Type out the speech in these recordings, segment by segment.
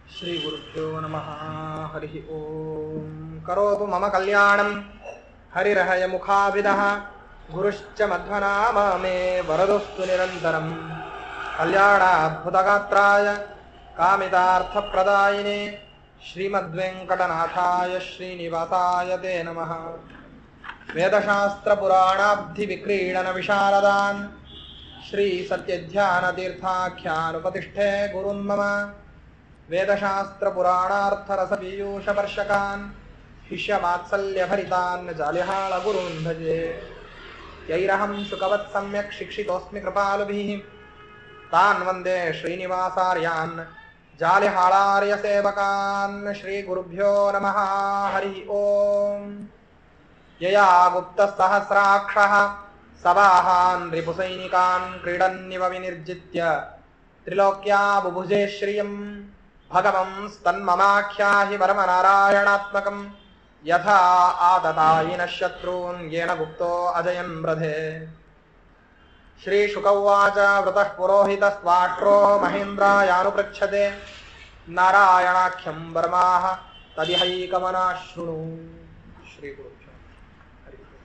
श्रीगुरुभ्यो नमः हरिः ॐ करोतु मम कल्याणं हरिरहयमुखाभिदः गुरुश्च मध्वनाम मे वरदस्तु निरन्तरम् कल्याणाद्भुतगात्राय कामितार्थप्रदायिने श्रीमद्वेङ्कटनाथाय श्रीनिवासाय ते नमः वेदशास्त्रपुराणाब्धिविक्रीडनविशारदान् श्रीसत्यध्यानतीर्थाख्यानुपतिष्ठे गुरुन् मम वेदशास्त्रपुराणार्थरसपीयूषवर्षकान् शिष्यवात्सल्यभरितान् जालिहाळगुरून् भजे यैरहं सुखवत् सम्यक् शिक्षितोऽस्मि कृपालुभिः तान् वन्दे श्रीनिवासार्यान् जालिहाळार्यसेवकान् श्रीगुरुभ्यो नमः हरिः ॐ यया गुप्तसहस्राक्षः सवाहान् रिपुसैनिकान् क्रीडन्निव विनिर्जित्य त्रिलोक्या बुभुजे श्रियम् भगवंस्तन्ममाख्याहि परमनारायणात्मकम् यथा आदतायिनः शत्रून् येन गुप्तो अजयन् ब्रधे श्रीशुक उवाच वृतः पुरोहितस्त्वाष्ट्रो महेन्द्रायानुपृच्छते नारायणाख्यं वर्माः तदिहैकमना शृणु श्रीगुरुभ्यो हरिः ओम्।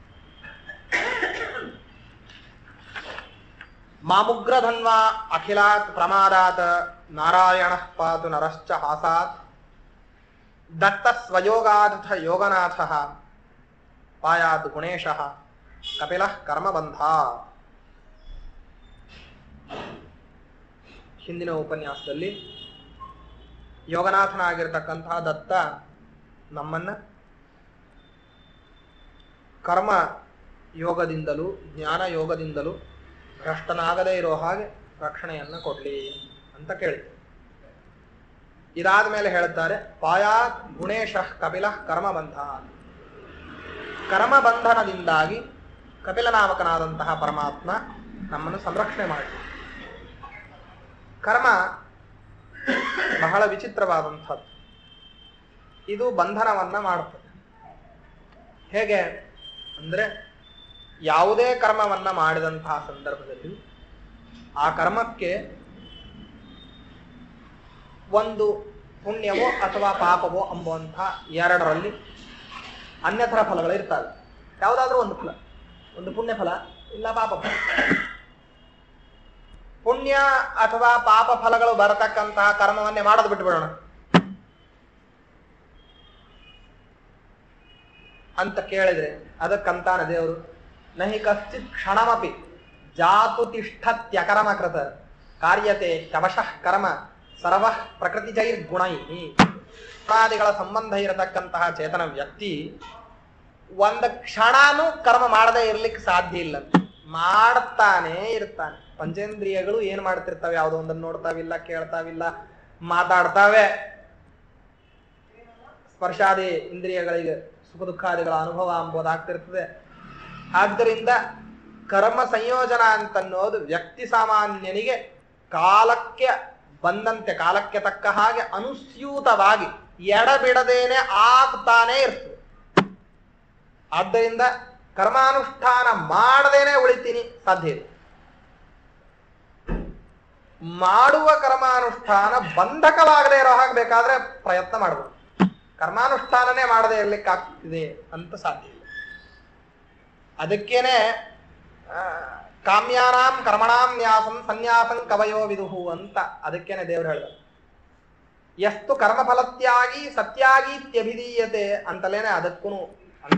मामुग्रधन्वा अखिलात् प्रमादात् नारायणः पातु नरश्च हासात् दत्तस्वयोगादथ योगनाथः पायात् गुणेशः कपिलः कर्मबन्धात् ಹಿಂದಿನ ಉಪನ್ಯಾಸದಲ್ಲಿ ಯೋಗನಾಥನಾಗಿರ್ತಕ್ಕಂತಹ ದತ್ತ ನಮ್ಮನ್ನ ಕರ್ಮ ಯೋಗದಿಂದಲೂ ಜ್ಞಾನ ಯೋಗದಿಂದಲೂ ಭ್ರಷ್ಟನಾಗದೇ ಇರೋ ಹಾಗೆ ರಕ್ಷಣೆಯನ್ನ ಕೊಡ್ಲಿ ಅಂತ ಕೇಳಿದ್ರು ಇದಾದ ಮೇಲೆ ಹೇಳುತ್ತಾರೆ ಪಾಯಾತ್ ಗುಣೇಶ ಕಪಿಲ ಕರ್ಮಬಂಧ ಕರ್ಮಬಂಧನದಿಂದಾಗಿ ಕಪಿಲನಾಮಕನಾದಂತಹ ಪರಮಾತ್ಮ ನಮ್ಮನ್ನು ಸಂರಕ್ಷಣೆ ಮಾಡಿ ಕರ್ಮ ಬಹಳ ವಿಚಿತ್ರವಾದಂಥದ್ದು ಇದು ಬಂಧನವನ್ನ ಮಾಡುತ್ತದೆ ಹೇಗೆ ಅಂದ್ರೆ ಯಾವುದೇ ಕರ್ಮವನ್ನ ಮಾಡಿದಂತಹ ಸಂದರ್ಭದಲ್ಲಿ ಆ ಕರ್ಮಕ್ಕೆ ಒಂದು ಪುಣ್ಯವೋ ಅಥವಾ ಪಾಪವೋ ಅಂಬುವಂಥ ಎರಡರಲ್ಲಿ ಅನ್ಯಥರ ಫಲಗಳು ಇರ್ತವೆ ಯಾವುದಾದ್ರೂ ಒಂದು ಫಲ ಒಂದು ಪುಣ್ಯ ಫಲ ಇಲ್ಲ ಪಾಪ ಫಲ ಪುಣ್ಯ ಅಥವಾ ಪಾಪ ಫಲಗಳು ಬರತಕ್ಕಂತಹ ಕರ್ಮವನ್ನೇ ಮಾಡೋದು ಬಿಟ್ಬಿಡೋಣ ಅಂತ ಕೇಳಿದ್ರೆ ಅದಕ್ಕಂತಾನ ದೇವರು ನಹಿ ಕಶ್ಚಿತ್ ಕ್ಷಣಮಪಿ ಜಾತು ತಿಷ್ಠತ್ಯಕರ್ಮ ಕೃತ ಕಾರ್ಯತೆ ಶವಶಃ ಕರ್ಮ ಸರ್ವ ಪ್ರಕೃತಿಜೈರ್ಗುಣೈ ಪ್ರಾಣಿಗಳ ಸಂಬಂಧ ಇರತಕ್ಕಂತಹ ಚೇತನ ವ್ಯಕ್ತಿ ಒಂದು ಕ್ಷಣನೂ ಕರ್ಮ ಮಾಡದೇ ಇರ್ಲಿಕ್ಕೆ ಸಾಧ್ಯ ಇಲ್ಲ ಮಾಡ್ತಾನೆ ಇರ್ತಾನೆ ಪಂಚೇಂದ್ರಿಯಗಳು ಏನ್ ಮಾಡ್ತಿರ್ತವೆ ಯಾವುದೋ ಒಂದನ್ನು ನೋಡ್ತಾವಿಲ್ಲ ಕೇಳ್ತಾವಿಲ್ಲ ಮಾತಾಡ್ತಾವೆ ಸ್ಪರ್ಶಾದಿ ಇಂದ್ರಿಯಗಳಿಗೆ ಸುಖ ದುಃಖಾದಿಗಳ ಅನುಭವ ಎಂಬುದಾಗ್ತಿರ್ತದೆ ಆದ್ದರಿಂದ ಕರ್ಮ ಸಂಯೋಜನ ಅಂತನ್ನೋದು ವ್ಯಕ್ತಿ ಸಾಮಾನ್ಯನಿಗೆ ಕಾಲಕ್ಕೆ ಬಂದಂತೆ ಕಾಲಕ್ಕೆ ತಕ್ಕ ಹಾಗೆ ಅನುಸ್ಯೂತವಾಗಿ ಎಡಬಿಡದೇನೆ ಆಗ್ತಾನೆ ಇರ್ತದೆ ಆದ್ದರಿಂದ ಕರ್ಮಾನುಷ್ಠಾನ ಮಾಡದೇನೆ ಉಳಿತೀನಿ ಸಾಧ್ಯ ಇಲ್ಲ ಮಾಡುವ ಕರ್ಮಾನುಷ್ಠಾನ ಬಂಧಕವಾಗದೇ ಇರೋ ಹಾಗೆ ಬೇಕಾದ್ರೆ ಪ್ರಯತ್ನ ಮಾಡಬಹುದು ಕರ್ಮಾನುಷ್ಠಾನನೇ ಮಾಡದೇ ಇರ್ಲಿಕ್ಕೆ ಆಗ್ತಿದೆ ಅಂತ ಸಾಧ್ಯ ಇಲ್ಲ ಅದಕ್ಕೇನೆ ಆ, ಕಾಮ್ಯಾನಾಂ ಕರ್ಮಣಾಂ ನ್ಯಾಸಂ ಸನ್ಯಾಸಂ ಕವಯೋ ವಿದುಹು ಅಂತ ಅದಕ್ಕೇನೆ ದೇವ್ರು ಹೇಳಿದ ಎಷ್ಟು ಕರ್ಮಫಲತ್ಯಾಗಿ ಸತ್ಯಾಗೀತ್ಯಭಿಧೀಯತೆ ಅಂತಲೇನೆ ಅದಕ್ಕೂ ಅಂತ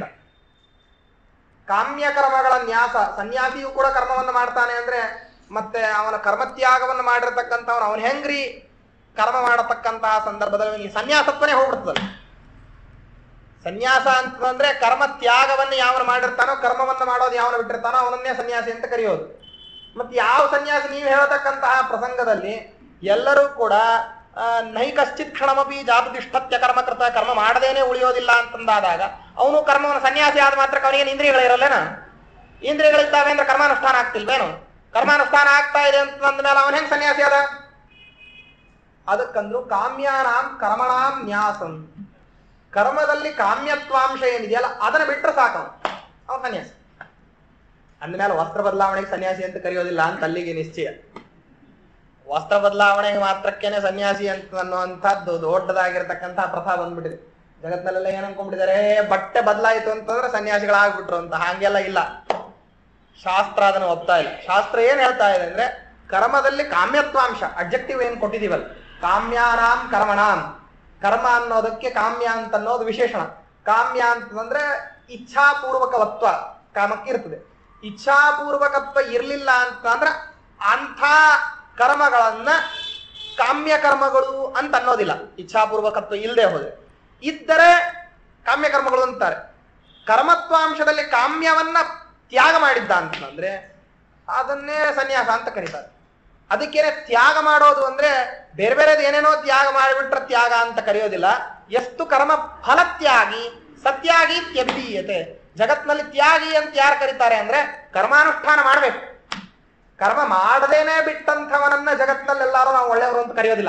ಕಾಮ್ಯ ಕರ್ಮಗಳ ನ್ಯಾಸ ಸನ್ಯಾಸಿಯು ಕೂಡ ಕರ್ಮವನ್ನು ಮಾಡ್ತಾನೆ ಅಂದ್ರೆ ಮತ್ತೆ ಅವನ ಕರ್ಮತ್ಯಾಗವನ್ನು ಮಾಡಿರ್ತಕ್ಕಂಥವನು ಅವನು ಹೆಂಗ್ರಿ ಕರ್ಮ ಮಾಡತಕ್ಕಂತಹ ಸಂದರ್ಭದಲ್ಲಿ ಅವನಿಗೆ ಸನ್ಯಾಸತ್ವನೇ ಹೋಗ್ಬಿಡ್ತದಲ್ಲ ಸನ್ಯಾಸ ಅಂತಂದ್ರೆ ಕರ್ಮ ತ್ಯಾಗವನ್ನು ಯಾವನು ಮಾಡಿರ್ತಾನೋ ಕರ್ಮವನ್ನು ಮಾಡೋದು ಯಾವನು ಬಿಟ್ಟಿರ್ತಾನೋ ಅವನನ್ನೇ ಸನ್ಯಾಸಿ ಅಂತ ಕರೆಯೋದು ಮತ್ತೆ ಯಾವ ಸನ್ಯಾಸಿ ನೀವು ಹೇಳತಕ್ಕಂತಹ ಪ್ರಸಂಗದಲ್ಲಿ ಎಲ್ಲರೂ ಕೂಡ ಆ, ನೈ ಕಶ್ಚಿತ್ ಕ್ಷಣಮಪಿ ಜಾತುತಿಷ್ಠತ್ಯ ಕರ್ಮಕೃತ ಕರ್ಮ ಮಾಡದೇನೆ ಉಳಿಯೋದಿಲ್ಲ ಅಂತಂದಾದಾಗ ಅವನು ಕರ್ಮವನ್ನು ಸನ್ಯಾಸಿ ಆದ ಮಾತ್ರ ಅವನಿಗೆ ಇಂದ್ರಿಯಗಳಿರಲ್ಲೇನ ಇಂದ್ರಿಯಗಳಿದ್ದಾವೆ ಅಂದ್ರೆ ಕರ್ಮಾನುಷ್ಠಾನ ಆಗ್ತಿಲ್ವೇನು ಕರ್ಮಾನುಷ್ಠಾನ ಆಗ್ತಾ ಇದೆ ಅಂತ ಮೇಲೆ ಅವನ ಹೆಂಗ್ ಸನ್ಯಾಸಿ ಅದ ಅದಕ್ಕಂದ್ರು ಕಾಮ್ಯಾನಾಂ ಕರ್ಮಣಾಂ ನ್ಯಾಸಂ ಕರ್ಮದಲ್ಲಿ ಕಾಮ್ಯತ್ವಾಂಶ ಏನಿದೆಯಲ್ಲ ಅದನ್ನ ಬಿಟ್ರೆ ಸಾಕು ಅವನು ಸನ್ಯಾಸಿ ಅಂದಮೇಲೆ ವಸ್ತ್ರ ಬದಲಾವಣೆಗೆ ಸನ್ಯಾಸಿ ಅಂತ ಕರೆಯೋದಿಲ್ಲ ಅಂತ ಅಲ್ಲಿಗೆ ನಿಶ್ಚಯ ವಸ್ತ್ರ ಬದಲಾವಣೆಗೆ ಮಾತ್ರಕ್ಕೇನೆ ಸನ್ಯಾಸಿ ಅಂತ ಅನ್ನುವಂಥದ್ದು ದೊಡ್ಡದಾಗಿರ್ತಕ್ಕಂತಹ ಪ್ರಥಾ ಬಂದ್ಬಿಟ್ಟಿದೆ ಜಗತ್ತಿನಲ್ಲೆಲ್ಲ ಏನ್ ಅನ್ಕೊಂಡ್ಬಿಟ್ಟಿದ್ದಾರೆ ಬಟ್ಟೆ ಬದಲಾಯಿತು ಅಂತಂದ್ರೆ ಸನ್ಯಾಸಿಗಳಾಗ್ಬಿಟ್ರು ಅಂತ ಹಾಗೆಲ್ಲ ಇಲ್ಲ ಶಾಸ್ತ್ರ ಅದನ್ನು ಒಪ್ತಾ ಇಲ್ಲ ಶಾಸ್ತ್ರ ಏನ್ ಹೇಳ್ತಾ ಇದೆ ಅಂದ್ರೆ ಕರ್ಮದಲ್ಲಿ ಕಾಮ್ಯತ್ವಾಂಶ ಅಬ್ಜೆಕ್ಟಿವ್ ಏನ್ ಕೊಟ್ಟಿದೀವಲ್ಲ ಕಾಮ್ಯಾನಾಂ ಕರ್ಮಣಾಂ ಕರ್ಮ ಅನ್ನೋದಕ್ಕೆ ಕಾಮ್ಯ ಅಂತ ಅನ್ನೋದು ವಿಶೇಷಣ ಕಾಮ್ಯ ಅಂತಂದ್ರೆ ಇಚ್ಛಾಪೂರ್ವಕವತ್ವ ಕಾಮಕ್ಕೆ ಇರ್ತದೆ ಇಚ್ಛಾಪೂರ್ವಕತ್ವ ಇರ್ಲಿಲ್ಲ ಅಂತಂದ್ರೆ ಅಂಥ ಕರ್ಮಗಳನ್ನ ಕಾಮ್ಯ ಕರ್ಮಗಳು ಅಂತ ಅನ್ನೋದಿಲ್ಲ ಇಚ್ಛಾಪೂರ್ವಕತ್ವ ಇಲ್ಲದೆ ಹೋದ್ರೆ ಇದ್ದರೆ ಕಾಮ್ಯ ಕರ್ಮಗಳು ಅಂತಾರೆ ಕರ್ಮತ್ವಾಂಶದಲ್ಲಿ ಕಾಮ್ಯವನ್ನ ತ್ಯಾಗ ಮಾಡಿದ್ದ ಅಂತಂದ್ರೆ ಅದನ್ನೇ ಸನ್ಯಾಸ ಅಂತ ಕರೀತಾರೆ ಅದಕ್ಕೇನೆ ತ್ಯಾಗ ಮಾಡೋದು ಅಂದ್ರೆ ಬೇರೆ ಬೇರೆದು ಏನೇನೋ ತ್ಯಾಗ ಮಾಡಿಬಿಟ್ರೆ ತ್ಯಾಗ ಅಂತ ಕರೆಯೋದಿಲ್ಲ ಎಷ್ಟು ಕರ್ಮ ಫಲತ್ಯಾಗಿ ಸತ್ಯಾಗಿ ತ್ಯಭಿಧೀಯತೆ ಜಗತ್ನಲ್ಲಿ ತ್ಯಾಗಿ ಅಂತ ಯಾರು ಕರೀತಾರೆ ಅಂದ್ರೆ ಕರ್ಮಾನುಷ್ಠಾನ ಮಾಡ್ಬೇಕು ಕರ್ಮ ಮಾಡದೇನೆ ಬಿಟ್ಟಂಥವನನ್ನ ಜಗತ್ನಲ್ಲಿ ಎಲ್ಲಾರು ನಾವು ಒಳ್ಳೆಯವರು ಅಂತ ಕರೆಯೋದಿಲ್ಲ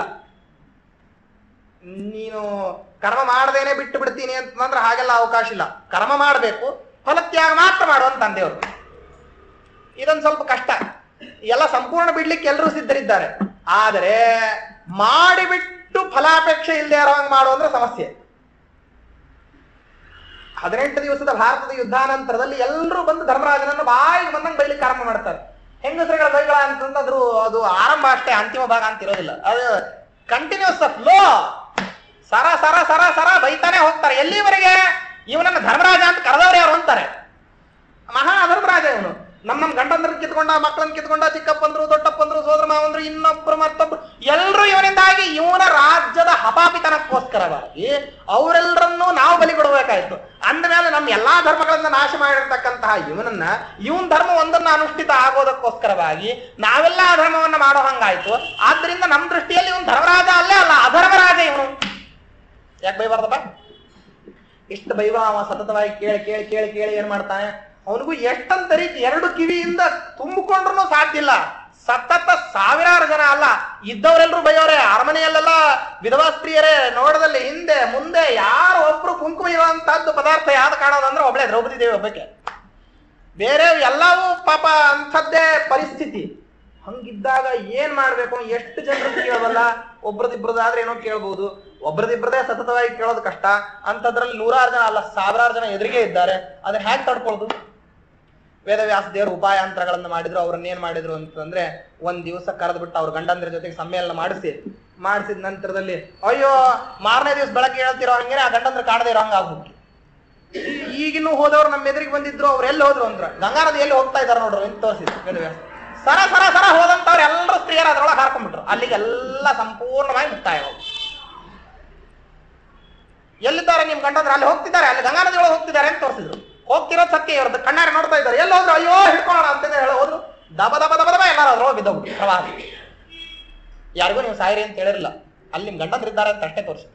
ನೀನು ಕರ್ಮ ಮಾಡದೇನೆ ಬಿಟ್ಟು ಬಿಡ್ತೀನಿ ಅಂತಂದ್ರೆ ಹಾಗೆಲ್ಲ ಅವಕಾಶ ಇಲ್ಲ ಕರ್ಮ ಮಾಡಬೇಕು ಫಲತ್ಯಾಗ ಮಾತ್ರ ಮಾಡುವಂತ ತಂದೆಯವರು ಇದೊಂದು ಸ್ವಲ್ಪ ಕಷ್ಟ ಎಲ್ಲ ಸಂಪೂರ್ಣ ಬಿಡ್ಲಿಕ್ಕೆ ಎಲ್ಲರೂ ಸಿದ್ಧರಿದ್ದಾರೆ ಆದರೆ ಮಾಡಿಬಿಟ್ಟು ಫಲಾಪೇಕ್ಷೆ ಇಲ್ಲದೆ ಇರೋಂಗ್ ಮಾಡು ಅಂದ್ರೆ ಸಮಸ್ಯೆ ಹದಿನೆಂಟು ದಿವಸದ ಭಾರತದ ಯುದ್ಧಾನಂತರದಲ್ಲಿ ಎಲ್ಲರೂ ಬಂದು ಧರ್ಮರಾಜನನ್ನು ಬಾಯಿಗೆ ಬಂದಂಗೆ ಬೈಲಿಕ್ಕೆ ಆರಂಭ ಮಾಡ್ತಾರೆ ಹೆಂಗಸರುಗಳ ಬೈಗಳ ಅಂತಂದ್ರೆ ಅದು ಆರಂಭ ಅಷ್ಟೇ ಅಂತಿಮ ಭಾಗ ಅಂತ ಇರೋದಿಲ್ಲ ಅದು ಕಂಟಿನ್ಯೂಸ್ ಫ್ಲೋ ಸರ ಸರ ಸರ ಸರ ಬೈತಾನೆ ಹೋಗ್ತಾರೆ ಎಲ್ಲಿವರೆಗೆ ಇವನನ್ನ ಧರ್ಮರಾಜ ಅಂತ ಕರೆದವ್ರು ಯಾರು ಅಂತಾರೆ ಮಹಾ ಅಧರ್ಮರಾಜ ಇವನು ನಮ್ ನಮ್ ಗಂಡಂದ್ರ ಕಿತ್ಕೊಂಡ ಮಕ್ಕಳನ್ನ ಕಿತ್ಕೊಂಡ ಚಿಕ್ಕಪ್ಪಂದ್ರು ದೊಡ್ಡಪ್ಪಂದ್ರು ಸೋದರ ಮಾವಂದ್ರು ಇನ್ನೊಬ್ರು ಮತ್ತೊಬ್ರು ಎಲ್ಲರೂ ಇವನಿಂದಾಗಿ ಇವನ ರಾಜ್ಯದ ಹಪಾಪಿತನಕ್ಕೋಸ್ಕರವಾಗಿ ಅವರೆಲ್ಲರನ್ನೂ ನಾವು ಬಲಿ ಕೊಡಬೇಕಾಯ್ತು ಅಂದಮೇಲೆ ನಮ್ಮ ಎಲ್ಲಾ ಧರ್ಮಗಳನ್ನ ನಾಶ ಮಾಡಿರ್ತಕ್ಕಂತಹ ಇವನನ್ನ ಇವನ್ ಧರ್ಮ ಒಂದನ್ನ ಅನುಷ್ಠಿತ ಆಗೋದಕ್ಕೋಸ್ಕರವಾಗಿ ನಾವೆಲ್ಲ ಆ ಧರ್ಮವನ್ನ ಮಾಡೋ ಹಂಗಾಯ್ತು ಆದ್ರಿಂದ ನಮ್ಮ ದೃಷ್ಟಿಯಲ್ಲಿ ಇವನ್ ಧರ್ಮರಾಜ ಅಲ್ಲೇ ಅಲ್ಲ ಅಧರ್ಮರಾಜ ಇವನು ಯಾಕೆ ಬೈಬಾರ್ದಪ್ಪ ಇಷ್ಟು ಬೈವ ಅವ ಸತತವಾಗಿ ಕೇಳಿ ಕೇಳಿ ಕೇಳಿ ಕೇಳಿ ಏನ್ ಮಾಡ್ತಾನೆ ಅವನಿಗೂ ಎಷ್ಟಂತ ರೀತಿ ಎರಡು ಕಿವಿಯಿಂದ ತುಂಬಿಕೊಂಡ್ರು ಸಾಧ್ಯ ಇಲ್ಲ ಸತತ ಸಾವಿರಾರು ಜನ ಅಲ್ಲ ಇದ್ದವರೆಲ್ಲರೂ ಬೈಯೋರೆ ಅರಮನೆಯಲ್ಲೆಲ್ಲ ವಿಧವಾ ಸ್ತ್ರೀಯರೇ ನೋಡದಲ್ಲಿ ಹಿಂದೆ ಮುಂದೆ ಯಾರು ಒಬ್ರು ಕುಂಕುಮ ಇರುವಂತಹದ್ದು ಪದಾರ್ಥ ಯಾವ್ದು ಕಾಣೋದಂದ್ರೆ ಒಬ್ಳೆ ದ್ರೌಪದಿ ದೇವಿ ಒಬ್ಬಕ್ಕೆ ಬೇರೆ ಎಲ್ಲವೂ ಪಾಪ ಅಂಥದ್ದೇ ಪರಿಸ್ಥಿತಿ ಹಂಗಿದ್ದಾಗ ಏನ್ ಮಾಡ್ಬೇಕು ಎಷ್ಟು ಜನರದ್ದು ಕೇಳಬಲ್ಲ ಒಬ್ರದಿಬ್ರದಾದ್ರೆ ಏನೋ ಕೇಳ್ಬೋದು ಒಬ್ರದಿಬ್ರದೇ ಸತತವಾಗಿ ಕೇಳೋದು ಕಷ್ಟ ಅಂಥದ್ರಲ್ಲಿ ನೂರಾರು ಜನ ಅಲ್ಲ ಸಾವಿರಾರು ಜನ ಎದುರಿಗೆ ಇದ್ದಾರೆ ಅದನ್ನ ಹ್ಯಾಕ್ ತಡ್ಕೊಳ್ಳೋದು ವೇದವ್ಯಾಸ ದೇವರು ಉಪಾಯಾಂತರಗಳನ್ನು ಮಾಡಿದ್ರು ಅವ್ರನ್ನ ಏನ್ ಮಾಡಿದ್ರು ಅಂತಂದ್ರೆ ಒಂದ್ ದಿವಸ ಕರೆದ್ಬಿಟ್ಟು ಅವ್ರ ಗಂಡಂದ್ರ ಜೊತೆಗೆ ಸಮ್ಮೇಳನ ಮಾಡಿಸಿ ಮಾಡಿಸಿದ ನಂತರದಲ್ಲಿ ಅಯ್ಯೋ ಮಾರನೇ ದಿವಸ ಬೆಳಗ್ಗೆ ಹೇಳ್ತಿರೋ ಹಂಗೇನೆ ಆ ಗಂಡಂದ್ರ ಕಾಣದೇ ಇರೋ ಹಂಗ ಆಗ್ಬಿಟ್ಟು ಈಗಿನ್ನೂ ಹೋದವ್ರು ನಮ್ಮ ಎದುರಿಗೆ ಬಂದಿದ್ರು ಅವ್ರು ಎಲ್ಲಿ ಹೋದ್ರು ಅಂದ್ರ ಗಂಗಾ ನದಿ ಎಲ್ಲಿ ಹೋಗ್ತಾ ಇದಾರೆ ನೋಡ್ರು ಅಂತ ತೋರಿಸಿದ್ರು ವೇದವ್ಯಾಸ ಸರ ಸರ ಸರ ಹೋದಂತವ್ರು ಎಲ್ಲರೂ ಸ್ತ್ರೀಯರು ಅದ್ರೊಳಗೆ ಹಾರ್ಕೊಂಡ್ಬಿಟ್ರು ಅಲ್ಲಿಗೆಲ್ಲ ಸಂಪೂರ್ಣವಾಗಿ ಮುಕ್ತಾಯ ಹೋಗ್ರು ಎಲ್ಲಿದ್ದಾರೆ ನಿಮ್ ಗಂಡಂದ್ರೆ ಅಲ್ಲಿ ಹೋಗ್ತಿದ್ದಾರೆ ಅಲ್ಲಿ ಗಂಗಾ ನದಿ ಒಳಗೆ ಹೋಗ್ತಿದ್ದಾರೆ ಅಂತ ತೋರಿಸಿದ್ರು ಹೋಗ್ತಿರೋದು ಸತ್ಯ ಇವ್ರದ್ದು ಕಣ್ಣಾರೆ ನೋಡ್ತಾ ಇದ್ದಾರೆ ಎಲ್ಲಿ ಹೋದ್ರು ಅಯ್ಯೋ ಹಿಡ್ಕೊಳ್ಳೋಣ ಅಂತ ಹೇಳಿ ಹೋದ್ರು ದಬ ದಬ ದಬ ದಬ ಎಲ್ಲಾರು ಅದ್ರೊಳಗೆ ಬಿದ್ದೋಗ್ಬಿಟ್ಟು ಪ್ರವಾಹ ಯಾರಿಗೂ ನೀವು ಸಾಯಿರಿ ಅಂತ ಹೇಳಿರಲಿಲ್ಲ ಅಲ್ಲಿ ನಿಮ್ ಗಂಡಂದ್ರು ಇದ್ದಾರೆ ಅಂತ ಅಷ್ಟೇ ತೋರಿಸಿ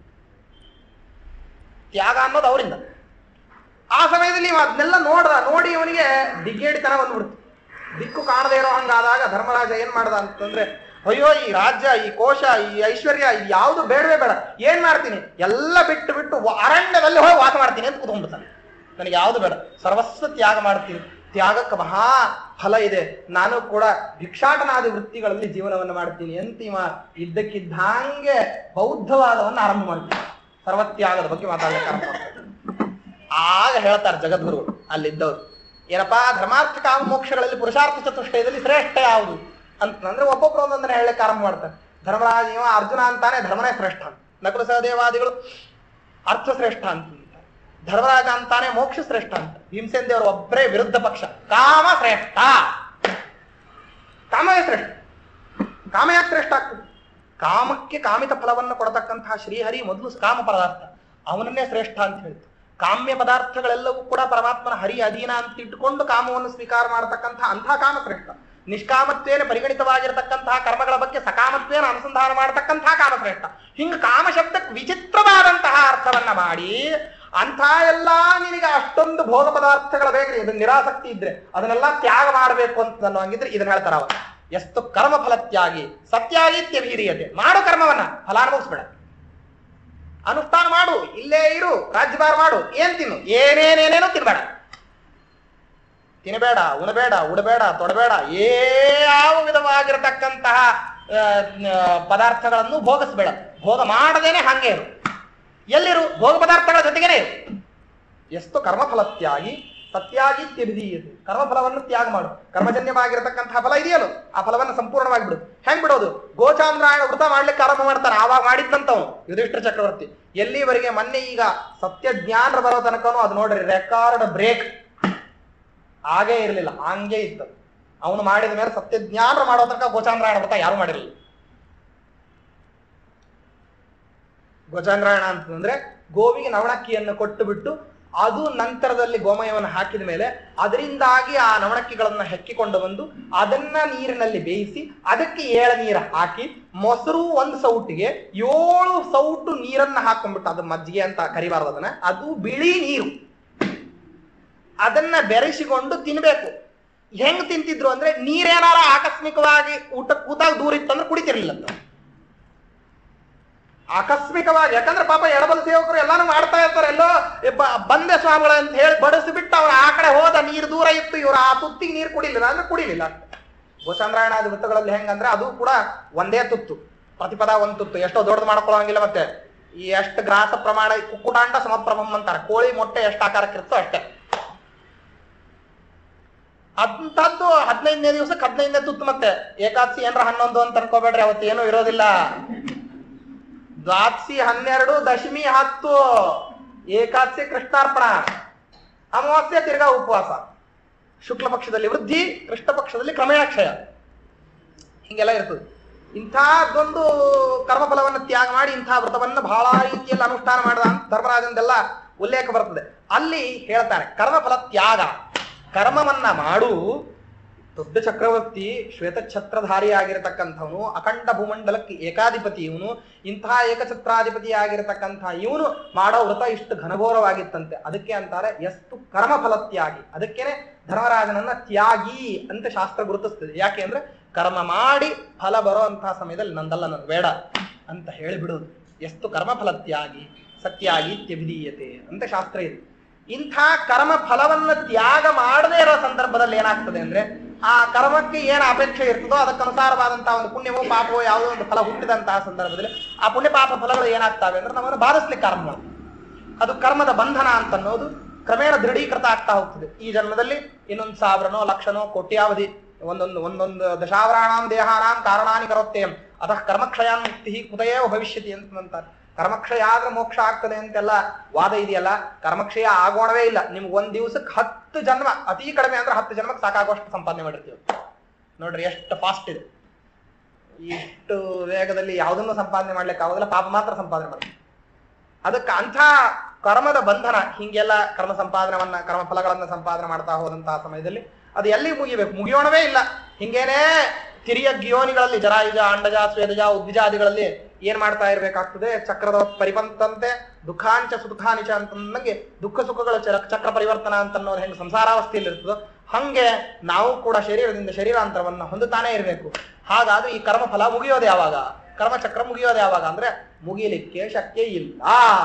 ತ್ಯಾಗ ಅನ್ನೋದು ಅವರಿಂದ ಆ ಸಮಯದಲ್ಲಿ ನೀವು ಅದನ್ನೆಲ್ಲ ನೋಡ್ದ ನೋಡಿ ಇವನಿಗೆ ದಿಗ್ಗೇಡಿತನ ಬಂದ್ಬಿಡ್ತು ದಿಕ್ಕು ಕಾಣದೇ ಇರೋ ಹಂಗಾದಾಗ ಧರ್ಮರಾಜ ಏನ್ ಮಾಡ್ದ ಅಂತಂದ್ರೆ ಅಯ್ಯೋ ಈ ರಾಜ್ಯ ಈ ಕೋಶ ಈ ಐಶ್ವರ್ಯ ಇದು ಯಾವುದು ಬೇಡವೇ ಬೇಡ ಏನ್ ಮಾಡ್ತೀನಿ ಎಲ್ಲ ಬಿಟ್ಟು ಬಿಟ್ಟು ವ- ಅರಣ್ಯದಲ್ಲಿ ಹೋಗಿ ವಾಸ ಮಾಡ್ತೀನಿ ಅಂತ ಕೂತ್ಕೊಂಡ್ಬಿಡ್ತಾನೆ ನನಗೆ ಯಾವುದು ಬೇಡ ಸರ್ವಸ್ವ ತ್ಯಾಗ ಮಾಡ್ತೀನಿ ತ್ಯಾಗಕ್ಕೆ ಮಹಾ ಫಲ ಇದೆ ನಾನು ಕೂಡ ಭಿಕ್ಷಾಟನಾದಿ ವೃತ್ತಿಗಳಲ್ಲಿ ಜೀವನವನ್ನು ಮಾಡ್ತೀನಿ ಅಂತ ಇವ ಇದ್ದಕ್ಕಿದ್ದಂಗೆ ಬೌದ್ಧವಾದವನ್ನು ಆರಂಭ ಮಾಡ್ತೀನಿ ಸರ್ವತ್ಯಾಗದ ಬಗ್ಗೆ ಮಾತಾಡ್ಲಿಕ್ಕೆ ಆರಂಭ ಮಾಡ್ತಾನೆ. ಆಗ ಹೇಳ್ತಾರೆ ಜಗದ್ಗುರುಗಳು ಅಲ್ಲಿದ್ದವ್ರು ಏನಪ್ಪಾ ಧರ್ಮಾರ್ಥ ಕಾಮ ಮೋಕ್ಷಗಳಲ್ಲಿ ಪುರುಷಾರ್ಥ ಚತುಷ್ಟಯದಲ್ಲಿ ಶ್ರೇಷ್ಠ ಯಾವುದು ಅಂತಂದ್ರೆ ಒಬ್ಬೊಬ್ರು ಒಂದೊಂದನ್ನ ಹೇಳಲಿಕ್ಕೆ ಆರಂಭ ಮಾಡ್ತಾರೆ ಧರ್ಮರಾಜ ಇವ ಅರ್ಜುನ ಅಂತಾನೆ ಧರ್ಮನೇ ಶ್ರೇಷ್ಠ ಅಂತ ನಕುಲ ಸಹದೇವಾದಿಗಳು ಅರ್ಥ ಶ್ರೇಷ್ಠ ಅಂತ ಅಂತಾರೆ. ಧರ್ಮರಾಜ ಅಂತಾನೆ ಮೋಕ್ಷ ಶ್ರೇಷ್ಠ ಅಂತ ಭೀಮಸೇನ್ ದೇವರು ಒಬ್ಬರೇ ವಿರುದ್ಧ ಪಕ್ಷ ಕಾಮ ಶ್ರೇಷ್ಠ ಕಾಮವೇ ಶ್ರೇಷ್ಠ ಕಾಮ ಯಾಕೆ ಶ್ರೇಷ್ಠ ಆಗ್ತದೆ ಕಾಮಕ್ಕೆ ಕಾಮಿತ ಫಲವನ್ನು ಕೊಡತಕ್ಕಂತಹ ಶ್ರೀಹರಿ ಮೊದಲು ಕಾಮ ಪದಾರ್ಥ ಅವನನ್ನೇ ಶ್ರೇಷ್ಠ ಅಂತ ಹೇಳ್ತು ಕಾಮ್ಯ ಪದಾರ್ಥಗಳೆಲ್ಲವೂ ಕೂಡ ಪರಮಾತ್ಮನ ಹರಿ ಅಧೀನ ಅಂತ ಇಟ್ಟುಕೊಂಡು ಕಾಮವನ್ನು ಸ್ವೀಕಾರ ಮಾಡತಕ್ಕಂತಹ ಅಂತಹ ಕಾಮ ಶ್ರೇಷ್ಠ ನಿಷ್ಕಾಮತ್ವೇನ ಪರಿಗಣಿತವಾಗಿರತಕ್ಕಂತಹ ಕರ್ಮಗಳ ಬಗ್ಗೆ ಸಕಾಮತ್ವೇನ ಅನುಸಂಧಾನ ಮಾಡತಕ್ಕಂತಹ ಕಾಮ ಶ್ರೇಷ್ಠ ಹಿಂಗ ಕಾಮ ಶಬ್ದಕ್ಕೆ ವಿಚಿತ್ರವಾದಂತಹ ಅರ್ಥವನ್ನ ಮಾಡಿ ಅಂಥ ಎಲ್ಲಾ ನಿನಗೆ ಅಷ್ಟೊಂದು ಭೋಗ ಪದಾರ್ಥಗಳ ಬೇಕ್ರಿ ಇದನ್ನ ನಿರಾಸಕ್ತಿ ಇದ್ರೆ ಅದನ್ನೆಲ್ಲ ತ್ಯಾಗ ಮಾಡಬೇಕು ಅಂತ ಅನ್ನೋಂಗಿದ್ರೆ ಇದನ್ನ ಹೇಳ್ತಾರ ಅವ ಎಷ್ಟು ಕರ್ಮ ಫಲತ್ಯಾಗಿ ಸತ್ಯಾಗಿತ್ಯ ವೀರ್ಯತೆ ಮಾಡು ಕರ್ಮವನ್ನ ಫಲಾನುಭವಿಸ್ಬೇಡ ಅನುಷ್ಠಾನ ಮಾಡು ಇಲ್ಲೇ ಇರು ರಾಜ್ಯಭಾರ ಮಾಡು ಏನ್ ತಿನ್ನು ಏನೇನೇನೇನೋ ತಿನ್ಬೇಡ ತಿನ್ನಬೇಡ ಉಣಬೇಡ ಉಡಬೇಡ ತೊಡಬೇಡ ಯಾವ ವಿಧವಾಗಿರತಕ್ಕಂತಹ ಆ, ನ- ಪದಾರ್ಥಗಳನ್ನು ಭೋಗಿಸ್ಬೇಡ ಭೋಗ ಮಾಡದೇನೆ ಹಂಗೆ ಇರು ಎಲ್ಲಿರು ಭೋಗ ಪದಾರ್ಥಗಳ ಜೊತೆಗೇನೆ ಇರು ಎಷ್ಟು ಕರ್ಮಫಲತ್ಯಾಗಿ ಸತ್ಯಾಗಿ ತ್ಯಜಿಯದು ಕರ್ಮಫಲವನ್ನು ತ್ಯಾಗ ಮಾಡು ಕರ್ಮಜನ್ಯವಾಗಿರತಕ್ಕಂತಹ ಫಲ ಇದೆಯಲ್ಲ ಆ ಫಲವನ್ನು ಸಂಪೂರ್ಣವಾಗಿ ಬಿಡು ಹೆಂಗ್ ಬಿಡೋದು ಗೋಚಾಂದ್ರಾಯಣ ವೃತ ಮಾಡ್ಲಿಕ್ಕೆ ಆರಂಭ ಮಾಡ್ತಾನೆ ಆವಾಗ ಮಾಡಿದ್ದಂತವನು ಯುಧಿಷ್ಠಿರ ಚಕ್ರವರ್ತಿ ಎಲ್ಲಿವರೆಗೆ ಮೊನ್ನೆ ಈಗ ಸತ್ಯ ಜ್ಞಾನ ಬರೋ ತನಕನೂ ಅದು ನೋಡ್ರಿ ರೆಕಾರ್ಡ್ ಬ್ರೇಕ್ ಹಾಗೇ ಇರಲಿಲ್ಲ ಹಂಗೆ ಇತ್ತು ಅವನು ಮಾಡಿದ ಮೇಲೆ ಸತ್ಯ ಜ್ಞಾನ ಮಾಡೋ ತನಕ ಗೋಚಾಂದ್ರಾಯಣ ವ್ರತ ಯಾರು ಮಾಡಿರಲಿಲ್ಲ ಗೋಚಾಂದ್ರಾಯಣ ಅಂತಂದ್ರೆ ಗೋವಿಗೆ ನವಣಕ್ಕಿಯನ್ನು ಕೊಟ್ಟು ಬಿಟ್ಟು ಅದು ನಂತರದಲ್ಲಿ ಗೋಮಯವನ್ನು ಹಾಕಿದ ಮೇಲೆ ಅದರಿಂದಾಗಿ ಆ ನವಣಕ್ಕಿಗಳನ್ನ ಹೆಕ್ಕಿಕೊಂಡು ಬಂದು ಅದನ್ನ ನೀರಿನಲ್ಲಿ ಬೇಯಿಸಿ ಅದಕ್ಕೆ ಏಳ ನೀರು ಹಾಕಿ ಮೊಸರು ಒಂದು ಸೌಟಿಗೆ ಏಳು ಸೌಟು ನೀರನ್ನ ಹಾಕೊಂಡ್ಬಿಟ್ಟು ಅದು ಮಜ್ಜಿಗೆ ಅಂತ ಕರಿಬಾರ್ದು ಅದನ್ನ ಅದು ಬಿಳಿ ನೀರು ಅದನ್ನ ಬೆರೆಸಿಕೊಂಡು ತಿನ್ಬೇಕು ಹೆಂಗ್ ತಿಂತಿದ್ರು ಅಂದ್ರೆ ನೀರೇನಾರ ಆಕಸ್ಮಿಕವಾಗಿ ಊಟ ಕೂತಾಗ ದೂರ ಇತ್ತಂದ್ರೆ ಕುಡಿತಿರ್ಲಿಲ್ಲ ಅಂತ ಆಕಸ್ಮಿಕವಾಗಿ ಯಾಕಂದ್ರೆ ಪಾಪ ಎಡಬಲ ಸೇವಕರು ಎಲ್ಲಾನು ಮಾಡ್ತಾ ಇರ್ತಾರೆ ಎಲ್ಲೋ ಏ ಬ- ಬಂದೆ ಸ್ವಾಮಿಗಳ ಅಂತ ಹೇಳಿ ಬಡಿಸಿಬಿಟ್ಟು ಅವ್ರ ಆ ಕಡೆ ಹೋದ ನೀರು ದೂರ ಇತ್ತು ಇವ್ರು ಆ ತುತ್ತಿಗೆ ನೀರು ಕುಡಿಲಿಲ್ಲ ಅಂದ್ರೆ ಕುಡಿಲಿಲ್ಲ ಗೋಚಾಂದ್ರಾಯಣಾದಿ ವೃತ್ತಗಳಲ್ಲಿ ಹೆಂಗಂದ್ರೆ ಅದು ಕೂಡ ಒಂದೇ ತುತ್ತು ಪ್ರತಿಪದ ಒಂದ್ ತುತ್ತು ಎಷ್ಟೋ ದೊಡ್ಡದು ಮಾಡ್ಕೊಳ್ಳೋಂಗಿಲ್ಲ ಮತ್ತೆ ಈ ಎಷ್ಟು ಗ್ರಾಸ ಪ್ರಮಾಣ ಕುಕ್ಕುಟಾಂಡ ಸಮಪ್ರಭಂ ಅಂತಾರೆ ಕೋಳಿ ಮೊಟ್ಟೆ ಎಷ್ಟು ಆಕಾರಕ್ಕಿರುತ್ತೋ ಅಷ್ಟೇ ಅಂಥದ್ದು ಹದಿನೈದನೇ ದಿವಸಕ್ಕೆ ಹದಿನೈದನೇ ತುತ್ತು ಮತ್ತೆ ಏಕಾದಶಿ ಏನ್ರ ಹನ್ನೊಂದು ಅಂತ ಅನ್ಕೋಬೇಡ್ರಿ ಅವತ್ತು ಏನೂ ಇರೋದಿಲ್ಲ ದ್ವಾದಶಿ ಹನ್ನೆರಡು ದಶಮಿ ಹತ್ತು ಏಕಾದಶಿ ಕೃಷ್ಣಾರ್ಪಣ ಅಮಾವಾಸ್ಯೆ ತಿರ್ಗಾ ಉಪವಾಸ ಶುಕ್ಲ ಪಕ್ಷದಲ್ಲಿ ವೃದ್ಧಿ ಕೃಷ್ಣ ಪಕ್ಷದಲ್ಲಿ ಕ್ರಮೇಣ ಕ್ಷಯ ಹಿಂಗೆಲ್ಲ ಇರ್ತದೆ ಇಂಥದ್ದೊಂದು ಕರ್ಮಫಲವನ್ನು ತ್ಯಾಗ ಮಾಡಿ ಇಂಥ ವ್ರತವನ್ನು ಬಹಳ ರೀತಿಯಲ್ಲಿ ಅನುಷ್ಠಾನ ಮಾಡಿದ ಅಂತ ಧರ್ಮರಾಜಂದೆಲ್ಲ ಉಲ್ಲೇಖ ಬರ್ತದೆ ಅಲ್ಲಿ ಹೇಳ್ತಾರೆ ಕರ್ಮಫಲ ತ್ಯಾಗ ಕರ್ಮವನ್ನ ಮಾಡು ದೊಡ್ಡ ಚಕ್ರವರ್ತಿ ಶ್ವೇತಛತ್ರಧಾರಿ ಆಗಿರತಕ್ಕಂಥವನು ಅಖಂಡ ಭೂಮಂಡಲಕ್ಕೆ ಏಕಾಧಿಪತಿ ಇವನು ಇಂತಹ ಏಕಛತ್ರಾಧಿಪತಿ ಆಗಿರತಕ್ಕಂಥ ಇವನು ಮಾಡೋ ವ್ರತ ಇಷ್ಟು ಘನಘೋರವಾಗಿತ್ತಂತೆ ಅದಕ್ಕೆ ಅಂತಾರೆ ಎಷ್ಟು ಕರ್ಮಫಲ ತ್ಯಾಗಿ ಅದಕ್ಕೇನೆ ಧರ್ಮರಾಜನನ್ನ ತ್ಯಾಗಿ ಅಂತ ಶಾಸ್ತ್ರ ಗುರುತಿಸ್ತದೆ ಯಾಕೆ ಅಂದ್ರೆ ಕರ್ಮ ಮಾಡಿ ಫಲ ಬರೋ ಅಂತಹ ಸಮಯದಲ್ಲಿ ನಂದಲ್ಲ ನನ್ ಬೇಡ ಅಂತ ಹೇಳಿಬಿಡೋದು ಎಷ್ಟು ಕರ್ಮಫಲ ತ್ಯಾಗಿ ಸತ್ಯಾಗಿ ತ್ಯವಿದೀಯತೆ ಅಂತ ಶಾಸ್ತ್ರ ಇದೆ ಇಂಥ ಕರ್ಮ ಫಲವನ್ನ ತ್ಯಾಗ ಮಾಡದೇ ಇರೋ ಸಂದರ್ಭದಲ್ಲಿ ಏನಾಗ್ತದೆ ಅಂದ್ರೆ ಆ ಕರ್ಮಕ್ಕೆ ಏನು ಅಪೇಕ್ಷೆ ಇರ್ತದೋ ಅದಕ್ಕನುಸಾರವಾದಂತಹ ಒಂದು ಪುಣ್ಯವೋ ಪಾಪವೋ ಯಾವುದೋ ಒಂದು ಫಲ ಹುಟ್ಟಿದಂತಹ ಸಂದರ್ಭದಲ್ಲಿ ಆ ಪುಣ್ಯ ಪಾಪ ಫಲಗಳು ಏನಾಗ್ತವೆ ಅಂದ್ರೆ ನಮ್ಮನ್ನು ಬಾಧಿಸ್ಲಿಕ್ಕೆ ಆರಂಭ ಮಾಡ್ತವೆ. ಅದು ಕರ್ಮದ ಬಂಧನ ಅಂತ ಅನ್ನೋದು ಕ್ರಮೇಣ ದೃಢೀಕೃತ ಆಗ್ತಾ ಹೋಗ್ತದೆ ಈ ಜನ್ಮದಲ್ಲಿ ಇನ್ನೊಂದು ಸಾವಿರನೋ ಲಕ್ಷನೋ ಕೋಟ್ಯಾವಧಿ ಒಂದೊಂದು ಒಂದೊಂದು ದಶಾವರಾಣಾಂ ದೇಹಾನಾಂ ಕಾರಣಾನಿ ಕರೋತ್ತೇಂ ಅತಃ ಕರ್ಮಕ್ಷಯಾನ್ ಮುಕ್ತಿ ಕುತಯೇವ ಭವಿಷ್ಯತಿ ಅಂತ ಕರ್ಮಕ್ಷಯ ಆದ್ರೆ ಮೋಕ್ಷ ಆಗ್ತದೆ ಅಂತೆಲ್ಲ ವಾದ ಇದೆಯಲ್ಲ ಕರ್ಮಕ್ಷಯ ಆಗೋಣವೇ ಇಲ್ಲ ನಿಮ್ಗೆ ಒಂದ್ ದಿವಸಕ್ಕೆ ಹತ್ತು ಜನ್ಮ ಅತಿ ಕಡಿಮೆ ಅಂದ್ರೆ ಹತ್ತು ಜನ್ಮಕ್ಕೆ ಸಾಕಾಗುವಷ್ಟು ಸಂಪಾದನೆ ಮಾಡಿರ್ತೀವಿ ನೋಡ್ರಿ ಎಷ್ಟು ಫಾಸ್ಟ್ ಇದೆ ಇಷ್ಟು ವೇಗದಲ್ಲಿ ಯಾವುದನ್ನು ಸಂಪಾದನೆ ಮಾಡ್ಲಿಕ್ಕೆ ಆಗೋದಿಲ್ಲ ಪಾಪ ಮಾತ್ರ ಸಂಪಾದನೆ ಮಾಡ್ತೀವಿ ಅದಕ್ಕೆ ಅಂಥ ಕರ್ಮದ ಬಂಧನ ಹಿಂಗೆಲ್ಲ ಕರ್ಮ ಸಂಪಾದನವನ್ನ ಕರ್ಮ ಫಲಗಳನ್ನ ಸಂಪಾದನೆ ಮಾಡ್ತಾ ಹೋದಂತಹ ಸಮಯದಲ್ಲಿ ಅದು ಎಲ್ಲಿ ಮುಗಿಬೇಕು ಮುಗಿಯೋಣವೇ ಇಲ್ಲ ಹಿಂಗೇನೆ ತಿರಿಯ ಗಿಯೋನಿಗಳಲ್ಲಿ ಜರಾಯುಜ ಅಂಡಜ ಸ್ವೇದಜ ಉದ್ವಿಜಾದಿಗಳಲ್ಲಿ ಏನ್ ಮಾಡ್ತಾ ಇರ್ಬೇಕಾಗ್ತದೆ ಚಕ್ರದ ಪರಿಪಂತಂತೆ ದುಃಖಾಂಚ ಸುಖಾನಿಚ ಅಂತಂದಂಗೆ ದುಃಖ ಸುಖಗಳ ಚರ- ಚಕ್ರ ಪರಿವರ್ತನ ಅಂತ ಅನ್ನೋದು ಹೆಂಗೆ ಸಂಸಾರಾವಸ್ಥೆಯಲ್ಲಿ ಇರ್ತದೋ ಹಂಗೆ ನಾವು ಕೂಡ ಶರೀರದಿಂದ ಶರೀರಾಂತರವನ್ನ ಹೊಂದುತ್ತಾನೆ ಇರಬೇಕು ಹಾಗಾದ್ರೆ ಈ ಕರ್ಮ ಫಲ ಮುಗಿಯೋದು ಯಾವಾಗ ಕರ್ಮಚಕ್ರ ಮುಗಿಯೋದು ಯಾವಾಗ ಅಂದ್ರೆ ಮುಗಿಲಿಕ್ಕೆ ಶಕ್ಯ ಇಲ್ಲ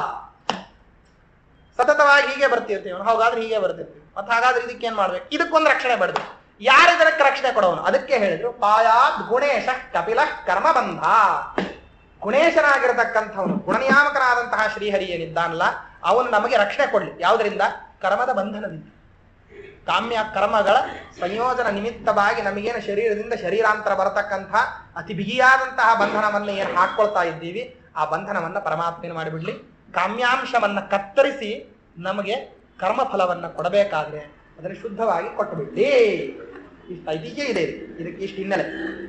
ಸತತವಾಗಿ ಹೀಗೆ ಬರ್ತಿರ್ತೀವಿ ಹಾಗಾದ್ರೆ ಹೀಗೆ ಬರ್ತಿರ್ತೀವಿ ಮತ್ತೆ ಹಾಗಾದ್ರೆ ಇದಕ್ಕೆ ಏನ್ ಮಾಡ್ಬೇಕು ಇದಕ್ಕೊಂದು ರಕ್ಷಣೆ ಬಡ್ದು ಯಾರು ಇದಕ್ಕೆ ರಕ್ಷಣೆ ಕೊಡೋನು ಅದಕ್ಕೆ ಹೇಳಿದ್ರು ಪಾಯಾದ್ ಗುಣೇಶ ಕಪಿಲ ಕರ್ಮ ಬಂಧ ಗುಣೇಶನಾಗಿರತಕ್ಕಂಥವನು ಗುಣನಿಯಾಮಕನಾದಂತಹ ಶ್ರೀಹರಿ ಏನಿದ್ದಾನಲ್ಲ ಅವನು ನಮಗೆ ರಕ್ಷಣೆ ಕೊಡ್ಲಿ ಯಾವುದರಿಂದ ಕರ್ಮದ ಬಂಧನದಿಂದ ಕಾಮ್ಯ ಕರ್ಮಗಳ ಸಂಯೋಜನ ನಿಮಿತ್ತವಾಗಿ ನಮಗೇನು ಶರೀರದಿಂದ ಶರೀರಾಂತರ ಬರತಕ್ಕಂತಹ ಅತಿ ಬಿಗಿಯಾದಂತಹ ಬಂಧನವನ್ನು ಏನು ಹಾಕೊಳ್ತಾ ಇದ್ದೀವಿ ಆ ಬಂಧನವನ್ನ ಪರಮಾತ್ಮನ ಮಾಡಿಬಿಡ್ಲಿ ಕಾಮ್ಯಾಂಶವನ್ನ ಕತ್ತರಿಸಿ ನಮಗೆ ಕರ್ಮ ಫಲವನ್ನ ಕೊಡಬೇಕಾದ್ರೆ ಅದನ್ನು ಶುದ್ಧವಾಗಿ ಕೊಟ್ಟು ಬಿಡ್ಲಿ ಇಷ್ಟ ಇದಕ್ಕೆ ಇದೆ ಇದು. ಇದಕ್ಕೆ ಇಷ್ಟು ಹಿನ್ನೆಲೆ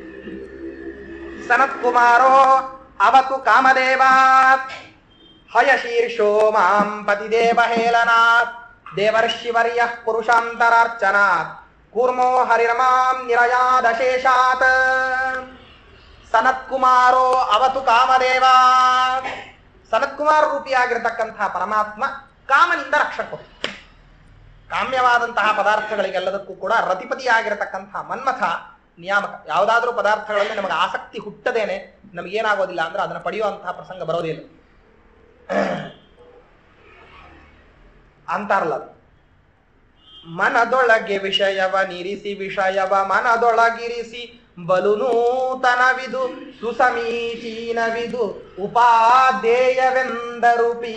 ಸನತ್ ಕುಮಾರೋ ಅವತು ಕಾಮದೇವಾತ್ ಹಯಶೀರ್ಷೋ ಮಾಂ ಪತಿದೇವ ಹೇಳನಾತ್ ದೇವರ್ಷಿವರ್ಯ ಪುರುಷಾಂತರಾರ್ಚನಾತ್ ಕೂರ್ಮೋ ಹರಿರಮಾಂ ನಿರಯಾದಶೇಷಾತ್ ಸನತ್ಕುಮಾರೋ ಅವತು ಕಾಮದೇವ ಸನತ್ಕುಮಾರ ರೂಪಿಯಾಗಿರ್ತಕ್ಕಂತಹ ಪರಮಾತ್ಮ ಕಾಮನಿಂದ ರಕ್ಷಕ ಕಾಮ್ಯವಾದಂತಹ ಪದಾರ್ಥಗಳಿಗೆಲ್ಲದಕ್ಕೂ ಕೂಡ ರತಿಪತಿಯಾಗಿರತಕ್ಕಂತಹ ಮನ್ಮಥ ನಿಯಾಮಕ ಯಾವುದಾದ್ರೂ ಪದಾರ್ಥಗಳಲ್ಲಿ ನಮಗೆ ಆಸಕ್ತಿ ಹುಟ್ಟದೇನೆ ನಮಗೇನಾಗೋದಿಲ್ಲ ಅಂದ್ರೆ ಅದನ್ನು ಪಡೆಯುವಂತಹ ಪ್ರಸಂಗ ಬರೋದಿಲ್ಲ ಅಂತಾರಲ್ಲ ಅದು. ಮನದೊಳಗೆ ವಿಷಯವ ನಿರಿಸಿ ವಿಷಯವ ಮನದೊಳಗಿರಿಸಿ ಬಲು ನೂತನವಿದು ಸುಸಮೀಚೀನವಿದು ಉಪಾದೇಯವೆಂದರುಪಿ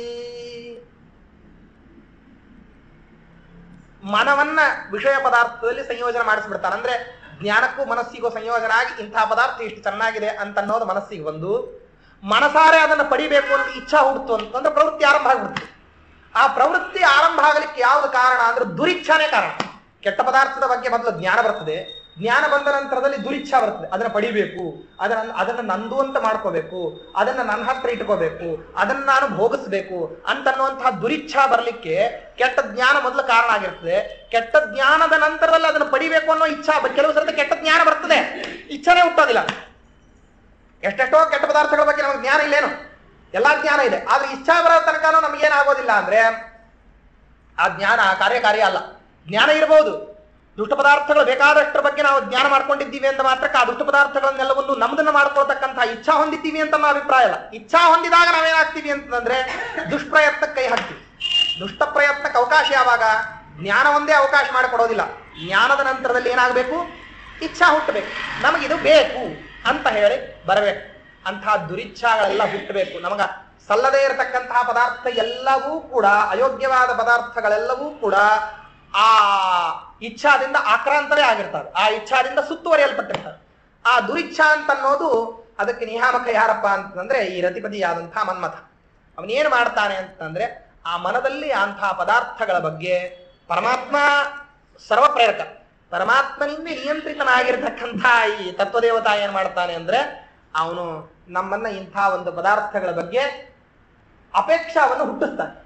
ಮನವನ್ನ ವಿಷಯ ಪದಾರ್ಥದಲ್ಲಿ ಸಂಯೋಜನೆ ಮಾಡಿಸ್ಬಿಡ್ತಾನೆ ಅಂದ್ರೆ ಜ್ಞಾನಕ್ಕೂ ಮನಸ್ಸಿಗೂ ಸಂಯೋಜನೆ ಆಗಿ ಇಂತಹ ಪದಾರ್ಥ ಇಷ್ಟು ಚೆನ್ನಾಗಿದೆ ಅಂತ ಅನ್ನೋದು ಮನಸ್ಸಿಗೆ ಒಂದು ಮನಸಾರೆ ಅದನ್ನು ಪಡಿಬೇಕು ಅಂತ ಇಚ್ಛಾ ಹುಡ್ತು ಅಂತಂದ್ರೆ ಪ್ರವೃತ್ತಿ ಆರಂಭ ಆಗ್ಬಿಡ್ತು ಆ ಪ್ರವೃತ್ತಿ ಆರಂಭ ಆಗಲಿಕ್ಕೆ ಯಾವುದು ಕಾರಣ ಅಂದ್ರೆ ದುರಿಚ್ಛಾನೇ ಕಾರಣ ಕೆಟ್ಟ ಪದಾರ್ಥದ ಬಗ್ಗೆ ಮೊದಲು ಜ್ಞಾನ ಬರ್ತದೆ ಜ್ಞಾನ ಬಂದ ನಂತರದಲ್ಲಿ ದುರಿಚ್ಛಾ ಬರ್ತದೆ ಅದನ್ನ ಪಡಿಬೇಕು ಅದನ್ನ ಅದನ್ನ ನಂದು ಅಂತ ಮಾಡ್ಕೋಬೇಕು ಅದನ್ನ ನನ್ನ ಹತ್ರ ಇಟ್ಕೋಬೇಕು ಅದನ್ನ ನಾನು ಭೋಗಿಸ್ಬೇಕು ಅಂತನ್ನುವಂತಹ ದುರಿಚ್ಛಾ ಬರಲಿಕ್ಕೆ ಕೆಟ್ಟ ಜ್ಞಾನ ಮೊದಲು ಕಾರಣ ಆಗಿರ್ತದೆ ಕೆಟ್ಟ ಜ್ಞಾನದ ನಂತರದಲ್ಲಿ ಅದನ್ನ ಪಡಿಬೇಕು ಅನ್ನೋ ಇಚ್ಛಾ ಬ- ಕೆಲವು ಸರತಿ ಕೆಟ್ಟ ಜ್ಞಾನ ಬರ್ತದೆ ಇಚ್ಛಾನೇ ಹುಟ್ಟೋದಿಲ್ಲ ಎಷ್ಟೆಷ್ಟೋ ಕೆಟ್ಟ ಪದಾರ್ಥಗಳ ಬಗ್ಗೆ ನಮಗೆ ಜ್ಞಾನ ಇಲ್ಲೇನು ಎಲ್ಲಾ ಜ್ಞಾನ ಇದೆ ಆದ್ರೆ ಇಚ್ಛಾ ಬರೋ ತನಕ ನಮಗೇನಾಗೋದಿಲ್ಲ ಅಂದ್ರೆ ಆ ಜ್ಞಾನ ಕಾರ್ಯಕಾರಿ ಅಲ್ಲ ಜ್ಞಾನ ಇರಬಹುದು ದುಷ್ಟ ಪದಾರ್ಥಗಳು ಬೇಕಾದಷ್ಟರ ಬಗ್ಗೆ ನಾವು ಜ್ಞಾನ ಮಾಡ್ಕೊಂಡಿದ್ದೀವಿ ಅಂತ ಮಾತ್ರಕ್ಕೆ ಆ ದುಷ್ಟ ಪದಾರ್ಥಗಳನ್ನೆಲ್ಲವನ್ನು ನಮ್ದನ್ನ ಮಾಡ್ಕೊಳ್ತಕ್ಕಂಥ ಇಚ್ಛಾ ಹೊಂದಿದ್ದೀವಿ ಅಂತ ನಮ್ಮ ಅಭಿಪ್ರಾಯ ಅಲ್ಲ ಇಚ್ಛಾ ಹೊಂದಿದಾಗ ನಾವೇನಾಗ್ತೀವಿ ಅಂತಂದ್ರೆ ದುಷ್ಪ್ರಯತ್ನಕ್ಕೆ ಕೈ ಹಾಕ್ತೀವಿ ದುಷ್ಟ ಪ್ರಯತ್ನಕ್ಕೆ ಅವಕಾಶ ಯಾವಾಗ ಜ್ಞಾನ ಒಂದೇ ಅವಕಾಶ ಮಾಡಿಕೊಡೋದಿಲ್ಲ ಜ್ಞಾನದ ನಂತರದಲ್ಲಿ ಏನಾಗಬೇಕು ಇಚ್ಛಾ ಹುಟ್ಟಬೇಕು ನಮಗಿದು ಬೇಕು ಅಂತ ಹೇಳಿ ಬರಬೇಕು ಅಂತಹ ದುರಿಚ್ಛಾಗಳೆಲ್ಲ ಹುಟ್ಟಬೇಕು ನಮಗ ಸಲ್ಲದೇ ಇರತಕ್ಕಂತಹ ಪದಾರ್ಥ ಎಲ್ಲವೂ ಕೂಡ ಅಯೋಗ್ಯವಾದ ಪದಾರ್ಥಗಳೆಲ್ಲವೂ ಕೂಡ ಆ ಇಚ್ಛಾದಿಂದ ಆಕ್ರಾಂತವೇ ಆಗಿರ್ತವೆ ಆ ಇಚ್ಛಾದಿಂದ ಸುತ್ತುವರಿಯಲ್ಪಟ್ಟಿರ್ತವೆ ಆ ದುರಿಚ್ಛಾ ಅಂತ ಅನ್ನೋದು ಅದಕ್ಕೆ ನಿಯಾಮಕ ಯಾರಪ್ಪ ಅಂತಂದ್ರೆ ಈ ರತಿಪತಿಯಾದಂತಹ ಮನ್ಮಥ ಅವನೇನು ಮಾಡ್ತಾನೆ ಅಂತಂದ್ರೆ ಆ ಮನದಲ್ಲಿ ಅಂತಹ ಪದಾರ್ಥಗಳ ಬಗ್ಗೆ ಪರಮಾತ್ಮ ಸರ್ವ ಪ್ರೇರಕ ಪರಮಾತ್ಮನಿಂದ ನಿಯಂತ್ರಿತನಾಗಿರ್ತಕ್ಕಂಥ ಈ ತತ್ವದೇವತಾ ಏನ್ ಮಾಡ್ತಾನೆ ಅಂದ್ರೆ ಅವನು ನಮ್ಮನ್ನ ಇಂಥ ಒಂದು ಪದಾರ್ಥಗಳ ಬಗ್ಗೆ ಅಪೇಕ್ಷಾವನ್ನು ಹುಟ್ಟಿಸ್ತಾನೆ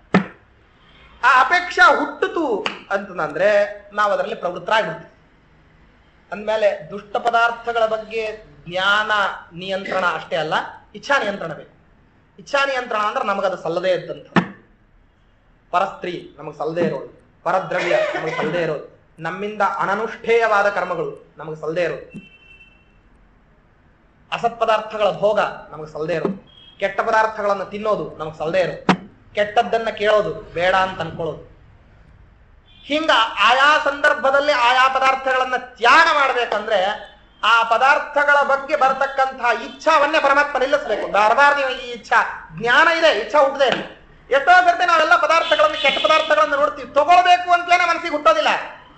ಆ ಅಪೇಕ್ಷಾ ಹುಟ್ಟಿತು ಅಂತಂದ್ರೆ ನಾವು ಅದರಲ್ಲಿ ಪ್ರವೃತ್ತರಾಗ್ಬಿಡ್ತೀವಿ ಅಂದಮೇಲೆ ದುಷ್ಟ ಪದಾರ್ಥಗಳ ಬಗ್ಗೆ ಜ್ಞಾನ ನಿಯಂತ್ರಣ ಅಷ್ಟೇ ಅಲ್ಲ ಇಚ್ಛಾ ನಿಯಂತ್ರಣ ಬೇಕು ಇಚ್ಛಾ ನಿಯಂತ್ರಣ ಅಂದ್ರೆ ನಮಗದು ಸಲ್ಲದೇ ಇದ್ದಂಥ ಪರಸ್ತ್ರೀ ನಮಗೆ ಸಲ್ಲದೇ ಇರೋದು ಪರದ್ರವ್ಯ ನಮಗೆ ಸಲ್ಲದೇ ಇರೋದು ನಮ್ಮಿಂದ ಅನನುಷ್ಠೇಯವಾದ ಕರ್ಮಗಳು ನಮಗೆ ಸಲ್ಲದೇ ಇರೋದು ಅಸತ್ ಪದಾರ್ಥಗಳ ಭೋಗ ನಮಗೆ ಸಲ್ಲದೇ ಇರೋದು ಕೆಟ್ಟ ಪದಾರ್ಥಗಳನ್ನು ತಿನ್ನೋದು ನಮಗೆ ಸಲ್ಲದೇ ಇರೋದು ಕೆಟ್ಟದ್ದನ್ನ ಕೇಳೋದು ಬೇಡ ಅಂತ ಅನ್ಕೊಳ್ಳೋದು ಹಿಂಗ ಆಯಾ ಸಂದರ್ಭದಲ್ಲಿ ಆಯಾ ಪದಾರ್ಥಗಳನ್ನ ತ್ಯಾಗ ಮಾಡ್ಬೇಕಂದ್ರೆ ಆ ಪದಾರ್ಥಗಳ ಬಗ್ಗೆ ಬರತಕ್ಕಂತಹ ಇಚ್ಛಾವನ್ನೇ ಪರಮಾತ್ಮ ನಿಲ್ಲಿಸ್ಬೇಕು ಬಾರಬಾರ್ದು ಈ ಇಚ್ಛಾ ಜ್ಞಾನ ಇದೆ ಇಚ್ಛಾ ಹುಟ್ಟದೇ ಇರಲಿ ಎಷ್ಟೋ ಸರ್ತಿ ನಾವೆಲ್ಲ ಪದಾರ್ಥಗಳನ್ನು ಕೆಟ್ಟ ಪದಾರ್ಥಗಳನ್ನು ನೋಡ್ತೀವಿ ತಗೊಳ್ಬೇಕು ಅಂತಲೇ ಮನಸ್ಸಿಗೆ ಹುಟ್ಟೋದಿಲ್ಲ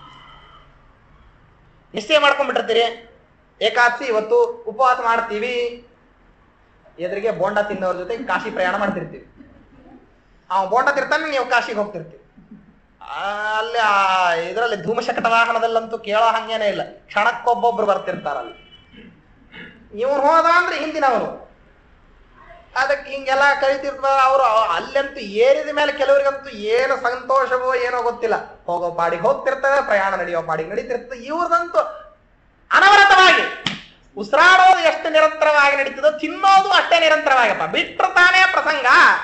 ನಿಶ್ಚಯ ಮಾಡ್ಕೊಂಡ್ಬಿಟ್ಟಿರ್ತೀರಿ ಏಕಾದಶಿ ಇವತ್ತು ಉಪವಾಸ ಮಾಡ್ತೀವಿ ಎದುರಿಗೆ ಬೋಂಡ ತಿನ್ನೋರ ಜೊತೆ ಕಾಶಿ ಪ್ರಯಾಣ ಮಾಡ್ತಿರ್ತೀವಿ ಅವ ಬೋಂಡ ತಿರ್ತಾನೆ ನೀವು ಕಾಶಿಗೆ ಹೋಗ್ತಿರ್ತೀವಿ ಆ, ಅಲ್ಲಿ ಆ ಇದರಲ್ಲಿ ಧೂಮಶಕಟ ವಾಹನದಲ್ಲಂತೂ ಕೇಳೋ ಹಂಗೇನೆ ಇಲ್ಲ ಕ್ಷಣಕ್ಕೊಬ್ಬೊಬ್ರು ಬರ್ತಿರ್ತಾರಲ್ಲಿ ಇವನು ಹೋದ ಅಂದ್ರೆ ಹಿಂದಿನವನು ಅದಕ್ಕೆ ಹಿಂಗೆಲ್ಲ ಕರಿತಿರ್ತಾರ ಅವರು ಅಲ್ಲಂತೂ ಏರಿದ ಮೇಲೆ ಕೆಲವರಿಗಂತೂ ಏನು ಸಂತೋಷವೋ ಏನೋ ಗೊತ್ತಿಲ್ಲ ಹೋಗೋ ಪಾಡಿಗೆ ಹೋಗ್ತಿರ್ತವೆ ಪ್ರಯಾಣ ನಡೆಯೋ ಪಾಡಿಗೆ ನಡೀತಿರ್ತದೆ ಇವ್ರದಂತೂ ಅನವರತವಾಗಿ ಉಸಿರಾಡೋದು ಎಷ್ಟು ನಿರಂತರವಾಗಿ ನಡೀತದೋ ತಿನ್ನೋದು ಅಷ್ಟೇ ನಿರಂತರವಾಗಪ್ಪ ಬಿಟ್ರೆ ತಾನೇ ಪ್ರಸಂಗ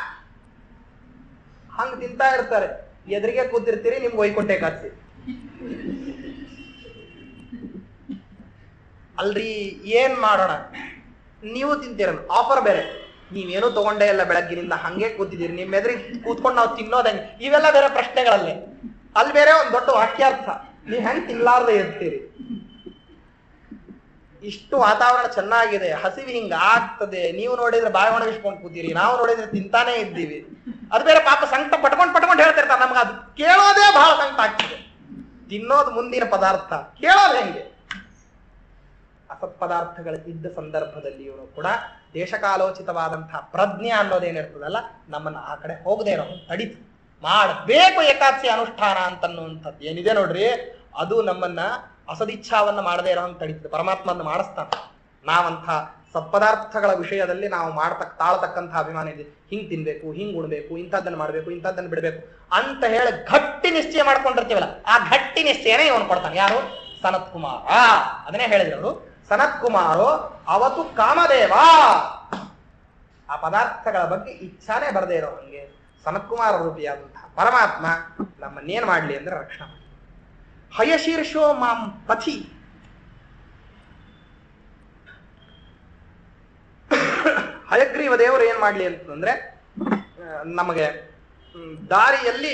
ಹಂಗ ತಿಂತಾ ಇರ್ತಾರೆ ಎದುರಿಗೆ ಕೂತಿರ್ತೀರಿ ನಿಮ್ಗೆ ಒಯ್ಕೊಟ್ಟೆ ಕಾಸಿ ಅಲ್ರಿ ಏನ್ ಮಾಡೋಣ ನೀವು ತಿಂತೀರ ಆಫರ್ ಬೇರೆ ನೀವೇನು ತಗೊಂಡೇ ಇಲ್ಲ ಬೆಳಗ್ಗಿನಿಂದ ಹಂಗೆ ಕೂತಿದ್ದೀರಿ ನಿಮ್ ಎದುರಿಗೆ ಕೂತ್ಕೊಂಡು ನಾವು ತಿನ್ನೋದ್ ಹೆಂಗ್ ಇವೆಲ್ಲ ಬೇರೆ ಪ್ರಶ್ನೆಗಳಲ್ಲೇ ಅಲ್ಲಿ ಬೇರೆ ಒಂದ್ ದೊಡ್ಡ ವಾಕ್ಯಾರ್ಥ ನೀವ್ ಹೆಂಗ್ ತಿನ್ಲಾರ್ದೆ ಇರ್ತೀರಿ ಇಷ್ಟು ವಾತಾವರಣ ಚೆನ್ನಾಗಿದೆ ಹಸಿವು ಹಿಂಗ ಆಗ್ತದೆ ನೀವು ನೋಡಿದ್ರೆ ಬಾಯಿ ಒಣಗಿಸ್ಕೊಂಡು ಕೂತೀರಿ ನಾವು ನೋಡಿದ್ರೆ ತಿಂತಾನೆ ಇದ್ದೀವಿ ಅದು ಬೇರೆ ಪಾಪ ಸಂಕಟ ಪಟ್ಕೊಂಡ್ ಪಟ್ಕೊಂಡ್ ಹೇಳ್ತಿರ್ತಾರೆ ನಮ್ಗೆ ಅದು ಕೇಳೋದೇ ಬಹಳ ಸಂಕಟ ಆಗ್ತದೆ ತಿನ್ನೋದು ಮುಂದಿನ ಪದಾರ್ಥ ಕೇಳೋದು ಹೆಂಗೆ ಅಸತ್ ಪದಾರ್ಥಗಳು ಇದ್ದ ಸಂದರ್ಭದಲ್ಲಿಯೂ ಕೂಡ ದೇಶಕಾಲೋಚಿತವಾದಂತಹ ಪ್ರಜ್ಞೆ ಅನ್ನೋದೇನಿರ್ತದಲ್ಲ ನಮ್ಮನ್ನ ಆ ಕಡೆ ಹೋಗದೆ ಇರೋ ತಡೀತು ಮಾಡಬೇಕು ಏಕಾದಶಿ ಅನುಷ್ಠಾನ ಅಂತನ್ನುವಂಥದ್ದು ಏನಿದೆ ನೋಡ್ರಿ ಅದು ನಮ್ಮನ್ನ ಅಸದಿಚ್ಛಾವನ್ನ ಮಾಡದೇ ಇರೋ ಹಂಗೆ ತಡೀತದೆ ಪರಮಾತ್ಮನ ಮಾಡಿಸ್ತಾನೆ ನಾವಂಥ ಸತ್ಪದಾರ್ಥಗಳ ವಿಷಯದಲ್ಲಿ ನಾವು ಮಾಡ್ತಕ್ಕ ತಾಳ್ತಕ್ಕಂಥ ಅಭಿಮಾನ ಇದೆ ಹಿಂಗ್ ತಿನ್ಬೇಕು ಹಿಂಗ್ ಉಣ್ಬೇಕು ಇಂಥದ್ದನ್ನ ಮಾಡ್ಬೇಕು ಇಂಥದ್ದನ್ನ ಬಿಡ್ಬೇಕು ಅಂತ ಹೇಳಿ ಗಟ್ಟಿ ನಿಶ್ಚಯ ಮಾಡ್ಕೊಂಡಿರ್ತೀವಲ್ಲ ಆ ಗಟ್ಟಿ ನಿಶ್ಚಯನೇ ಇವನು ಕೊಡ್ತಾನೆ ಯಾರು ಸನತ್ ಕುಮಾರ ಅದನ್ನೇ ಹೇಳಿದ್ರು ಅವರು ಸನತ್ ಕುಮಾರು ಅವತ್ತು ಕಾಮದೇವ ಆ ಪದಾರ್ಥಗಳ ಬಗ್ಗೆ ಇಚ್ಛಾನೇ ಬರದೇ ಇರೋ ಹಂಗೆ ಸನತ್ಕುಮಾರ ರೂಪಿಯಾದಂತಹ ಪರಮಾತ್ಮ ನಮ್ಮನ್ನೇನ್ ಮಾಡ್ಲಿ ಅಂದ್ರೆ ರಕ್ಷಣೆ ಮಾಡ್ಲಿ. ಹಯಶೀರ್ಷೋ ಮಾಂ ಪಥಿ ಹಯಗ್ರೀವ ದೇವರು ಏನ್ ಮಾಡ್ಲಿ ಅಂತಂದ್ರೆ ಆ, ನಮಗೆ ಹ್ಮ್, ದಾರಿಯಲ್ಲಿ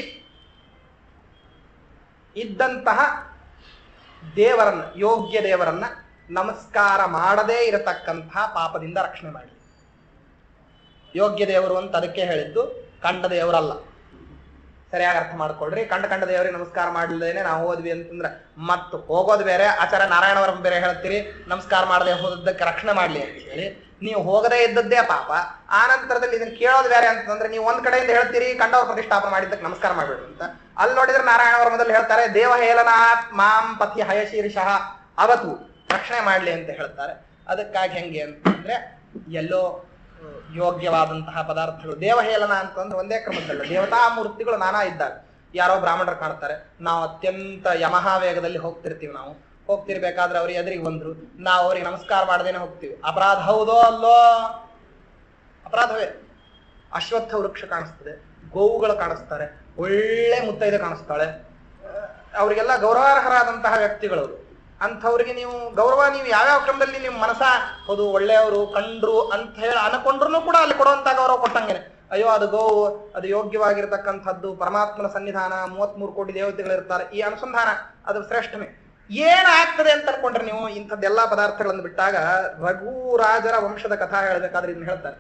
ಇದ್ದಂತಹ ದೇವರನ್ನ ಯೋಗ್ಯ ದೇವರನ್ನ ನಮಸ್ಕಾರ ಮಾಡದೇ ಇರತಕ್ಕಂತಹ ಪಾಪದಿಂದ ರಕ್ಷಣೆ ಮಾಡಿ ಯೋಗ್ಯ ದೇವರು ಅಂತ ಅದಕ್ಕೆ ಹೇಳಿದ್ದು ಕಂಡ ದೇವರಲ್ಲ ಸರಿಯಾಗಿ ಅರ್ಥ ಮಾಡ್ಕೊಳ್ರಿ ಕಂಡ ಕಂಡ ದೇವರಿಗೆ ನಮಸ್ಕಾರ ಮಾಡಲೇನೆ ನಾವು ಹೋದ್ವಿ ಅಂತಂದ್ರೆ ಮತ್ತು ಹೋಗೋದು ಬೇರೆ ಆಚಾರ್ಯ ನಾರಾಯಣವರ ಬೇರೆ ಹೇಳ್ತೀರಿ ನಮಸ್ಕಾರ ಮಾಡದೆ ಹೋದದ್ದಕ್ಕೆ ರಕ್ಷಣೆ ಮಾಡ್ಲಿ ಅಂತ ಹೇಳಿ ನೀವು ಹೋಗದೇ ಇದ್ದದ್ದೇ ಪಾಪ ಆ ನಂತರದಲ್ಲಿ ಇದನ್ನ ಕೇಳೋದು ಬೇರೆ ಅಂತಂದ್ರೆ ನೀವು ಒಂದ್ ಕಡೆಯಿಂದ ಹೇಳ್ತೀರಿ ಕಂಡವ್ರ ಪ್ರತಿಷ್ಠಾಪನೆ ಮಾಡಿದ್ದಕ್ಕೆ ನಮಸ್ಕಾರ ಮಾಡಬೇಡಿ ಅಂತ ಅಲ್ಲಿ ನೋಡಿದ್ರೆ ನಾರಾಯಣವರ ಮೊದಲು ಹೇಳ್ತಾರೆ ದೇವ ಹೇಲನಾತ್ ಮಾಂ ಪತಿ ಹಯಶೀರ್ಷಃ ಅವತು ರಕ್ಷಣೆ ಮಾಡ್ಲಿ ಅಂತ ಹೇಳ್ತಾರೆ ಅದಕ್ಕಾಗಿ ಹೆಂಗೆ ಅಂತಂದ್ರೆ ಎಲ್ಲೋ ಅಹ್, ಯೋಗ್ಯವಾದಂತಹ ಪದಾರ್ಥಗಳು ದೇವಹೇಳನ ಅಂತಂದ್ರೆ ಒಂದೇ ಕ್ರಮದಲ್ಲ ದೇವತಾ ಮೂರ್ತಿಗಳು ನಾನಾ ಇದ್ದಾರೆ ಯಾರೋ ಬ್ರಾಹ್ಮಣರು ಕಾಣ್ತಾರೆ ನಾವು ಅತ್ಯಂತ ಯಮಹ ವೇಗದಲ್ಲಿ ಹೋಗ್ತಿರ್ತೀವಿ ನಾವು ಹೋಗ್ತಿರ್ಬೇಕಾದ್ರೆ ಅವ್ರಿಗೆ ಎದುರಿಗೆ ಬಂದ್ರು ನಾವು ಅವ್ರಿಗೆ ನಮಸ್ಕಾರ ಮಾಡದೇನೆ ಹೋಗ್ತೀವಿ ಅಪರಾಧ ಹೌದೋ ಅಲ್ಲೋ ಅಪರಾಧವೇ ಅಶ್ವತ್ಥ ವೃಕ್ಷ ಕಾಣಿಸ್ತದೆ ಗೋವುಗಳು ಕಾಣಿಸ್ತಾರೆ ಒಳ್ಳೆ ಮುತ್ತೈದೆ ಕಾಣಿಸ್ತಾಳೆ ಅಹ್, ಅವರಿಗೆಲ್ಲ ಗೌರವಾರ್ಹರಾದಂತಹ ವ್ಯಕ್ತಿಗಳು ಅವರು ಅಂಥವ್ರಿಗೆ ನೀವು ಗೌರವ ನೀವು ಯಾವ್ಯಾವ ಕ್ರಮದಲ್ಲಿ ನಿಮ್ಮ ಮನಸ ಹೌದು ಒಳ್ಳೆಯವರು ಕಂಡ್ರು ಅಂತ ಹೇಳಿ ಅನ್ಕೊಂಡ್ರು ಕೂಡ ಅಲ್ಲಿ ಕೊಡುವಂತ ಗೌರವ ಕೊಟ್ಟಂಗೆನೆ ಅಯ್ಯೋ ಅದು ಗೋವು ಅದು ಯೋಗ್ಯವಾಗಿರ್ತಕ್ಕಂಥದ್ದು ಪರಮಾತ್ಮನ ಸನ್ನಿಧಾನ ಮೂವತ್ಮೂರು ಕೋಟಿ ದೇವತೆಗಳು ಇರ್ತಾರೆ ಈ ಅನುಸಂಧಾನ ಅದು ಶ್ರೇಷ್ಠಮೇ ಏನಾಗ್ತದೆ ಅಂತ ಅನ್ಕೊಂಡ್ರೆ ನೀವು ಇಂಥದ್ದೆಲ್ಲಾ ಪದಾರ್ಥಗಳನ್ನು ಬಿಟ್ಟಾಗ ರಘುರಾಜರ ವಂಶದ ಕಥಾ ಹೇಳ್ಬೇಕಾದ್ರೆ ಇದನ್ನ ಹೇಳ್ತಾರೆ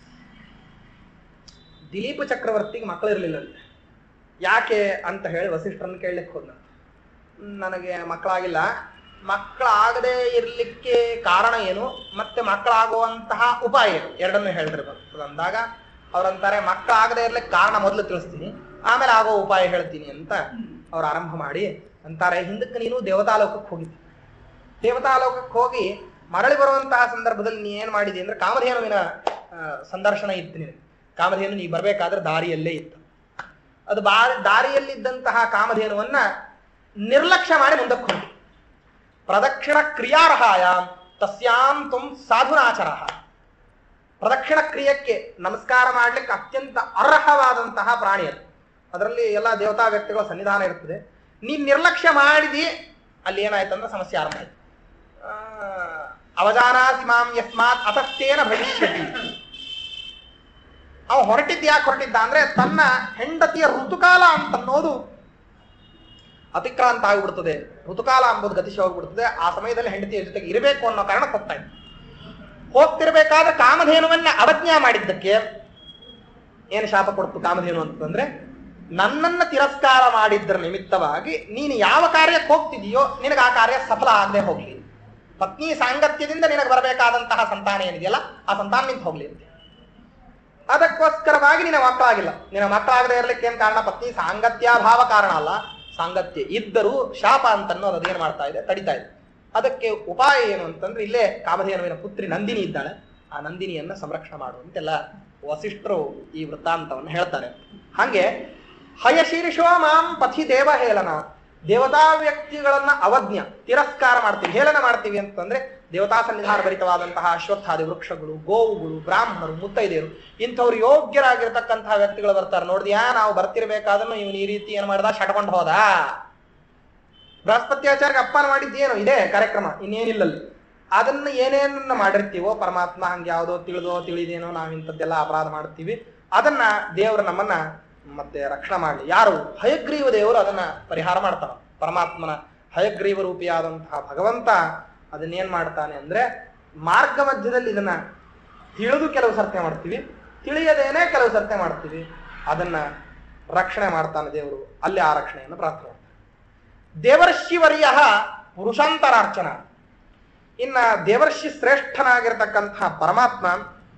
ದಿಲೀಪ ಚಕ್ರವರ್ತಿಗೆ ಮಕ್ಕಳಿರ್ಲಿಲ್ಲ ಯಾಕೆ ಅಂತ ಹೇಳಿ ವಸಿಷ್ಠರನ್ನು ಕೇಳಲಿಕ್ಕೆ ಹೋದ ನನಗೆ ಮಕ್ಕಳಾಗಿಲ್ಲ ಮಕ್ಕಳಾಗದೆ ಇರ್ಲಿಕ್ಕೆ ಕಾರಣ ಏನು ಮತ್ತೆ ಮಕ್ಕಳಾಗುವಂತಹ ಉಪಾಯ ಏನು ಎರಡನ್ನು ಹೇಳಿರ್ಬೇಕು ಅಂದಾಗ ಅವ್ರಂತಾರೆ ಮಕ್ಕಳಾಗದೆ ಇರ್ಲಿಕ್ಕೆ ಕಾರಣ ಮೊದಲು ತಿಳಿಸ್ತೀನಿ ಆಮೇಲೆ ಆಗೋ ಉಪಾಯ ಹೇಳ್ತೀನಿ ಅಂತ ಅವ್ರು ಆರಂಭ ಮಾಡಿ ಅಂತಾರೆ ಹಿಂದಕ್ಕೆ ನೀನು ದೇವತಾಲೋಕಕ್ಕೆ ಹೋಗಿದ್ದಿ ದೇವತಾಲೋಕಕ್ಕೆ ಹೋಗಿ ಮರಳಿ ಬರುವಂತಹ ಸಂದರ್ಭದಲ್ಲಿ ನೀ ಏನ್ ಮಾಡಿದಿ ಅಂದ್ರೆ ಕಾಮಧೇನುವಿನ ಆ, ಸಂದರ್ಶನ ಇತ್ತು ನಿನಗೆ ಕಾಮಧೇನು ನೀ ಬರ್ಬೇಕಾದ್ರೆ ದಾರಿಯಲ್ಲೇ ಇತ್ತು ಅದು ಬಾ ದಾರಿಯಲ್ಲಿದ್ದಂತಹ ಕಾಮಧೇನುವನ್ನ ನಿರ್ಲಕ್ಷ್ಯ ಮಾಡಿ ಮುಂದಕ್ಕೆ ಹೋಗಿ ಪ್ರದಕ್ಷಿಣ ಕ್ರಿಯಾರ್ಹಾಯ ತಸ್ಯಾಂ ತುಂ ಸಾಧುನಾಚರ ಪ್ರದಕ್ಷಿಣ ಕ್ರಿಯಕ್ಕೆ ನಮಸ್ಕಾರ ಮಾಡ್ಲಿಕ್ಕೆ ಅತ್ಯಂತ ಅರ್ಹವಾದಂತಹ ಪ್ರಾಣಿ ಅದು ಅದರಲ್ಲಿ ಎಲ್ಲ ದೇವತಾ ವ್ಯಕ್ತಿಗಳ ಸನ್ನಿಧಾನ ಇರ್ತದೆ ನೀನ್ ನಿರ್ಲಕ್ಷ್ಯ ಮಾಡಿದಿ ಅಲ್ಲಿ ಏನಾಯ್ತಂದ್ರೆ ಸಮಸ್ಯೆ ಆರಂಭ ಆಯ್ತು ಆ, ಅವಜಾನಾಸಿ ಮಾಂ ಯಸ್ಮಾತ್ ಅತಸ್ತೇನ ಭವಿಷ್ಯತಿ ಅವ ಹೊರಟಿದ್ ಯಾಕೆ ಹೊರಟಿದ್ದ ಅಂದ್ರೆ ತನ್ನ ಹೆಂಡತಿಯ ಋತುಕಾಲ ಅಂತನ್ನೋದು ಅತಿಕ್ರಾಂತ ಆಗಿಬಿಡ್ತದೆ ಋತುಕಾಲ ಅಂಬುದು ಗತಿಸಿ ಹೋಗ್ಬಿಡ್ತದೆ ಆ ಸಮಯದಲ್ಲಿ ಹೆಂಡತಿಯ ಜೊತೆಗೆ ಇರಬೇಕು ಅನ್ನೋ ಕಾರಣಕ್ಕೆ ಹೋಗ್ತಾ ಇದ್ದ ಹೋಗ್ತಿರ್ಬೇಕಾದ್ರೆ ಕಾಮಧೇನುವನ್ನ ಅವಜ್ಞಾ ಮಾಡಿದ್ದಕ್ಕೆ ಏನು ಶಾಪ ಕೊಡ್ತು ಕಾಮಧೇನು ಅಂತಂದ್ರೆ ನನ್ನನ್ನ ತಿರಸ್ಕಾರ ಮಾಡಿದ್ರ ನಿಮಿತ್ತವಾಗಿ ನೀನು ಯಾವ ಕಾರ್ಯಕ್ಕೆ ಹೋಗ್ತಿದೀಯೋ ನಿನಗೆ ಆ ಕಾರ್ಯ ಸಫಲ ಆಗದೆ ಹೋಗ್ಲಿ ಪತ್ನಿ ಸಾಂಗತ್ಯದಿಂದ ನಿನಗೆ ಬರಬೇಕಾದಂತಹ ಸಂತಾನ ಏನಿದೆಯಲ್ಲ ಆ ಸಂತಾನ ನಿಂತ ಹೋಗ್ಲಿ ಅಂತ ಅದಕ್ಕೋಸ್ಕರವಾಗಿ ನಿನ್ನ ಮಕ್ಕಳಾಗಿಲ್ಲ ನಿನ್ನ ಮಕ್ಕಳಾಗದೆ ಇರ್ಲಿಕ್ಕೆ ಏನ್ ಕಾರಣ ಪತ್ನಿ ಸಾಂಗತ್ಯಾಭಾವ ಕಾರಣ ಅಲ್ಲ ಸಾಂಗತ್ಯ ಇದ್ದರೂ ಶಾಪ ಅಂತ ಅನ್ನೋದು ಅದೇನ್ ಮಾಡ್ತಾ ಇದೆ ತಡಿತಾ ಇದೆ ಅದಕ್ಕೆ ಉಪಾಯ ಏನು ಅಂತಂದ್ರೆ ಇಲ್ಲೇ ಕಾಮಧೇನುವಿನ ಪುತ್ರಿ ನಂದಿನಿ ಇದ್ದಾಳೆ ಆ ನಂದಿನಿಯನ್ನ ಸಂರಕ್ಷಣೆ ಮಾಡುವಂತೆಲ್ಲ ವಸಿಷ್ಠರು ಈ ವೃತ್ತಾಂತವನ್ನು ಹೇಳ್ತಾರೆ ಹಾಗೆ ಹಯಶೀರ್ಷೋ ಮಾಂ ಪಥಿ ದೇವ ಹೇಳನ ದೇವತಾ ವ್ಯಕ್ತಿಗಳನ್ನ ಅವಜ್ಞ ತಿರಸ್ಕಾರ ಮಾಡ್ತೀವಿ ಹೇಳನ ಮಾಡ್ತೀವಿ ಅಂತಂದ್ರೆ ದೇವತಾ ಸನ್ನಿಧಾನ ಭರಿತವಾದಂತಹ ಅಶ್ವತ್ಥಾದಿ ವೃಕ್ಷಗಳು ಗೋವುಗಳು ಬ್ರಾಹ್ಮಣರು ಮುತ್ತೈದೆಯರು ಇಂಥವ್ರು ಯೋಗ್ಯರಾಗಿರ್ತಕ್ಕಂತಹ ವ್ಯಕ್ತಿಗಳು ಬರ್ತಾರೆ ನೋಡಿದ್ಯಾ ನಾವು ಬರ್ತಿರ್ಬೇಕಾದ್ರೂ ಇವನು ಈ ರೀತಿ ಏನ್ ಮಾಡ್ದ ಶಟ್ಕೊಂಡು ಹೋದ ಬೃಹಸ್ಪತ್ಯಾಚಾರ್ಯ ಅಪ್ಪನ ಮಾಡಿದ್ದೇನು ಇದೇ ಕಾರ್ಯಕ್ರಮ ಇನ್ನೇನಿಲ್ಲಲ್ಲಿ ಅದನ್ನ ಏನೇನನ್ನ ಮಾಡಿರ್ತೀವೋ ಪರಮಾತ್ಮ ಹಂಗೆ ಯಾವುದೋ ತಿಳಿದೋ ತಿಳಿದೇನೋ ನಾವು ಇಂಥದ್ದೆಲ್ಲ ಅಪರಾಧ ಮಾಡ್ತೀವಿ ಅದನ್ನ ದೇವರು ನಮ್ಮನ್ನ ಮತ್ತೆ ರಕ್ಷಣೆ ಮಾಡಲಿ ಯಾರು ಹಯಗ್ರೀವ ದೇವರು ಅದನ್ನ ಪರಿಹಾರ ಮಾಡ್ತಾನ ಪರಮಾತ್ಮನ ಹಯಗ್ರೀವ ರೂಪಿಯಾದಂತಹ ಭಗವಂತ ಅದನ್ನೇನ್ ಮಾಡ್ತಾನೆ ಅಂದ್ರೆ ಮಾರ್ಗ ಮಧ್ಯದಲ್ಲಿ ಇದನ್ನ ತಿಳಿದು ಕೆಲವು ಸರ್ತೆ ಮಾಡ್ತೀವಿ ತಿಳಿಯದೇನೆ ಕೆಲವು ಸರ್ತೆ ಮಾಡ್ತೀವಿ ಅದನ್ನ ರಕ್ಷಣೆ ಮಾಡ್ತಾನೆ ದೇವರು ಅಲ್ಲಿ ಆ ರಕ್ಷಣೆಯನ್ನು ಪ್ರಾರ್ಥನೆ ಮಾಡ್ತಾನೆ ದೇವರ್ಷಿವರ್ಯ ಪುರುಷಾಂತರಾರ್ಚನ ಇನ್ನ ದೇವರ್ಷಿ ಶ್ರೇಷ್ಠನಾಗಿರ್ತಕ್ಕಂತಹ ಪರಮಾತ್ಮ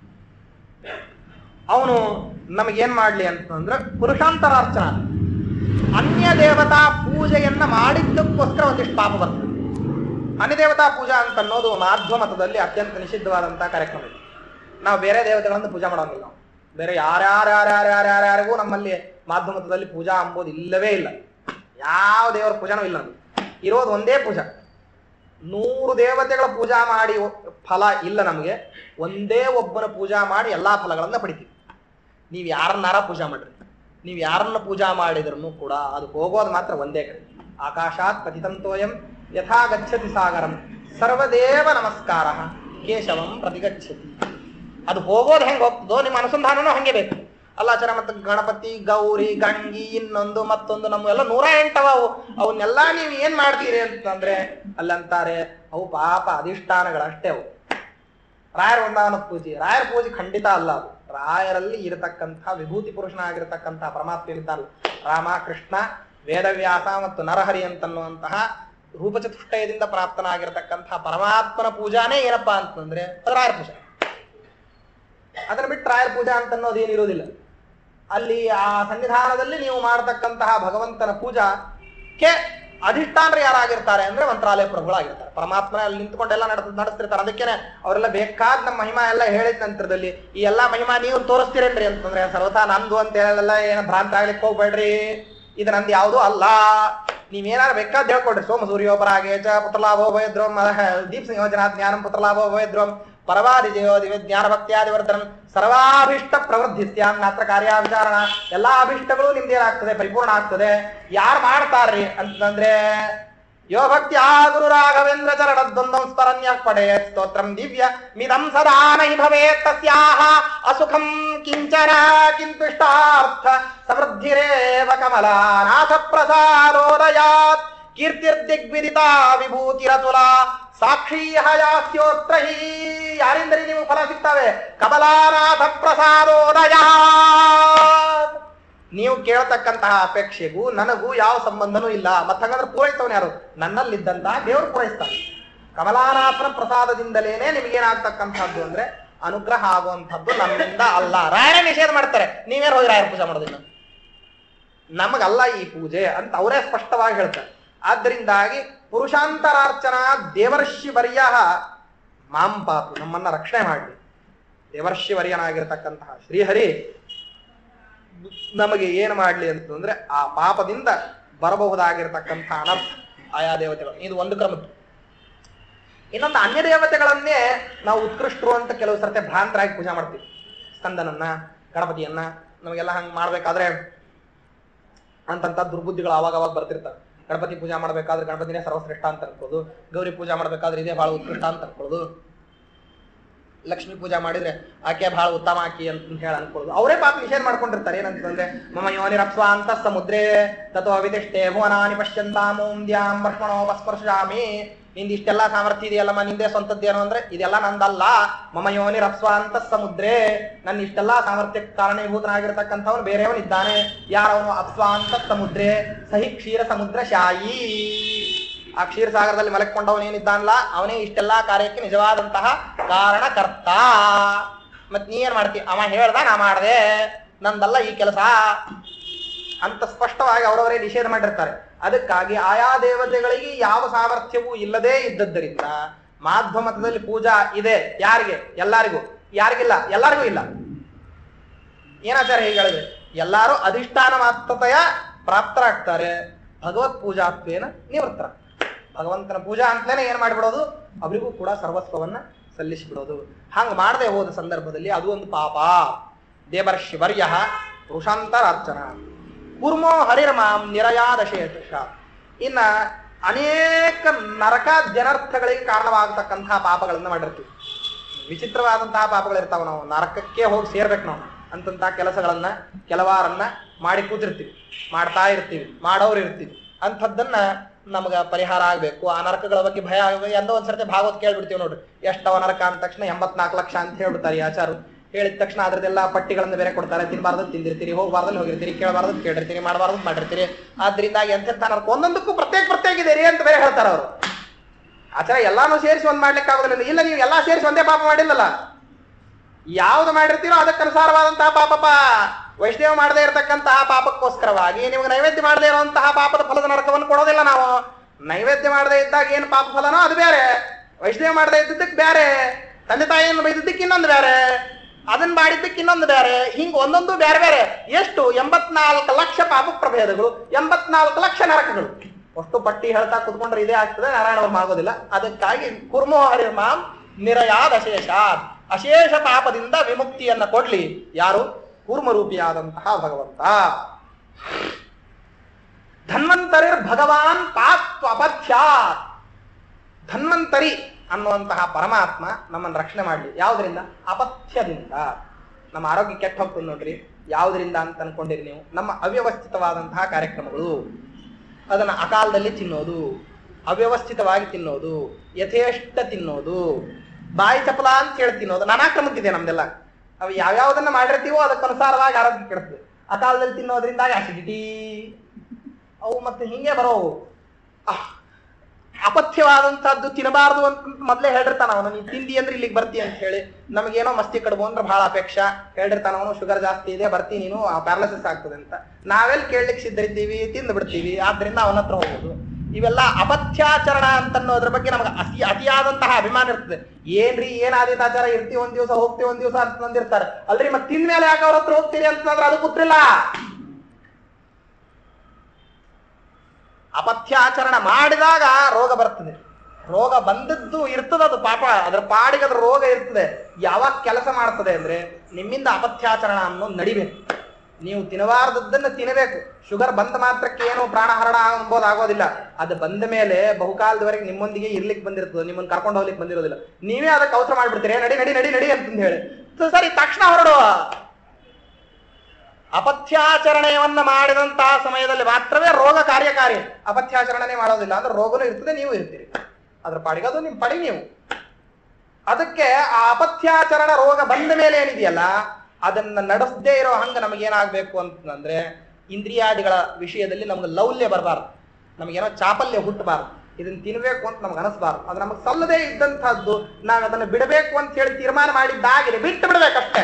ಅವನು ನಮಗೇನ್ ಮಾಡ್ಲಿ ಅಂತಂದ್ರೆ ಪುರುಷಾಂತರಾರ್ಚನ ಅನ್ಯ ದೇವತಾ ಪೂಜೆಯನ್ನ ಮಾಡಿದ್ದಕ್ಕೋಸ್ಕರ ಒಂದಿಷ್ಟು ಪಾಪ ಬರ್ತದೆ ಅನ್ಯ ದೇವತಾ ಪೂಜಾ ಅಂತ ಅನ್ನೋದು ಮಾಧ್ವ ಮತದಲ್ಲಿ ಅತ್ಯಂತ ನಿಷಿದ್ಧವಾದಂತಹ ಕಾರ್ಯಕ್ರಮ ಇದೆ ನಾವು ಬೇರೆ ದೇವತೆಗಳನ್ನು ಪೂಜಾ ಮಾಡೋಂಗಿಲ್ಲ ನಾವು ಬೇರೆ ಯಾರ್ಯಾರ್ಯಾರ್ಯಾರ್ಯಾರ್ಯಾರಿಗೂ ನಮ್ಮಲ್ಲಿ ಮಾಧ್ವ ಮತದಲ್ಲಿ ಪೂಜಾ ಅಂಬೋದು ಇಲ್ಲವೇ ಇಲ್ಲ ಯಾವ ದೇವರ ಪೂಜಾನೂ ಇಲ್ಲ ನಮ್ಗೆ. ಇರೋದು ಒಂದೇ ಪೂಜಾ ನೂರು ದೇವತೆಗಳ ಪೂಜಾ ಮಾಡಿ ಫಲ ಇಲ್ಲ ನಮಗೆ ಒಂದೇ ಒಬ್ಬನ ಪೂಜಾ ಮಾಡಿ ಎಲ್ಲಾ ಫಲಗಳನ್ನ ಪಡಿತೀವಿ ನೀವು ಯಾರನ್ನಾರ ಪೂಜಾ ಮಾಡ್ರಿ ನೀವು ಯಾರನ್ನ ಪೂಜಾ ಮಾಡಿದ್ರು ಕೂಡ ಅದು ಹೋಗೋದು ಮಾತ್ರ ಒಂದೇ ಕಡೆ ಆಕಾಶಾತ್ ಪತಿತಂತೋಯಂ ಯಥಾ ಗಚ್ಚತಿ ಸಾಗರಂ ಸರ್ವದೇವ ನಮಸ್ಕಾರ ಕೇಶವಂ ಪ್ರತಿಗಚ್ಚತಿ ಅದು ಹೋಗೋದು ಹೆಂಗೆ ಹೋಗ್ತದೋ ನಿಮ್ಮ ಅನುಸಂಧಾನನೂ ಹಂಗೆ ಬೇಕು ಅಲ್ಲಾಚಾರ ಮತ್ತು ಗಣಪತಿ ಗೌರಿ ಗಂಗಿ ಇನ್ನೊಂದು ಮತ್ತೊಂದು ನಮ್ಮ ಎಲ್ಲ ನೂರ ಎಂಟವ ಅವು ಅವನ್ನೆಲ್ಲ ನೀವು ಏನ್ ಮಾಡ್ತೀರಿ ಅಂತಂದ್ರೆ ಅಲ್ಲಂತಾರೆ ಅವು ಪಾಪ ಅಧಿಷ್ಠಾನಗಳಷ್ಟೇ ಅವು ರಾಯರ ವೃಂದಾವನ ಪೂಜೆ ರಾಯರ ಪೂಜೆ ಖಂಡಿತ ಅಲ್ಲ ಅದು ರಾಯರಲ್ಲಿ ಇರತಕ್ಕಂಥ ವಿಭೂತಿ ಪುರುಷನಾಗಿರತಕ್ಕಂಥ ಪರಮಾತ್ಮ ಇದ್ದಾನಲ್ಲ ರಾಮ ಕೃಷ್ಣ ವೇದವ್ಯಾಸ ಮತ್ತು ನರಹರಿ ಅಂತನ್ನುವಂತಹ ರೂಪಚತುಷ್ಟಯದಿಂದ ಪ್ರಾಪ್ತನಾಗಿರತಕ್ಕಂಥ ಪರಮಾತ್ಮನ ಪೂಜಾನೇ ಏನಪ್ಪಾ ಅಂತಂದ್ರೆ ಅದು ರಾಯರ ಪೂಜೆ ಅದನ್ನ ಬಿಟ್ಟು ರಾಯರ ಪೂಜಾ ಅಂತ ಅನ್ನೋದು ಏನಿರುವುದಿಲ್ಲ ಅಲ್ಲಿ ಆ ಸನ್ನಿಧಾನದಲ್ಲಿ ನೀವು ಮಾಡತಕ್ಕಂತಹ ಭಗವಂತನ ಪೂಜಾಕ್ಕೆ ಅಧಿಷ್ಠಾನರು ಯಾರಾಗಿರ್ತಾರೆ ಅಂದ್ರೆ ಮಂತ್ರಾಲಯ ಪ್ರಭುಗಳಾಗಿರ್ತಾರೆ ಪರಮಾತ್ಮನ ಅಲ್ಲಿ ನಿಂತ್ಕೊಂಡೆಲ್ಲ ನಡ್ ನಡೆಸ್ತಿರ್ತಾರೆ ಅದಕ್ಕೇನೆ ಅವರೆಲ್ಲ ಬೇಕಾದ ನಮ್ಮ ಮಹಿಮಾ ಎಲ್ಲ ಹೇಳಿದ ನಂತರದಲ್ಲಿ ಈ ಎಲ್ಲಾ ಮಹಿಮಾ ನೀವು ತೋರಿಸ್ತೀರೇನ್ರಿ ಅಂತಂದ್ರೆ ಸರ್ವತಾ ನಂದು ಅಂತ ಹೇಳಲ್ಲ ಏನು ಭ್ರಾಂತ ಆಗ್ಲಿಕ್ಕೆ ಹೋಗ್ಬೇಡ್ರಿ ಇದು ನಂದು ಯಾವುದು ಅಲ್ಲ ನೀವೇನಾರು ಬೇಕಾದ್ ಹೇಳ್ಕೊಡ್ರಿ ಸೋಮ ಸೂರ್ಯೋಪರಾಗೆ ಚ ಪುತ್ರಲಾಭೋ ಭಯದ್ರೋಮ್ ದೀಪ್ ಸಂಯೋಜನಾ ಜ್ಞಾನಂ ಪುತ್ರಲಾಭೋ ಭಯದ್ರೋಮ್ ಪರವಾದಿ ಜಯೋ ದಿವ್ಯ ಜ್ಞಾನ ಭಕ್ತಿಯಾದಿ ವರ್ಧನಂ ಸರ್ವಾಭೀಷ್ಟ ಪ್ರವೃದ್ಧಿಸ್ತ್ಯಾಂ ನಾತ್ರ ಕಾರ್ಯ ವಿಚಾರಣ ಎಲ್ಲಾ ಅಭೀಷ್ಟಗಳು ನಿಮ್ದೇನಾಗ್ತದೆ ಪರಿಪೂರ್ಣ ಆಗ್ತದೆ ಯಾರು ಮಾಡ್ತಾರ್ರಿ ಅಂತಂದ್ರೆ ಯೋ ಭಕ್ತಿ ಆ ಗುರು ರಾಘವೇಂದ್ರ ಚರಣ ದ್ವಂದ್ವಂ ಸ್ಮರಣ್ಯ ಪಡೆ ಸ್ತೋತ್ರಂ ದಿವ್ಯ ಮಿದಂ ಸದಾ ನಹಿ ಭವೇತ್ ತಸ್ಯಾಹ ಅಸುಖಂ ಕಿಂಚನ ಕಿಂತುಷ್ಟಾರ್ಥ ಸಮೃದ್ಧಿರೇವ ಕಮಲಾನಾಥ ಪ್ರಸಾದೋದಯಾತ್ ಕೀರ್ತಿರ್ದಿಗ್ವಿದಿತ ವಿಭೂತಿರತುಲ ಸಾಕ್ಷಿ ಹಯಾಸ್ಯೋತ್ರ ಹಿ ಯಾರಿಂದಲೇ ನೀವು ಫಲ ಸಿಗ್ತವೆ ಕಮಲಾನಾಥ ಪ್ರಸಾದೋದಯಾತ್ ನೀವು ಕೇಳ್ತಕ್ಕಂತಹ ಅಪೇಕ್ಷೆಗೂ ನನಗೂ ಯಾವ ಸಂಬಂಧನೂ ಇಲ್ಲ ಮತ್ತ ಹಂಗಂದ್ರೆ ಪೂರೈಸ್ತವನು ಯಾರು ನನ್ನಲ್ಲಿದ್ದಂತಹ ದೇವರು ಪೂರೈಸ್ತಾನೆ ಕಮಲಾನಾಥನ ಪ್ರಸಾದದಿಂದಲೇನೆ ನಿಮಗೇನಾಗ್ತಕ್ಕಂಥದ್ದು ಅಂದ್ರೆ ಅನುಗ್ರಹ ಆಗುವಂಥದ್ದು ನಮ್ಮಿಂದ ಅಲ್ಲ ರಾಯರ ನಿಷೇಧ ಮಾಡ್ತಾರೆ ನೀವೇನು ಹೋಗಿ ರಾಯರ ಪೂಜೆ ಮಾಡೋದಿಲ್ಲ ನಮಗಲ್ಲ ಈ ಪೂಜೆ ಅಂತ ಅವರೇ ಸ್ಪಷ್ಟವಾಗಿ ಹೇಳ್ತಾರೆ ಆದ್ದರಿಂದಾಗಿ ಪುರುಷಾಂತರಾರ್ಚನಾ ದೇವರ್ಷಿ ವರ್ಯ ಮಾಂ ಪಾಪು ನಮ್ಮನ್ನ ರಕ್ಷಣೆ ಮಾಡಲಿ ದೇವರ್ಷಿ ವರ್ಯನಾಗಿರ್ತಕ್ಕಂತಹ ಶ್ರೀಹರಿ ನಮಗೆ ಏನು ಮಾಡಲಿ ಅಂತಂದ್ರೆ ಆ ಪಾಪದಿಂದ ಬರಬಹುದಾಗಿರ್ತಕ್ಕಂಥ ಅನರ್ಥ ಆಯಾ ದೇವತೆಗಳು ಇದು ಒಂದು ಕ್ರಮದ್ದು ಇನ್ನೊಂದು ಅನ್ಯ ದೇವತೆಗಳನ್ನೇ ನಾವು ಉತ್ಕೃಷ್ಟರು ಅಂತ ಕೆಲವು ಸರ್ತೆ ಭ್ರಾಂತರಾಗಿ ಪೂಜೆ ಮಾಡ್ತೀವಿ ಸ್ಕಂದನನ್ನ ಗಣಪತಿಯನ್ನ ನಮಗೆಲ್ಲ ಹಂಗೆ ಮಾಡ್ಬೇಕಾದ್ರೆ ಅಂತಂತ ದುರ್ಬುದ್ಧಿಗಳು ಅವಾಗ ಅವಾಗ ಬರ್ತಿರ್ತವೆ ಗಣಪತಿ ಪೂಜೆ ಮಾಡ್ಬೇಕಾದ್ರೆ ಗಣಪತಿನೇ ಸರ್ವಶ್ರೇಷ್ಠ ಅಂತ ಅನ್ಕೊಳ್ಳೋದು ಗೌರಿ ಪೂಜೆ ಮಾಡ್ಬೇಕಾದ್ರೆ ಇದೇ ಬಹಳ ಉತ್ಕೃಷ್ಟ ಅಂತ ಅನ್ಕೊಳ್ಳೋದು ಲಕ್ಷ್ಮೀ ಪೂಜಾ ಮಾಡಿದ್ರೆ ಆಕೆ ಬಹಳ ಉತ್ತಮ ಆಕಿ ಅಂತ ಹೇಳಿ ಅನ್ಕೊಳ್ಳೋದು ಅವರೇ ಪಾಪ ನಿಷೇಧ ಮಾಡ್ಕೊಂಡಿರ್ತಾರೆ ಏನಂತಂದ್ರೆ ಮಮ ಯೋನಿ ರಪ್ಸ್ವ ಅಂತ ಸಮುದ್ರೇ ತಥೋ ವಿದಿಷ್ಟೇ ಭುವನಾನಿ ಪಶ್ಯಂತಾಮೋಂ ದ್ಯಾಂ ವರ್ಷ್ಮಣೋಪಸ್ಪರ್ಶಾಮಿ ನಿಂದ ಇಷ್ಟೆಲ್ಲ ಸಾಮರ್ಥ್ಯ ಇದೆಯಲ್ಲಮ್ಮ ನಿಂದೆ ಸ್ವಂತದ್ದೇನು ಅಂದ್ರೆ ಇದೆಲ್ಲ ನಂದಲ್ಲ ಮಮ ಯೋನಿ ರಪ್ಸ್ವ ಅಂತ ಸಮುದ್ರೇ ನನ್ನ ಇಷ್ಟೆಲ್ಲ ಸಾಮರ್ಥ್ಯಕ್ಕೆ ಕಾರಣೀಭೂತನಾಗಿರ್ತಕ್ಕಂಥವನು ಬೇರೆಯವನು ಇದ್ದಾನೆ ಯಾರವನು ಅಪ್ಸ್ವ ಅಂತ ಸಮುದ್ರೇ ಸಹಿ ಕ್ಷೀರ ಸಮುದ್ರ ಶಾಯಿ ಆ ಕ್ಷೀರಸಾಗರದಲ್ಲಿ ಮಲಕ್ಕೊಂಡವನೇನಿದ್ದಾನಲ್ಲ ಅವನೇ ಇಷ್ಟೆಲ್ಲಾ ಕಾರ್ಯಕ್ಕೆ ನಿಜವಾದಂತಹ ಕಾರಣಕರ್ತ ಮತ್ ನೀ ಏನ್ ಮಾಡ್ತಿ ಅವ ಹೇಳ್ದ ನಾ ಮಾಡ್ದೆ ನಂದಲ್ಲ ಈ ಕೆಲಸ ಅಂತ ಸ್ಪಷ್ಟವಾಗಿ ಅವರವರೇ ನಿಷೇಧ ಮಾಡಿರ್ತಾರೆ ಅದಕ್ಕಾಗಿ ಆಯಾ ದೇವತೆಗಳಿಗೆ ಯಾವ ಸಾಮರ್ಥ್ಯವೂ ಇಲ್ಲದೇ ಇದ್ದದ್ದರಿಂದ ಮಾಧ್ವ ಮತದಲ್ಲಿ ಪೂಜಾ ಇದೆ ಯಾರಿಗೆ ಎಲ್ಲರಿಗೂ ಯಾರಿಗಿಲ್ಲ ಎಲ್ಲರಿಗೂ ಇಲ್ಲ ಏನಾಚಾರ ಹೀಗೆ ಹೇಳಿದ್ರೆ ಎಲ್ಲಾರು ಅಧಿಷ್ಠಾನ ಮಾತ್ರತೆಯ ಪ್ರಾಪ್ತರಾಗ್ತಾರೆ ಭಗವತ್ ಪೂಜಾತ್ವೇನ ನಿವೃತ್ತರ ಭಗವಂತನ ಪೂಜಾ ಅಂತಲೇ ಏನ್ ಮಾಡಿಬಿಡೋದು ಅವರಿಗೂ ಕೂಡ ಸರ್ವಸ್ವವನ್ನ ಸಲ್ಲಿಸಿಬಿಡೋದು ಹಂಗ ಮಾಡದೆ ಹೋದ ಸಂದರ್ಭದಲ್ಲಿ ಅದು ಒಂದು ಪಾಪ ದೇವರ್ಷಿ ವರ್ಯ ಪುರುಷಾಂತರಾರ್ಚನ ಕುರ್ಮೋ ಹರಿರ್ಮಾಂ ನಿರಯಾದಶೇಷ ಇನ್ನ ಅನೇಕ ನರಕ ಜನರ್ಥಗಳಿಗೆ ಕಾರಣವಾಗತಕ್ಕಂತಹ ಪಾಪಗಳನ್ನ ಮಾಡಿರ್ತೀವಿ ವಿಚಿತ್ರವಾದಂತಹ ಪಾಪಗಳಿರ್ತಾವ ನಾವು ನರಕಕ್ಕೆ ಹೋಗಿ ಸೇರ್ಬೇಕು ನಾವು ಅಂತಂತಹ ಕೆಲಸಗಳನ್ನ ಕೆಲವಾರನ್ನ ಮಾಡಿ ಕೂತಿರ್ತೀವಿ ಮಾಡ್ತಾ ಇರ್ತೀವಿ ಮಾಡೋರು ಇರ್ತೀವಿ ಅಂಥದ್ದನ್ನ ನಮಗ ಪರಿಹಾರ ಆಗ್ಬೇಕು ಆ ನರಕಗಳ ಬಗ್ಗೆ ಭಯ ಆಗಬೇಕು ಎಂದೋ ಒಂದ್ಸರ್ತಿ ಭಾಗವತ್ ಕೇಳ್ಬಿಡ್ತೀವಿ ನೋಡ್ರಿ ಎಷ್ಟವ ನರಕ ಅಂದ ತಕ್ಷಣ ಎಂಬತ್ನಾಲ್ಕು ಲಕ್ಷ ಅಂತ ಹೇಳ್ಬಿಡ್ತಾರೆ ಈ ಆಚಾರು ಹೇಳಿದ ತಕ್ಷಣ ಅದ್ರದ್ದೆಲ್ಲ ಪಟ್ಟಿಗಳನ್ನ ಬೇರೆ ಕೊಡ್ತಾರೆ ತಿನ್ಬಾರ್ದು ತಿಂದಿರ್ತೀರಿ ಹೋಗ್ಬಾರ್ದಲ್ಲಿ ಹೋಗಿರ್ತೀರಿ ಕೇಳಬಾರ್ದು ಕೇಳಿರ್ತೀರಿ ಮಾಡಬಾರ್ದು ಮಾಡಿರ್ತೀರಿ ಆದ್ರಿಂದಾಗಿ ಎಂತೆಂಥ ನರಕ ಒಂದೊಂದಕ್ಕೂ ಪ್ರತ್ಯೇಕ ಪ್ರತ್ಯೇಕ ಇದೆ ರೀ ಅಂತ ಬೇರೆ ಹೇಳ್ತಾರೆ ಅವರು ಆಚಾರ ಎಲ್ಲಾನು ಸೇರಿಸಿ ಒಂದ್ ಮಾಡ್ಲಿಕ್ಕೆ ಆಗೋದಿಲ್ಲ ಇಲ್ಲ ನೀವು ಎಲ್ಲಾ ಸೇರಿಸಿ ಒಂದೇ ಪಾಪ ಮಾಡಿಲ್ಲಲ್ಲ ಯಾವ್ದು ಮಾಡಿರ್ತೀರೋ ಅದಕ್ಕನುಸಾರವಾದಂತಹ ಪಾಪ ವೈಷ್ಣವ ಮಾಡದೇ ಇರತಕ್ಕಂತಹ ಪಾಪಕ್ಕೋಸ್ಕರವಾಗಿ ನಿಮ್ಗೆ ನೈವೇದ್ಯ ಮಾಡದೇ ಇರುವಂತಹ ಪಾಪದ ಫಲದ ನರಕವನ್ನು ಕೊಡೋದಿಲ್ಲ ನಾವು ನೈವೇದ್ಯ ಮಾಡದೇ ಇದ್ದಾಗ ಏನು ಪಾಪ ಫಲನೋ ಅದು ಬೇರೆ ವೈಷ್ಣವ ಮಾಡದೇ ಇದ್ದದ್ದಕ್ಕೆ ಬೇರೆ ತಂದೆ ತಾಯಿಯನ್ನು ಬೈದಿದ್ದಕ್ಕೆ ಇನ್ನೊಂದು ಬೇರೆ ಅದನ್ನ ಮಾಡಿದ್ದಕ್ಕೆ ಇನ್ನೊಂದು ಬೇರೆ ಹಿಂಗ್ ಒಂದೊಂದು ಬೇರೆ ಬೇರೆ ಎಷ್ಟು ಎಂಬತ್ನಾಲ್ಕು ಲಕ್ಷ ಪಾಪ ಪ್ರಭೇದಗಳು ಎಂಬತ್ನಾಲ್ಕು ಲಕ್ಷ ನರಕಗಳು ಅಷ್ಟು ಪಟ್ಟಿ ಹೇಳ್ತಾ ಕುತ್ಕೊಂಡ್ರೆ ಇದೇ ಆಗ್ತದೆ ನಾರಾಯಣ ಅವ್ರು ಮಾಡೋದಿಲ್ಲ ಅದಕ್ಕಾಗಿ ಕುರ್ಮೋ ಹರಿಮಾಂ ನಿರಯಾದ ಅಶೇಷ ಅಶೇಷ ಪಾಪದಿಂದ ವಿಮುಕ್ತಿಯನ್ನ ಕೊಡ್ಲಿ ಯಾರು ಕೂರ್ಮರೂಪಿಯಾದಂತಹ ಭಗವಂತ ಧನ್ವಂತರಿರ್ ಭಗವಾನ್ ಪಾತ್ವ ಅಪಥ್ಯಾತ್ ಧನ್ವಂತರಿ ಅನ್ನುವಂತಹ ಪರಮಾತ್ಮ ನಮ್ಮನ್ನು ರಕ್ಷಣೆ ಮಾಡಲಿ ಯಾವುದರಿಂದ ಅಪಥ್ಯದಿಂದ ನಮ್ಮ ಆರೋಗ್ಯ ಕೆಟ್ಟ ಹೋಗ್ತದೆ ನೋಡ್ರಿ ಯಾವುದರಿಂದ ಅಂತ ಅನ್ಕೊಂಡಿರಿ ನೀವು ನಮ್ಮ ಅವ್ಯವಸ್ಥಿತವಾದಂತಹ ಕಾರ್ಯಕ್ರಮಗಳು ಅದನ್ನ ಅಕಾಲದಲ್ಲಿ ತಿನ್ನೋದು ಅವ್ಯವಸ್ಥಿತವಾಗಿ ತಿನ್ನೋದು ಯಥೇಷ್ಟ ತಿನ್ನೋದು ಬಾಯಿ ಚಪಲ ಅಂತ ಹೇಳಿ ತಿನ್ನೋದು ನಾನಾ ಕ್ರಮಕ್ಕಿದೆ ನಮ್ದೆಲ್ಲ ಅವು ಯಾವ್ಯಾವ್ದನ್ನ ಮಾಡಿರ್ತೀವೋ ಅದಕ್ಕನುಸಾರವಾಗಿ ಆರೋಗ್ಯ ಕೆಡುತ್ತದೆ ಆ ಕಾಲದಲ್ಲಿ ತಿನ್ನೋದ್ರಿಂದಾಗಿ ಅಸಿಡಿಟಿ ಅವು ಮತ್ತೆ ಹಿಂಗೆ ಬರೋವು ಅಹ್, ಅಪಥ್ಯವಾದಂತಹದ್ದು ತಿನ್ನಬಾರದು ಅಂತ ಮೊದಲೇ ಹೇಳಿರ್ತಾನ ಅವನು ನೀನ್ ತಿಂದಿ ಅಂದ್ರೆ ಇಲ್ಲಿಗೆ ಬರ್ತಿ ಅಂತ ಹೇಳಿ ನಮಗೇನೋ ಮಸ್ತಿ ಕಡುಬು ಅಂದ್ರೆ ಬಹಳ ಅಪೇಕ್ಷ ಹೇಳಿರ್ತಾನ ಅವನು ಶುಗರ್ ಜಾಸ್ತಿ ಇದೆ ಬರ್ತಿ ನೀನು ಪ್ಯಾರಲಸಿಸ್ ಆಗ್ತದೆ ಅಂತ ನಾವೆಲ್ಲಿ ಕೇಳಲಿಕ್ಕೆ ಸಿದ್ಧರಿದ್ದೀವಿ ತಿಂದು ಬಿಡ್ತೀವಿ ಆದ್ರಿಂದ ಅವನ ಹತ್ರ ಹೋಗುದು ಇವೆಲ್ಲ ಅಪಥ್ಯಾಚರಣ ಅಂತನ್ನೋದ್ರ ಬಗ್ಗೆ ನಮಗೆ ಅತಿ ಅತಿಯಾದಂತಹ ಅಭಿಮಾನ ಇರ್ತದೆ ಏನ್ರಿ ಏನ್ ಆದಿತಾಚಾರ ಇರ್ತೀವಿ ಒಂದ್ ದಿವಸ ಹೋಗ್ತೀವಿ ಒಂದ್ ದಿವಸ ಅಂತ ನಂದಿರ್ತಾರೆ ಅಲ್ರಿ ಮತ್ತೆ ತಿಂದ ಮೇಲೆ ಯಾಕೆ ಅವ್ರ ಹತ್ರ ಹೋಗ್ತೀರಿ ಅಂತಂದ್ರೆ ಅದು ಗೊತ್ತಿಲ್ಲ ಅಪಥ್ಯಾಚರಣ ಮಾಡಿದಾಗ ರೋಗ ಬರ್ತದೆ ರೋಗ ಬಂದದ್ದು ಇರ್ತದೆ ಅದು ಪಾಪ ಅದ್ರ ಪಾಡಿಗೆ ಅದ್ರ ರೋಗ ಇರ್ತದೆ ಯಾವಾಗ ಕೆಲಸ ಮಾಡ್ತದೆ ಅಂದ್ರೆ ನಿಮ್ಮಿಂದ ಅಪಥ್ಯಾಚರಣ ಅನ್ನೋದು ನಡಿಬೇಕು ನೀವು ತಿನ್ನಬಾರ್ದದ್ದನ್ನ ತಿನ್ನಬೇಕು ಶುಗರ್ ಬಂದ ಮಾತ್ರಕ್ಕೆ ಏನು ಪ್ರಾಣಹರಣ ಎಂಬುದು ಆಗೋದಿಲ್ಲ ಅದು ಬಂದ ಮೇಲೆ ಬಹುಕಾಲದವರೆಗೆ ನಿಮ್ಮೊಂದಿಗೆ ಇರ್ಲಿಕ್ಕೆ ಬಂದಿರ್ತದೆ ನಿಮ್ಮನ್ನ ಕರ್ಕೊಂಡು ಹೋಗ್ಲಿಕ್ಕೆ ಬಂದಿರೋದಿಲ್ಲ ನೀವೇ ಅದಕ್ಕೆ ಅವಸರ ಮಾಡ್ಬಿಡ್ತೀರಿ ನಡಿ ನಡಿ ನಡಿ ನಡಿ ಅಂತಂದು ಹೇಳಿ ಸೊ ಸರಿ ತಕ್ಷಣ ಹೊರಡುವ ಅಪಥ್ಯಾಚರಣೆಯನ್ನ ಮಾಡಿದಂತಹ ಸಮಯದಲ್ಲಿ ಮಾತ್ರವೇ ರೋಗ ಕಾರ್ಯಕಾರಿ ಅಪಥ್ಯಾಚರಣೆ ಮಾಡೋದಿಲ್ಲ ಅಂದ್ರೆ ರೋಗನೂ ಇರ್ತದೆ ನೀವು ಇರ್ತೀರಿ ಅದ್ರ ಪಾಡಿಗೆ ಅದು ನಿಮ್ ಪಡಿ ನೀವು ಅದಕ್ಕೆ ಆ ಅಪಥ್ಯಾಚರಣ ರೋಗ ಬಂದ ಮೇಲೆ ಏನಿದೆಯಲ್ಲ ಅದನ್ನ ನಡೆಸದೇ ಇರೋ ಹಂಗ ನಮಗೇನಾಗ್ಬೇಕು ಅಂತಂದ್ರೆ ಇಂದ್ರಿಯಾದಿಗಳ ವಿಷಯದಲ್ಲಿ ನಮ್ಗೆ ಲೌಲ್ಯ ಬರಬಾರ್ದು ನಮಗೇನೋ ಚಾಪಲ್ಯ ಹುಟ್ಟಬಾರ್ದು ಇದನ್ನ ತಿನ್ಬೇಕು ಅಂತ ನಮ್ಗೆ ಅನಿಸ್ಬಾರ್ದು ಅದು ನಮಗೆ ಸಲ್ಲದೇ ಇದ್ದಂತಹದ್ದು ನಾವು ಅದನ್ನ ಬಿಡಬೇಕು ಅಂತ ಹೇಳಿ ತೀರ್ಮಾನ ಮಾಡಿದ್ದಾಗಿದೆ ಬಿಟ್ಟು ಬಿಡ್ಬೇಕಷ್ಟೇ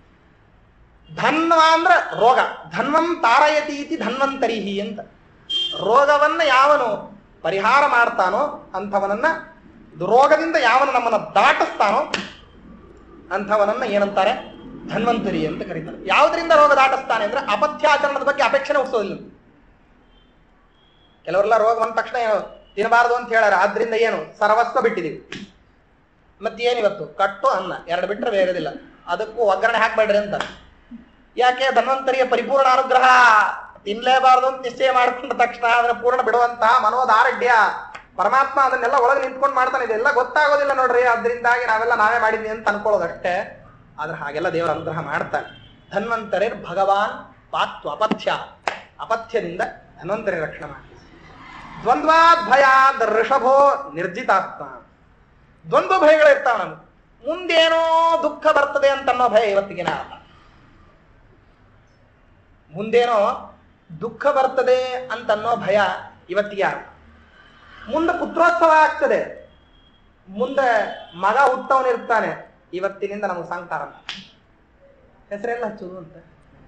ಧನ್ವ ಅಂದ್ರ ರೋಗ ಧನ್ವಂ ತಾರಯತಿ ಇತಿ ಧನ್ವಂತರಿಹಿ ಅಂತ ರೋಗವನ್ನ ಯಾವನು ಪರಿಹಾರ ಮಾಡ್ತಾನೋ ಅಂಥವನನ್ನ ರೋಗದಿಂದ ಯಾವನು ನಮ್ಮನ್ನ ದಾಟಿಸ್ತಾನೋ ಅಂಥವನನ್ನ ಏನಂತಾರೆ ಧನ್ವಂತರಿ ಅಂತ ಕರೀತಾರೆ ಯಾವುದರಿಂದ ರೋಗ ದಾಟಿಸ್ತಾನೆ ಅಂದ್ರೆ ಅಪಥ್ಯಾಚರಣದ ಬಗ್ಗೆ ಅಪೇಕ್ಷಣೆ ಹುಟ್ಟಿಸೋದಿಲ್ಲ ಕೆಲವರೆಲ್ಲ ರೋಗ ಬಂದ ತಕ್ಷಣ ಏನು ತಿನ್ನಬಾರದು ಅಂತ ಹೇಳ್ಯಾರ ಆದ್ರಿಂದ ಏನು ಸರ್ವಸ್ವ ಬಿಟ್ಟಿದೀವಿ ಮತ್ತೇನಿವತ್ತು ಕಟ್ಟು ಅನ್ನ ಎರಡು ಬಿಟ್ರೆ ಬೇರೆದಿಲ್ಲ ಅದಕ್ಕೂ ಒಗ್ಗರಣೆ ಹಾಕ್ಬೇಡ್ರಿ ಅಂತ ಯಾಕೆ ಧನ್ವಂತರಿಯ ಪರಿಪೂರ್ಣ ಅನುಗ್ರಹ ತಿನ್ಲೇಬಾರದು ಅಂತ ನಿಶ್ಚಯ ಮಾಡ್ಕೊಂಡ ತಕ್ಷಣ ಅದನ್ನ ಪೂರ್ಣ ಬಿಡುವಂತಹ ಮನೋದಾರಢ್ಯ ಪರಮಾತ್ಮ ಅದನ್ನೆಲ್ಲ ಒಳಗೆ ನಿಂತ್ಕೊಂಡು ಮಾಡ್ತಾನೆ ಇದೆಲ್ಲ ಗೊತ್ತಾಗೋದಿಲ್ಲ ನೋಡ್ರಿ ಅದರಿಂದಾಗಿ ನಾವೆಲ್ಲ ನಾವೇ ಮಾಡಿದ್ವಿ ಅಂತ ಅನ್ಕೊಳ್ಳೋದಷ್ಟೇ ಆದ್ರೆ ಹಾಗೆಲ್ಲ ದೇವರ ಅನುಗ್ರಹ ಮಾಡ್ತಾನೆ ಧನ್ವಂತರಿರ್ ಭಗವಾನ್ ಪಾತ್ವ ಅಪಥ್ಯ ಅಪಥ್ಯದಿಂದ ಧನ್ವಂತರಿ ರಕ್ಷಣೆ ಮಾಡಿ ದ್ವಂದ್ವಾದ್ ಭಯಾದ್ ಋಷಭೋ ನಿರ್ಜಿತಾತ್ಮ ದ್ವಂದ್ವ ಭಯಗಳಿರ್ತಾವ ನಮ್ಗೆ ಮುಂದೇನೋ ದುಃಖ ಬರ್ತದೆ ಅಂತ ಅನ್ನೋ ಭಯ ಇವತ್ತಿಗಿನ ಅರ್ಥ ಮುಂದೇನೋ ದುಃಖ ಬರ್ತದೆ ಅಂತನ್ನೋ ಭಯ ಇವತ್ತಿಗೆ ಯಾರು ಮುಂದೆ ಪುತ್ರೋತ್ಸವ ಆಗ್ತದೆ ಮುಂದೆ ಮಗ ಹುಟ್ಟವನಿರ್ತಾನೆ ಇವತ್ತಿನಿಂದ ನಮಗೆ ಸಾಂಗ್ತಾರ ಹೆಸರೆಲ್ಲ ಹಚ್ಚುದು ಅಂತ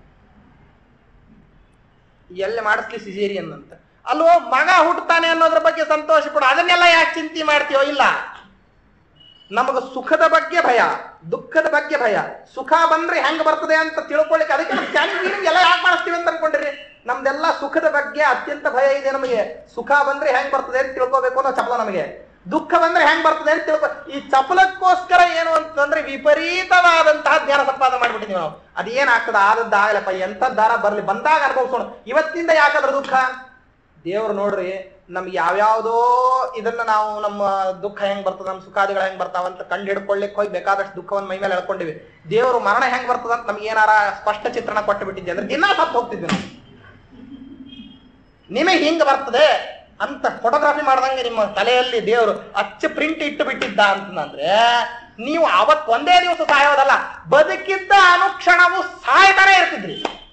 ಎಲ್ಲಿ ಮಾಡಿಸ್ಲಿ ಸಿಜೇರಿಯನ್ ಅಂತ ಅಲ್ವೋ ಮಗ ಹುಟ್ಟತಾನೆ ಅನ್ನೋದ್ರ ಬಗ್ಗೆ ಸಂತೋಷ ಪಡು ಅದನ್ನೆಲ್ಲ ಯಾಕೆ ಚಿಂತೆ ಮಾಡ್ತೀವೋ ಇಲ್ಲ ನಮಗ ಸುಖದ ಬಗ್ಗೆ ಭಯ ದುಃಖದ ಬಗ್ಗೆ ಭಯ ಸುಖ ಬಂದ್ರೆ ಹೆಂಗ್ ಬರ್ತದೆ ಅಂತ ತಿಳ್ಕೊಳ್ಳಿಕ್ಕೆ ಅದಕ್ಕೆ ನಾವು ಸ್ಕ್ಯಾನಿಂಗ್ ಎಲ್ಲ ಯಾಕೆ ಮಾಡಿಸ್ತೀವಿ ಅಂತ ಅನ್ಕೊಂಡಿರಿ ನಮ್ದೆಲ್ಲ ಸುಖದ ಬಗ್ಗೆ ಅತ್ಯಂತ ಭಯ ಇದೆ ನಮಗೆ ಸುಖ ಬಂದ್ರೆ ಹೆಂಗ್ ಬರ್ತದೆ ಅಂತ ತಿಳ್ಕೊಬೇಕು ಅನ್ನೋ ಚಪಲ ನಮಗೆ ದುಃಖ ಬಂದ್ರೆ ಹೆಂಗ್ ಬರ್ತದೆ ಅಂತ ತಿಳ್ಕೊ ಈ ಚಪಲಕ್ಕೋಸ್ಕರ ಏನು ಅಂತಂದ್ರೆ ವಿಪರೀತವಾದಂತಹ ಜ್ಞಾನ ಸಂಪಾದನೆ ಮಾಡ್ಬಿಟ್ಟಿದೀವಿ ನಾವು ಅದೇನಾಗ್ತದ ಆದದ್ದು ಆಗಲಪ್ಪ ಎಂಥದ್ದು ದಾರ ಬರ್ಲಿ ಬಂದಾಗ ಅನುಭವಿಸೋಣ ಇವತ್ತಿಂದ ಯಾಕಾದ್ರ ದುಃಖ ದೇವ್ರು ನೋಡ್ರಿ ನಮ್ಗೆ ಯಾವ್ಯಾವ್ದೋ ಇದನ್ನ ನಾವು ನಮ್ಮ ದುಃಖ ಹೆಂಗ್ ಬರ್ತದ ನಮ್ಮ ಸುಖಾದಿಗಳು ಹೆಂಗ್ ಬರ್ತಾವ ಅಂತ ಕಂಡು ಹಿಡ್ಕೊಳ್ಳಿಕ್ ಹೋಗಿ ಬೇಕಾದಷ್ಟು ದುಃಖವನ್ನು ಮೈ ಮೇಲೆ ಎಳ್ಕೊಂಡಿವಿ ದೇವ್ರು ಮರಣ ಹೆಂಗ್ ಬರ್ತದ ಅಂತ ನಮ್ಗೆ ಏನಾರ ಸ್ಪಷ್ಟ ಚಿತ್ರಣ ಕೊಟ್ಟು ಬಿಟ್ಟಿದ್ದೆ ಅಂದ್ರೆ ದಿನ ಸತ್ತು ಹೋಗ್ತಿದ್ವಿ ನಾವು ನಿಮಗೆ ಹಿಂಗ ಬರ್ತದೆ ಅಂತ ಫೋಟೋಗ್ರಫಿ ಮಾಡ್ದಂಗೆ ನಿಮ್ಮ ತಲೆಯಲ್ಲಿ ದೇವರು ಅಚ್ಚ ಪ್ರಿಂಟ್ ಇಟ್ಟು ಬಿಟ್ಟಿದ್ದ ಅಂತಂದ್ರೆ ನೀವು ಅವತ್ ಒಂದೇ ದಿವಸ ಸಾಯೋದಲ್ಲ ಬದುಕಿದ್ದ ಅನುಕ್ಷಣವು ಸಾಯ್ತಾನೆ ಇರ್ತಿದ್ರಿ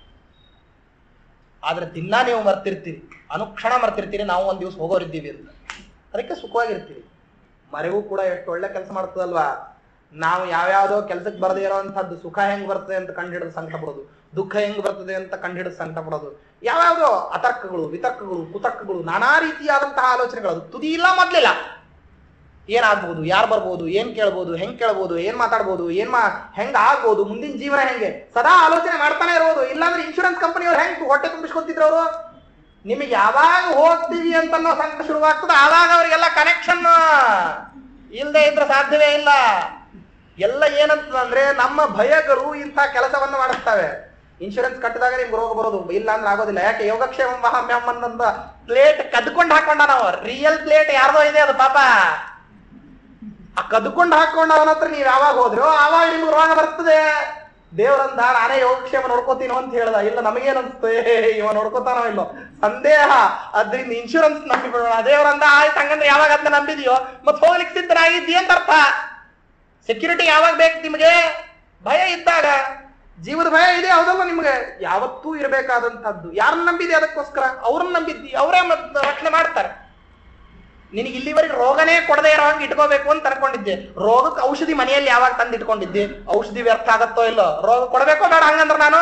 ಆದ್ರೆ ದಿನ ನೀವು ಮರ್ತಿರ್ತೀರಿ ಅನುಕ್ಷಣ ಮರ್ತಿರ್ತೀರಿ ನಾವು ಒಂದ್ ದಿವಸ ಹೋಗೋರಿದ್ದೀವಿ ಅಂತ ಅದಕ್ಕೆ ಸುಖವಾಗಿರ್ತೀವಿ ಮರೆಗೂ ಕೂಡ ಎಷ್ಟು ಒಳ್ಳೆ ಕೆಲಸ ಮಾಡ್ತದಲ್ವಾ ನಾವು ಯಾವ್ಯಾವ್ದೋ ಕೆಲ್ಸಕ್ಕೆ ಬರದೇ ಇರೋವಂಥದ್ದು ಸುಖ ಹೆಂಗ್ ಬರ್ತದೆ ಅಂತ ಕಂಡು ಹಿಡಿದು ಸಂಕಟ ಪಡೋದು ದುಃಖ ಹೆಂಗ್ ಬರ್ತದೆ ಅಂತ ಕಂಡು ಹಿಡಿದು ಸಂಕಟ ಪಡೋದು ಯಾವ್ಯಾವ್ದೋ ಅತರ್ಕಗಳು ವಿತರ್ಕಗಳು ಕುತರ್ಕಗಳು ನಾನಾ ರೀತಿಯಾದಂತಹ ಆಲೋಚನೆಗಳು ಅದು ತುದಿ ಇಲ್ಲ ಮೊದ್ಲಿಲ್ಲ ಏನಾಗ್ಬೋದು ಯಾರು ಬರ್ಬೋದು ಏನ್ ಕೇಳ್ಬೋದು ಹೆಂಗ್ ಕೇಳ್ಬೋದು ಏನ್ ಮಾತಾಡ್ಬೋದು ಏನ್ ಮಾ ಹೆಂಗ್ ಆಗ್ಬೋದು ಮುಂದಿನ ಜೀವನ ಹೆಂಗೆ ಸದಾ ಆಲೋಚನೆ ಮಾಡ್ತಾನೆ ಇರೋದು ಇಲ್ಲಾಂದ್ರೆ ಇನ್ಶೂರೆನ್ಸ್ ಕಂಪನಿಯವ್ರು ಹೆಂಗ್ ಹೊಟ್ಟೆ ತುಂಬಿಸ್ಕೊತಿದ್ರು ಅವರು ನಿಮಗೆ ಯಾವಾಗ ಹೋಗ್ತೀವಿ ಅಂತ ಅನ್ನೋ ಸಂಕಟ ಶುರುವಾಗ್ತದೆ ಆವಾಗ ಅವರಿಗೆಲ್ಲ ಕನೆಕ್ಷನ್ ಇಲ್ಲದೆ ಇದ್ರೆ ಸಾಧ್ಯವೇ ಇಲ್ಲ ಎಲ್ಲ ಏನಂತಂದ್ರೆ ನಮ್ಮ ಭಯಗಳು ಇಂಥ ಕೆಲಸವನ್ನು ಮಾಡಿಸ್ತವೆ ಇನ್ಶೂರೆನ್ಸ್ ಕಟ್ಟಿದಾಗ ನಿಮ್ಗೆ ರೋಗ ಬರೋದು ಇಲ್ಲ ಅಂದ್ರೆ ಆಗೋದಿಲ್ಲ ಯಾಕೆ ಯೋಗಕ್ಷೇಮ ಮಹಾಮ್ಯಮ್ ಅನ್ನೊಂದ ಪ್ಲೇಟ್ ಕದ್ಕೊಂಡು ಹಾಕೊಂಡ ನಾವು ರಿಯಲ್ ಪ್ಲೇಟ್ ಯಾರ್ದೋ ಇದೆ ಅದು ಪಾಪ ಆ ಕದ್ಕೊಂಡು ಹಾಕೊಂಡು ಅವನ ಹತ್ರ ನೀವು ಯಾವಾಗ ಹೋದ್ರೋ ಆವಾಗ ನಿಮ್ಗೆ ರೋಗ ಬರ್ತದೆ ದೇವರಂದ ನಾನೇ ಯೋಗಕ್ಷೇಮ ನೋಡ್ಕೋತೀನೋ ಅಂತ ಹೇಳ್ದ ಇಲ್ಲ ನಮಗೇನ್ ಅನ್ಸುತ್ತೆ ಇವ ನೋಡ್ಕೋತಾನೋ ಇಲ್ಲೋ ಸಂದೇಹ ಅದ್ರಿಂದ ಇನ್ಶೂರೆನ್ಸ್ ನಂಬಿಬಿಡೋಣ ದೇವರಂದ ಆಯ್ತು ಹಂಗಂದ್ರೆ ಯಾವಾಗ ಅದನ್ನ ನಂಬಿದ್ಯೋ ಮತ್ ಹೋಗ್ಲಿಕ್ಕೆ ಸಿದ್ಧನಾಗಿದ್ದೀಯ ಅಂತ ಅರ್ಥ ಸೆಕ್ಯೂರಿಟಿ ಯಾವಾಗ ಬೇಕು ನಿಮಗೆ ಭಯ ಇದ್ದಾಗ ಜೀವದ ಭಯ ಇದೆ ಹೌದಲ್ಲ ನಿಮ್ಗೆ ಯಾವತ್ತೂ ಇರಬೇಕಾದಂತದ್ದು ಯಾರನ್ನ ನಂಬಿದೆ ಅದಕ್ಕೋಸ್ಕರ ಅವ್ರನ್ನ ನಂಬಿದ್ದಿ ಅವರೇ ಮತ್ ರಕ್ಷಣೆ ಮಾಡ್ತಾರೆ ನಿನಗೆ ಇಲ್ಲಿವರೆಗೆ ರೋಗನೇ ಕೊಡದೇ ಇರೋ ಹಂಗೆ ಇಟ್ಕೋಬೇಕು ಅಂತ ಅನ್ಕೊಂಡಿದ್ದೆ ರೋಗಕ್ಕೆ ಔಷಧಿ ಮನೆಯಲ್ಲಿ ಯಾವಾಗ ತಂದು ಇಟ್ಕೊಂಡಿದ್ದೆ ಔಷಧಿ ವ್ಯರ್ಥ ಆಗತ್ತೋ ಇಲ್ಲೋ ರೋಗ ಕೊಡಬೇಕೋ ಬೇಡ ಹಂಗಂದ್ರೆ ನಾನು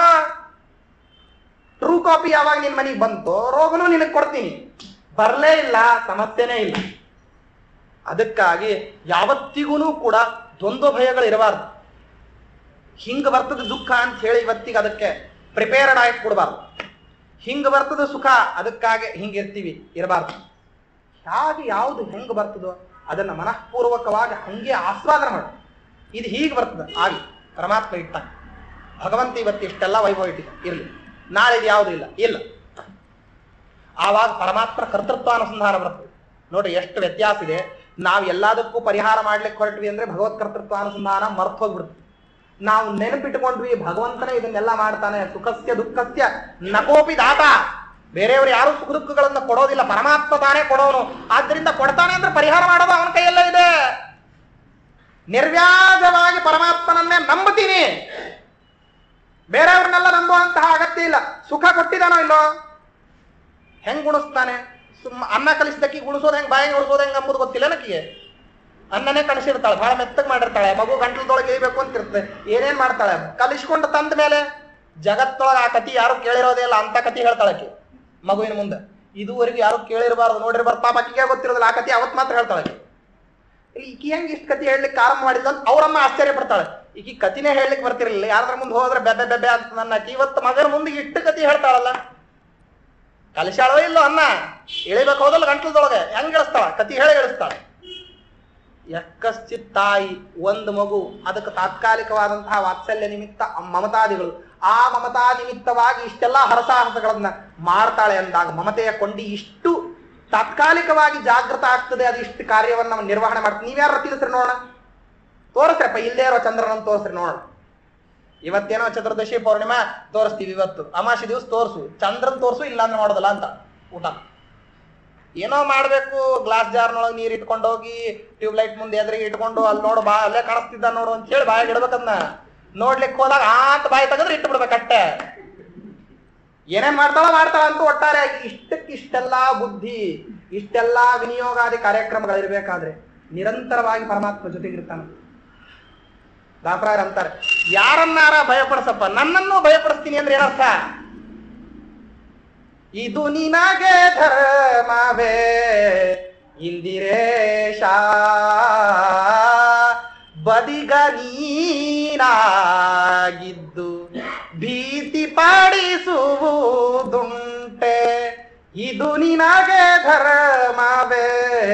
ಟ್ರೂ ಕಾಪಿ ಯಾವಾಗ ನಿನ್ ಮನೆಗೆ ಬಂತು ರೋಗನೂ ನಿನಗೆ ಕೊಡ್ತೀನಿ ಬರ್ಲೇ ಇಲ್ಲ ಸಮಸ್ಯೆನೇ ಇಲ್ಲ ಅದಕ್ಕಾಗಿ ಯಾವತ್ತಿಗೂ ಕೂಡ ದ್ವಂದ್ವ ಭಯಗಳು ಇರಬಾರ್ದು ಹಿಂಗ ಬರ್ತದ ದುಃಖ ಅಂತ ಹೇಳಿ ಇವತ್ತಿಗೆ ಅದಕ್ಕೆ ಪ್ರಿಪೇರ್ಡ್ ಆಗಿ ಕೊಡಬಾರ್ದು ಹಿಂಗ ಬರ್ತದ ಸುಖ ಅದಕ್ಕಾಗಿ ಹಿಂಗಿರ್ತೀವಿ ಇರಬಾರ್ದು ಹೇಗೆ ಯಾವುದು ಹೆಂಗ್ ಬರ್ತದೋ ಅದನ್ನ ಮನಃಪೂರ್ವಕವಾಗಿ ಹಂಗೆ ಆಸ್ವಾದನೆ ಮಾಡು ಇದು ಹೀಗೆ ಬರ್ತದ ಆಗಿ ಪರಮಾತ್ಮ ಇಟ್ಟ ಭಗವಂತ ಇವತ್ತು ಇಷ್ಟೆಲ್ಲ ವೈಭವ ಇಟ್ಟಿದ್ದ ಇರ್ಲಿ ನಾಳೆ ಇದು ಯಾವುದು ಇಲ್ಲ ಇಲ್ಲ ಆವಾಗ ಪರಮಾತ್ಮ ಕರ್ತೃತ್ವ ಅನುಸಂಧಾನ ಬರ್ತದೆ ನೋಡ್ರಿ ಎಷ್ಟು ವ್ಯತ್ಯಾಸ ಇದೆ ನಾವು ಎಲ್ಲದಕ್ಕೂ ಪರಿಹಾರ ಮಾಡ್ಲಿಕ್ಕೆ ಹೊರಟ್ವಿ ಅಂದ್ರೆ ಭಗವತ್ ಕರ್ತೃತ್ವ ಅನುಸಂಧಾನ ಮರ್ತ್ ಹೋಗ್ಬಿಡುತ್ತೆ ನಾವು ನೆನಪಿಟ್ಕೊಂಡ್ವಿ ಭಗವಂತನೇ ಇದನ್ನೆಲ್ಲ ಮಾಡ್ತಾನೆ ಸುಖಸ್ಯ ದುಃಖಸ್ಯ ನಕೋಪಿ ದಾತ ಬೇರೆಯವರು ಯಾರು ಸುಖ ದುಃಖಗಳನ್ನ ಕೊಡೋದಿಲ್ಲ ಪರಮಾತ್ಮ ತಾನೇ ಕೊಡೋನು ಆದ್ರಿಂದ ಕೊಡ್ತಾನೆ ಅಂದ್ರೆ ಪರಿಹಾರ ಮಾಡೋದು ಅವನ ಕೈಯಲ್ಲೇ ಇದೆ ನಿರ್ವ್ಯಾಜವಾಗಿ ಪರಮಾತ್ಮನನ್ನೇ ನಂಬುತ್ತೀನಿ ಬೇರೆಯವ್ರನ್ನೆಲ್ಲ ನಂಬುವಂತಹ ಅಗತ್ಯ ಇಲ್ಲ ಸುಖ ಕೊಟ್ಟಿದಾನೋ ಇಲ್ಲೋ ಹೆಂಗ್ ಗುಣಿಸ್ತಾನೆ ಸುಮ್ಮ ಅನ್ನ ಕಲಿಸಿದಕ್ಕಿ ಗುಣಿಸೋದು ಹೆಂಗ್ ಬಾಯಿಗೆ ಉಳಿಸೋದು ಹೆಂಗ್ ಅಂಬುದು ಗೊತ್ತಿಲ್ಲ ನಕ್ಕಿಗೆ ಅನ್ನನೇ ಕಣಿಸಿರ್ತಾಳೆ ಬಹಳ ಮೆತ್ತಗ್ ಮಾಡಿರ್ತಾಳೆ ಮಗು ಗಂಟಲದೊಳಗೆ ಇಳಿಬೇಕು ಅಂತ ಇರ್ತದೆ ಏನೇನ್ ಮಾಡ್ತಾಳೆ ಕಲಿಸ್ಕೊಂಡು ತಂದ ಮೇಲೆ ಜಗತ್ತೊಳಗೆ ಆ ಕತಿ ಯಾರು ಕೇಳಿರೋದೇ ಇಲ್ಲ ಅಂತ ಕತಿ ಹೇಳ್ತಾಳೆ ಆಕಿ ಮಗುವಿನ ಮುಂದೆ ಇದುವರೆಗೂ ಯಾರು ಕೇಳಿರಬಾರ್ದು ನೋಡಿರ್ಬಾರ್ದು ಪಾಪ ಆಕಿಗೆ ಗೊತ್ತಿರೋದಿಲ್ಲ ಆ ಕತಿ ಅವತ್ ಮಾತ್ರ ಹೇಳ್ತಾಳೆ ಆಕಿ ಇಲ್ಲಿ ಈಕಿ ಹೆಂಗ್ ಇಷ್ಟು ಕತಿ ಹೇಳಲಿಕ್ಕೆ ಆರಂಭ ಮಾಡಿಲ್ಲ ಅಂತ ಅವ್ರಮ್ಮ ಆಶ್ಚರ್ಯ ಪಡ್ತಾಳೆ ಈಕಿ ಕತಿನೇ ಹೇಳಲಿಕ್ಕೆ ಬರ್ತಿರ್ಲಿಲ್ಲ ಯಾರ ಮುಂದೆ ಹೋದ್ರೆ ಬೆಬ್ಬೆ ಬೆಬ್ಬೆ ಅಂತ ನನ್ನ ಆಕಿ ಇವತ್ತು ಮಗನ ಮುಂದೆ ಇಷ್ಟು ಕತಿ ಹೇಳ್ತಾಳಲ್ಲ ಕಲಿಸಾಳೋ ಇಲ್ಲೋ ಅನ್ನ ಇಳಿಬೇಕು ಹೋದಲ್ಲ ಗಂಟ್ಲದೊಳಗೆ ಹೆಂಗ್ ಇಳಿಸ್ತಾಳ ಕತಿ ಹೇಳಿ ಇಳಿಸ್ತಾಳೆ ಯಕ್ಕಶ್ಚಿತ್ ತಾಯಿ ಒಂದು ಮಗು ಅದಕ್ಕೆ ತಾತ್ಕಾಲಿಕವಾದಂತಹ ವಾತ್ಸಲ್ಯ ನಿಮಿತ್ತ ಆ ಮಮತಾದಿಗಳು ಆ ಮಮತಾ ನಿಮಿತ್ತವಾಗಿ ಇಷ್ಟೆಲ್ಲ ಹರಸಾಹಸಗಳನ್ನ ಮಾಡ್ತಾಳೆ ಅಂದಾಗ ಮಮತೆಯ ಕೊಂಡಿ ಇಷ್ಟು ತಾತ್ಕಾಲಿಕವಾಗಿ ಜಾಗೃತ ಆಗ್ತದೆ ಅದು ಇಷ್ಟು ಕಾರ್ಯವನ್ನ ನಿರ್ವಹಣೆ ಮಾಡ್ತೀನಿ ನೀವ್ಯಾರ ತಿಳಿಸ್ರಿ ನೋಡೋಣ ತೋರಿಸ್ರಪ್ಪ ಇಲ್ಲೇ ಇರೋ ಚಂದ್ರನನ್ನು ತೋರಿಸ್ರಿ ನೋಡೋಣ ಇವತ್ತೇನೋ ಚತುರ್ದಶಿ ಪೌರ್ಣಿಮಾ ತೋರಿಸ್ತೀವಿ ಇವತ್ತು ಅಮಾಸಿ ದಿವಸ ತೋರಿಸು ಚಂದ್ರನ್ ತೋರಿಸು ಇಲ್ಲ ಅಂದ್ರೆ ಮಾಡೋದಲ್ಲ ಅಂತ ಊಟ ಏನೋ ಮಾಡ್ಬೇಕು ಗ್ಲಾಸ್ ಜಾರ್ನೊಳಗೆ ನೀರ್ ಇಟ್ಕೊಂಡು ಹೋಗಿ ಟ್ಯೂಬ್ ಲೈಟ್ ಮುಂದೆ ಎದುರಿಗೆ ಇಟ್ಕೊಂಡು ಅಲ್ಲಿ ನೋಡು ಬಾ ಅಲ್ಲೇ ಕಾಣಿಸ್ತಿದ್ದ ನೋಡು ಅಂತ ಹೇಳಿ ಬಾಯಿಗೆ ಇಡ್ಬೇಕದ್ನ ನೋಡ್ಲಿಕ್ಕೆ ಹೋದಾಗ ಆ ಅಂತ ಬಾಯಿ ತೆಗೆದ್ರೆ ಇಟ್ಟು ಬಿಡ್ಬೇಕಟ್ಟೆ ಏನೇನ್ ಮಾಡ್ತಾಳ ಮಾಡ್ತಾಳ ಅಂತ ಒಟ್ಟಾರೆ ಇಷ್ಟಕ್ಕಿಷ್ಟೆಲ್ಲಾ ಬುದ್ಧಿ ಇಷ್ಟೆಲ್ಲಾ ವಿನಿಯೋಗಾದಿ ಕಾರ್ಯಕ್ರಮಗಳಿರ್ಬೇಕಾದ್ರೆ ನಿರಂತರವಾಗಿ ಪರಮಾತ್ಮ ಜೊತೆಗಿರ್ತಾನೆ ದಾಸರಾಯರ್ ಅಂತಾರೆ ಯಾರನ್ನಾರ ಭಯಪಡಿಸಪ್ಪ ನನ್ನನ್ನು ಭಯಪಡಿಸ್ತೀನಿ ಅಂದ್ರೆ ಏನರ್ಥ ಇದು ನಿನಗೆ ಧರ್ಮವೇ ಇಂದಿರೇಶ ಬದಿಗ ನೀನಾಗಿದ್ದು ಭೀತಿ ಪಡಿಸುವುದುಂಟೆ ಇದು ನಿನಗೆ ಧರ್ಮವೇ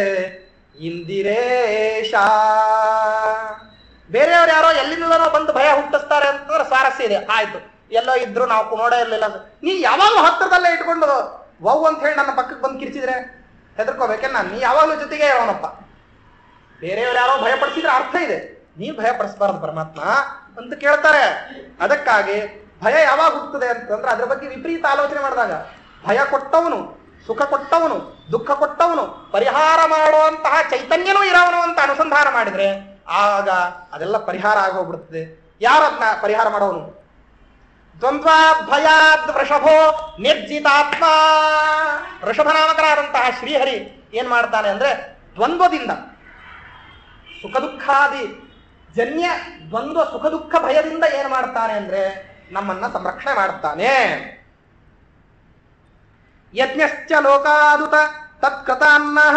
ಇಂದಿರೇಶ ಬೇರೆಯವ್ರು ಯಾರೋ ಎಲ್ಲಿಂದನೋ ಬಂದು ಭಯ ಹುಟ್ಟಿಸ್ತಾರೆ ಅಂತಂದ್ರೆ ಸ್ವಾರಸ್ಯ ಇದೆ ಆಯ್ತು ಎಲ್ಲೋ ಇದ್ರು ನಾವು ನೋಡೇ ಇರ್ಲಿಲ್ಲ ಅಂತ. ನೀ ಯಾವಾಗಲೂ ಹತ್ತಿರದಲ್ಲೇ ಇಟ್ಕೊಂಡು ವೌ ಅಂತ ಹೇಳಿ ನನ್ನ ಪಕ್ಕಕ್ಕೆ ಬಂದು ಕಿರ್ಚಿದ್ರೆ ಹೆದರ್ಕೋಬೇಕೇನ ನೀ ಯಾವಾಗಲೂ ಜೊತೆಗೆ ಇರೋನಪ್ಪ ಬೇರೆಯವ್ರು ಯಾರೋ ಭಯಪಡಿಸಿದ್ರೆ ಅರ್ಥ ಇದೆ ನೀ ಭಯಪಡಿಸಬಾರ್ದು ಪರಮಾತ್ಮ ಅಂತ ಕೇಳ್ತಾರೆ ಅದಕ್ಕಾಗಿ ಭಯ ಯಾವಾಗ ಹುಟ್ಟುತ್ತದೆ ಅಂತಂದ್ರೆ ಅದ್ರ ಬಗ್ಗೆ ವಿಪರೀತ ಆಲೋಚನೆ ಮಾಡಿದಾಗ ಭಯ ಕೊಟ್ಟವನು ಸುಖ ಕೊಟ್ಟವನು ದುಃಖ ಕೊಟ್ಟವನು ಪರಿಹಾರ ಮಾಡುವಂತಹ ಚೈತನ್ಯನೂ ಇರೋವನು ಅಂತ ಅನುಸಂಧಾನ ಮಾಡಿದ್ರೆ ಆಗ ಅದೆಲ್ಲ ಪರಿಹಾರ ಆಗೋಗ್ಬಿಡುತ್ತದೆ ಯಾರದ್ನ ಪರಿಹಾರ ಮಾಡೋನು ದ್ವಂದ್ವ ಭಯಾದ್ ವೃಷಭೋ ನಿರ್ಜಿತಾತ್ಮ ವೃಷಭನಾಮಕರಾದಂತಹ ಶ್ರೀಹರಿ ಏನ್ ಮಾಡ್ತಾನೆ ಅಂದ್ರೆ ದ್ವಂದ್ವದಿಂದ ಸುಖ ದುಃಖಾದಿ ಜನ್ಯ ದ್ವಂದ್ವ ಸುಖ ದುಃಖ ಭಯದಿಂದ ಏನ್ ಮಾಡ್ತಾನೆ ಅಂದ್ರೆ ನಮ್ಮನ್ನ ಸಂರಕ್ಷಣೆ ಮಾಡ್ತಾನೆ ಯಜ್ಞಶ್ಚ ಲೋಕಾದುತ ತತ್ಕೃತಾನ್ನಃ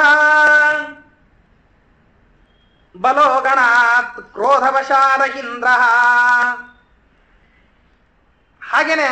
ಬಲೋ ಗಣಾತ್ ಕ್ರೋಧವಶಾಲ ಇಂದ್ರ ಹಾಗೇನೆ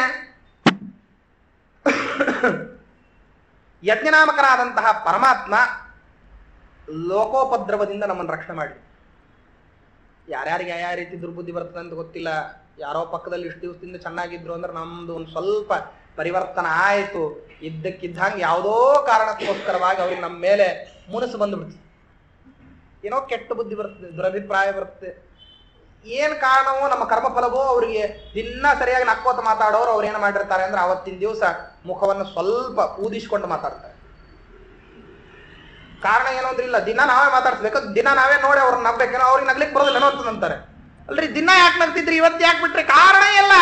ಯಜ್ಞನಾಮಕನಾದಂತಹ ಪರಮಾತ್ಮ ಲೋಕೋಪದ್ರವದಿಂದ ನಮ್ಮನ್ನು ರಕ್ಷಣೆ ಮಾಡಿ ಯಾರ್ಯಾರಿಗೆ ಯಾವ ರೀತಿ ದುರ್ಬುದ್ಧಿ ಬರ್ತದೆ ಅಂತ ಗೊತ್ತಿಲ್ಲ ಯಾರೋ ಪಕ್ಕದಲ್ಲಿ ಇಷ್ಟು ದಿವಸದಿಂದ ಚೆನ್ನಾಗಿದ್ರು ಅಂದ್ರೆ ನಮ್ದು ಒಂದು ಸ್ವಲ್ಪ ಪರಿವರ್ತನ ಆಯ್ತು ಇದ್ದಕ್ಕಿದ್ದಂಗೆ ಯಾವುದೋ ಕಾರಣಕ್ಕೋಸ್ಕರವಾಗಿ ಅವ್ರಿಗೆ ನಮ್ಮ ಮೇಲೆ ಮುನಸು ಬಂದ್ಬಿಡ್ತು ಏನೋ ಕೆಟ್ಟ ಬುದ್ಧಿ ಬರ್ತದೆ ದುರಭಿಪ್ರಾಯ ಬರ್ತದೆ ಏನ್ ಕಾರಣವೋ ನಮ್ಮ ಕರ್ಮಫಲವೋ ಅವರಿಗೆ ದಿನ ಸರಿಯಾಗಿ ನಕ್ಕೋತ ಮಾತಾಡೋರು ಅವ್ರು ಏನು ಮಾಡಿರ್ತಾರೆ ಅಂದ್ರೆ ಅವತ್ತಿನ ದಿವಸ ಮುಖವನ್ನು ಸ್ವಲ್ಪ ಊದಿಸ್ಕೊಂಡು ಮಾತಾಡ್ತಾರೆ ಕಾರಣ ಏನು ಅಂದ್ರೆ ಇಲ್ಲ ದಿನ ನಾವೇ ಮಾತಾಡ್ಸ್ಬೇಕು ದಿನ ನಾವೇ ನೋಡಿ ಅವ್ರನ್ನ ನಗ್ಬೇಕೇನೋ ಅವ್ರಿಗೆ ನಗ್ಲಿಕ್ಕೆ ಬರೋದಿಲ್ಲ ಅಂತಂತಾರೆ ಅಲ್ರಿ ದಿನ ಯಾಕೆ ನಗ್ತಿದ್ರಿ ಇವತ್ತು ಯಾಕೆ ಬಿಟ್ರಿ ಕಾರಣ ಇಲ್ಲ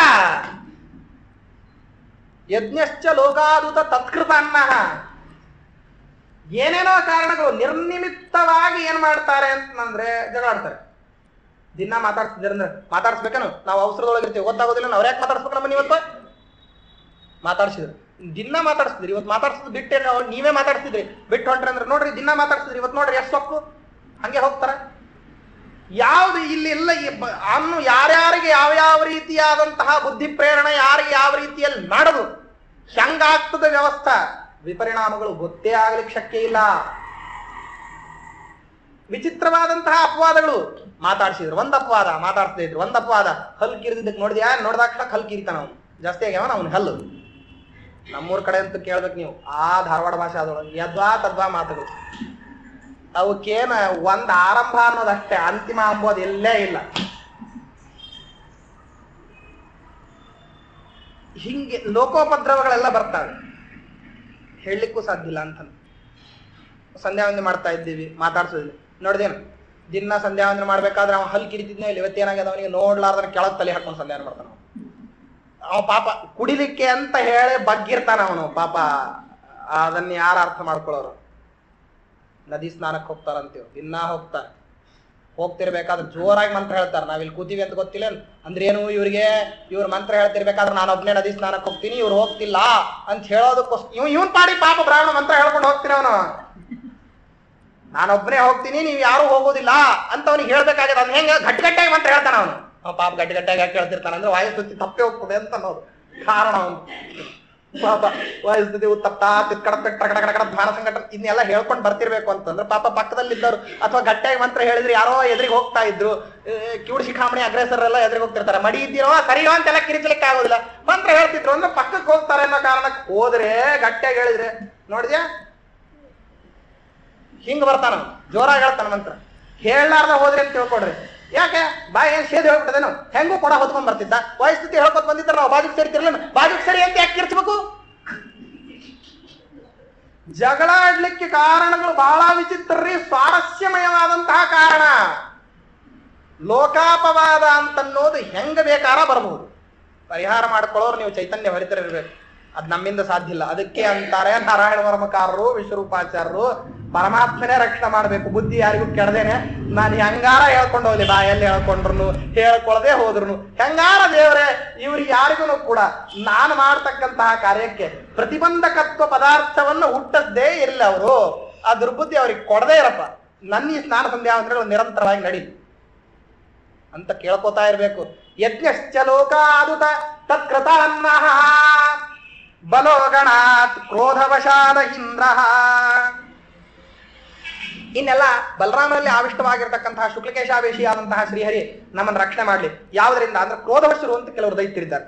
ಯಜ್ಞಶ್ಚ ಲೋಕಾದುತ ತತ್ಕೃತ ಅನ್ನ ಏನೇನೋ ಕಾರಣಗಳು ನಿರ್ನಿಮಿತ್ತವಾಗಿ ಏನ್ ಮಾಡ್ತಾರೆ ಅಂತಂದ್ರೆ ಜಗಳಾಡ್ತಾರೆ ದಿನ ಮಾತಾಡ್ತಿದ್ರೆ ಅಂದ್ರೆ ಮಾತಾಡ್ಸ್ಬೇಕೇನು ನಾವು ಅವಸರದೊಳಗಿರ್ತೀವಿ ಗೊತ್ತಾಗೋದಿಲ್ಲ ಅವ್ರು ಯಾಕೆ ಮಾತಾಡ್ಸ್ಬೇಕು ನಮ್ಮನ್ನ ಇವತ್ತು ಮಾತಾಡ್ಸಿದ್ರು ದಿನ ಮಾತಾಡ್ಸಿದ್ರಿ ಇವತ್ತು ಮಾತಾಡ್ಸಿದ್ ಬಿಟ್ಟೆ ಅವ್ರು ನೀವೇ ಮಾತಾಡ್ಸಿದ್ರಿ ಬಿಟ್ಟು ಹೊಂಟ್ರಿ ಅಂದ್ರೆ ನೋಡ್ರಿ ದಿನ ಮಾತಾಡ್ಸಿದ್ರಿ ಇವತ್ತು ನೋಡ್ರಿ ಎಷ್ಟು ಸೊಪ್ಪು ಹಂಗೆ ಹೋಗ್ತಾರ ಯಾವ್ದು ಇಲ್ಲಿ ಇಲ್ಲ ಈ ಬ- ಅನ್ನು ಯಾರ್ಯಾರಿಗೆ ಯಾವ ಯಾವ ರೀತಿಯಾದಂತಹ ಬುದ್ಧಿ ಪ್ರೇರಣೆ ಯಾರಿಗೆ ಯಾವ ರೀತಿಯಲ್ಲಿ ಮಾಡೋದು ಹೆಂಗಾಗ್ತದೆ ವ್ಯವಸ್ಥೆ ವಿಪರಿಣಾಮಗಳು ಗೊತ್ತೇ ಆಗ್ಲಿಕ್ಕೆ ಶಕ್ಯ ಇಲ್ಲ ವಿಚಿತ್ರವಾದಂತಹ ಅಪವಾದಗಳು ಮಾತಾಡ್ಸಿದ್ರು ಒಂದ್ ಅಪವಾದ ಮಾತಾಡ್ಸ್ತಾ ಇದ್ರು ಒಂದ್ ಅಪವಾದ ಹಲ್ ಕಿರಿದಿದ್ದಕ್ಕೆ ನೋಡಿದ್ಯಾ ನೋಡ್ದಾಕ್ಷಣ ಹಲ್ ಕಿರಿತಾನ ಅವನು ಜಾಸ್ತಿ ಆಗ್ಯಾವನ ಅವ್ನ ಹಲ್ಲು ನಮ್ಮೂರ್ ಕಡೆ ಅಂತ ಕೇಳ್ಬೇಕು ನೀವು ಆ ಧಾರವಾಡ ಭಾಷೆ ಅದೊಳಗೆ ಯದ್ವಾ ತದ್ವಾ ಮಾತುಗಳು ಅವಕ್ಕೇನ ಒಂದ್ ಆರಂಭ ಅನ್ನೋದಷ್ಟೇ ಅಂತಿಮ ಅಂಬೋದು ಎಲ್ಲೇ ಇಲ್ಲ ಹಿಂಗೆ ಲೋಕೋಪದ್ರವಗಳೆಲ್ಲ ಬರ್ತವೆ ಹೇಳಲಿಕ್ಕೂ ಸಾಧ್ಯ ಇಲ್ಲ ಅಂತ ಸಂಧ್ಯಾ ವಂದನೆ ಮಾಡ್ತಾ ಇದ್ದೀವಿ ಮಾತಾಡ್ಸೋದಿಲ್ಲ ನೋಡ್ದೇನು ದಿನ ಸಂಧ್ಯಾ ವಂದನೆ ಮಾಡ್ಬೇಕಾದ್ರೆ ಅವ ಹಲ್ ಕಿರಿತಿದ್ನ ಇಲ್ಲಿ ಇವತ್ತೇನಾಗ್ಯದ ಅವನಿಗೆ ನೋಡ್ಲಾರ್ದನ ಕೆಳಗ್ ತಲೆ ಹಾಕೊಂಡು ಸಂಧ್ಯಾ ಮಾಡ್ತಾನ ಅವ. ಅವ ಪಾಪ ಕುಡಿಲಿಕ್ಕೆ ಅಂತ ಹೇಳಿ ಬಗ್ಗಿರ್ತಾನ ಅವನು ಪಾಪ ಅದನ್ನ ಯಾರು ಅರ್ಥ ಮಾಡ್ಕೊಳ್ಳೋರು ನದಿ ಸ್ನಾನಕ್ಕೆ ಹೋಗ್ತಾರಂತೀವ್ ದಿನ ಹೋಗ್ತಾರೆ ಹೋಗ್ತಿರ್ಬೇಕಾದ್ರೆ ಜೋರಾಗಿ ಮಂತ್ರ ಹೇಳ್ತಾರೆ ನಾವಿಲ್ಲಿ ಕೂತೀವಿ ಅಂತ ಗೊತ್ತಿಲ್ಲ ಅಂದ್ರೆ ಏನು ಇವ್ರಿಗೆ ಇವ್ರ ಮಂತ್ರ ಹೇಳ್ತಿರ್ಬೇಕಾದ್ರೆ ನಾನು ಒಬ್ನೇ ನದಿ ಸ್ನಾನಕ್ಕೆ ಹೋಗ್ತೀನಿ ಇವ್ರು ಹೋಗ್ತಿಲ್ಲ ಅಂತ ಹೇಳೋದಕ್ಕೋಸ್ಕರ ಇವ್ ಇವನ್ ಪಾಡಿ ಪಾಪ ಬ್ರಾಹ್ಮಣ ಮಂತ್ರ ಹೇಳ್ಕೊಂಡು ಹೋಗ್ತೀನಿ ಅವನು ನಾನೊಬ್ಬನೇ ಹೋಗ್ತೀನಿ ನೀವು ಯಾರು ಹೋಗೋದಿಲ್ಲ ಅಂತ ಅವ್ನಿಗೆ ಹೇಳ್ಬೇಕಾಗಿದೆ ಅದ್ ಹೆಂಗ ಗಟ್ಟಿಗಟ್ಟಾಗಿ ಮಂತ್ರ ಹೇಳ್ತಾನ ಅವನು ಅವ ಪಾಪ ಗಟ್ಟಿಗಟ್ಟಾಗಿ ಯಾಕೆ ಹೇಳ್ತಿರ್ತಾನ ಅಂದ್ರೆ ವಾಯುಸ್ತುತಿ ತಪ್ಪೇ ಹೋಗ್ತದೆ ಅಂತ ಅನ್ನೋದು ಕಾರಣ ಅವನು ಪಾಪ ವಾಯುಸ್ಥಿತಿ ಉತ್ತಪ್ತ ತಿಕ್ಕಡ ಕಡ ಕಡ ಕಡ ಧ್ವಾನ ಸಂಕಟ ಇದನ್ನೆಲ್ಲ ಹೇಳ್ಕೊಂಡು ಬರ್ತಿರ್ಬೇಕು ಅಂತಂದ್ರೆ ಪಾಪ ಪಕ್ಕದಲ್ಲಿದ್ದವರು ಅಥವಾ ಗಟ್ಟಿಯಾಗಿ ಮಂತ್ರ ಹೇಳಿದ್ರೆ ಯಾರೋ ಎದುರಿಗೆ ಹೋಗ್ತಾ ಇದ್ರು ಏ, ಕಿವುಡು ಶಿಖಾಮಣಿ ಅಗ್ರೆಸರ್ ಎಲ್ಲ ಎದುರಿಗೆ ಹೋಗ್ತಿರ್ತಾರೆ ಮಡಿ ಇದ್ದೀರೋ ಸರಿಯೋ ಅಂತೆಲ್ಲ ಕಿರಿಚಲಿಕ್ಕೆ ಆಗೋದಿಲ್ಲ ಮಂತ್ರ ಹೇಳ್ತಿದ್ರು ಅಂದ್ರೆ ಪಕ್ಕಕ್ಕೆ ಹೋಗ್ತಾರೆ ಅನ್ನೋ ಕಾರಣಕ್ಕೆ ಹೋದ್ರೆ ಗಟ್ಟಿಯಾಗಿ ಹೇಳಿದ್ರೆ ನೋಡಿದ್ಯಾ ಹಿಂಗ್ ಬರ್ತಾನ ಅವ್ನು. ಜೋರಾಗಿ ಹೇಳ್ತಾನ ಮಂತ್ರ ಹೇಳಲಾರ್ದ ಹೋದ್ರಿ ಅಂತ ತಿಳ್ಕೊಡ್ರಿ ಯಾಕೆ ಬಾಯಿ ಏನ್ ಸೇದಿ ಹೋಗ್ಬಿಟ್ಟದೇನು ಹೆಂಗೂ ಕೊಡ ಹೊತ್ಕೊಂಡ್ ಬರ್ತಿದ್ದ ವಯಸ್ಥಿತಿ ಹೇಳ್ಕೊತ ಬಂದಿದ್ದ ನಾವು ಬಾಜುಕ್ ಸೇರ್ತಿರ್ಲಿಲ್ಲ ಬಾಜುಕ್ ಸರಿ ಅಂತ ಯಾಕೆ ಕಿರ್ಚ್ಬೇಕು ಜಗಳ ಆಡ್ಲಿಕ್ಕೆ ಕಾರಣಗಳು ಬಹಳ ವಿಚಿತ್ರರಿ ಸ್ವಾರಸ್ಯಮಯವಾದಂತಹ ಕಾರಣ ಲೋಕಾಪವಾದ ಅಂತನ್ನೋದು ಹೆಂಗ ಬೇಕಾರ ಬರಬಹುದು ಪರಿಹಾರ ಮಾಡ್ಕೊಳ್ಳೋರು ನೀವು ಚೈತನ್ಯ ಹೊರಿತರಿರ್ಬೇಕು ಅದ್ ನಮ್ಮಿಂದ ಸಾಧ್ಯ ಇಲ್ಲ ಅದಕ್ಕೆ ಅಂತಾರೆ ನಾರಾಯಣ ವರ್ಮಕಾರರು ವಿಶ್ವರೂಪಾಚಾರ್ಯರು ಪರಮಾತ್ಮನೇ ರಕ್ಷಣೆ ಮಾಡ್ಬೇಕು ಬುದ್ಧಿ ಯಾರಿಗೂ ಕೆಡದೇನೆ ನಾನು ಹೆಂಗಾರ ಹೇಳ್ಕೊಂಡು ಹೋಗ್ಲಿ ಬಾಯಲ್ಲಿ ಹೇಳ್ಕೊಂಡ್ರು ಹೇಳ್ಕೊಳ್ದೆ ಹೋದ್ರು ಹೆಂಗಾರ ದೇವರೇ ಇವ್ರಿಗೆ ಯಾರಿಗೂ ಕೂಡ ನಾನು ಮಾಡ್ತಕ್ಕಂತಹ ಕಾರ್ಯಕ್ಕೆ ಪ್ರತಿಬಂಧಕತ್ವ ಪದಾರ್ಥವನ್ನು ಹುಟ್ಟದ್ದೇ ಇಲ್ಲ ಅವರು ಆ ದುರ್ಬುದ್ಧಿ ಅವ್ರಿಗೆ ಕೊಡದೇ ಇರಪ್ಪ ನನ್ನ ಈ ಸ್ನಾನ ಸಂಧ್ಯಾ ಅಂದ್ರೆ ನಿರಂತರವಾಗಿ ನಡಿ ಅಂತ ಕೇಳ್ಕೊತಾ ಇರ್ಬೇಕು ಯಜ್ಞಶ್ಚ ಲೋಕಾದುತ ತತ್ಕೃತ ಅನ್ನಃ ಬಲೋಗಣಾತ್ ಕ್ರೋಧವಶಾದ ಇಂದ್ರ ಇನ್ನೆಲ್ಲ ಬಲರಾಮನಲ್ಲಿ ಆವಿಷ್ಟವಾಗಿರ್ತಕ್ಕಂತಹ ಶುಕ್ಲಕೇಶಾವೇಶಿಯಾದಂತಹ ಶ್ರೀಹರಿ ನಮ್ಮನ್ನು ರಕ್ಷಣೆ ಮಾಡ್ಲಿ ಯಾವುದರಿಂದ ಅಂದ್ರೆ ಕ್ರೋಧವಶರು ಅಂತ ಕೆಲವರು ದೈತ್ಯರಿದ್ದಾರೆ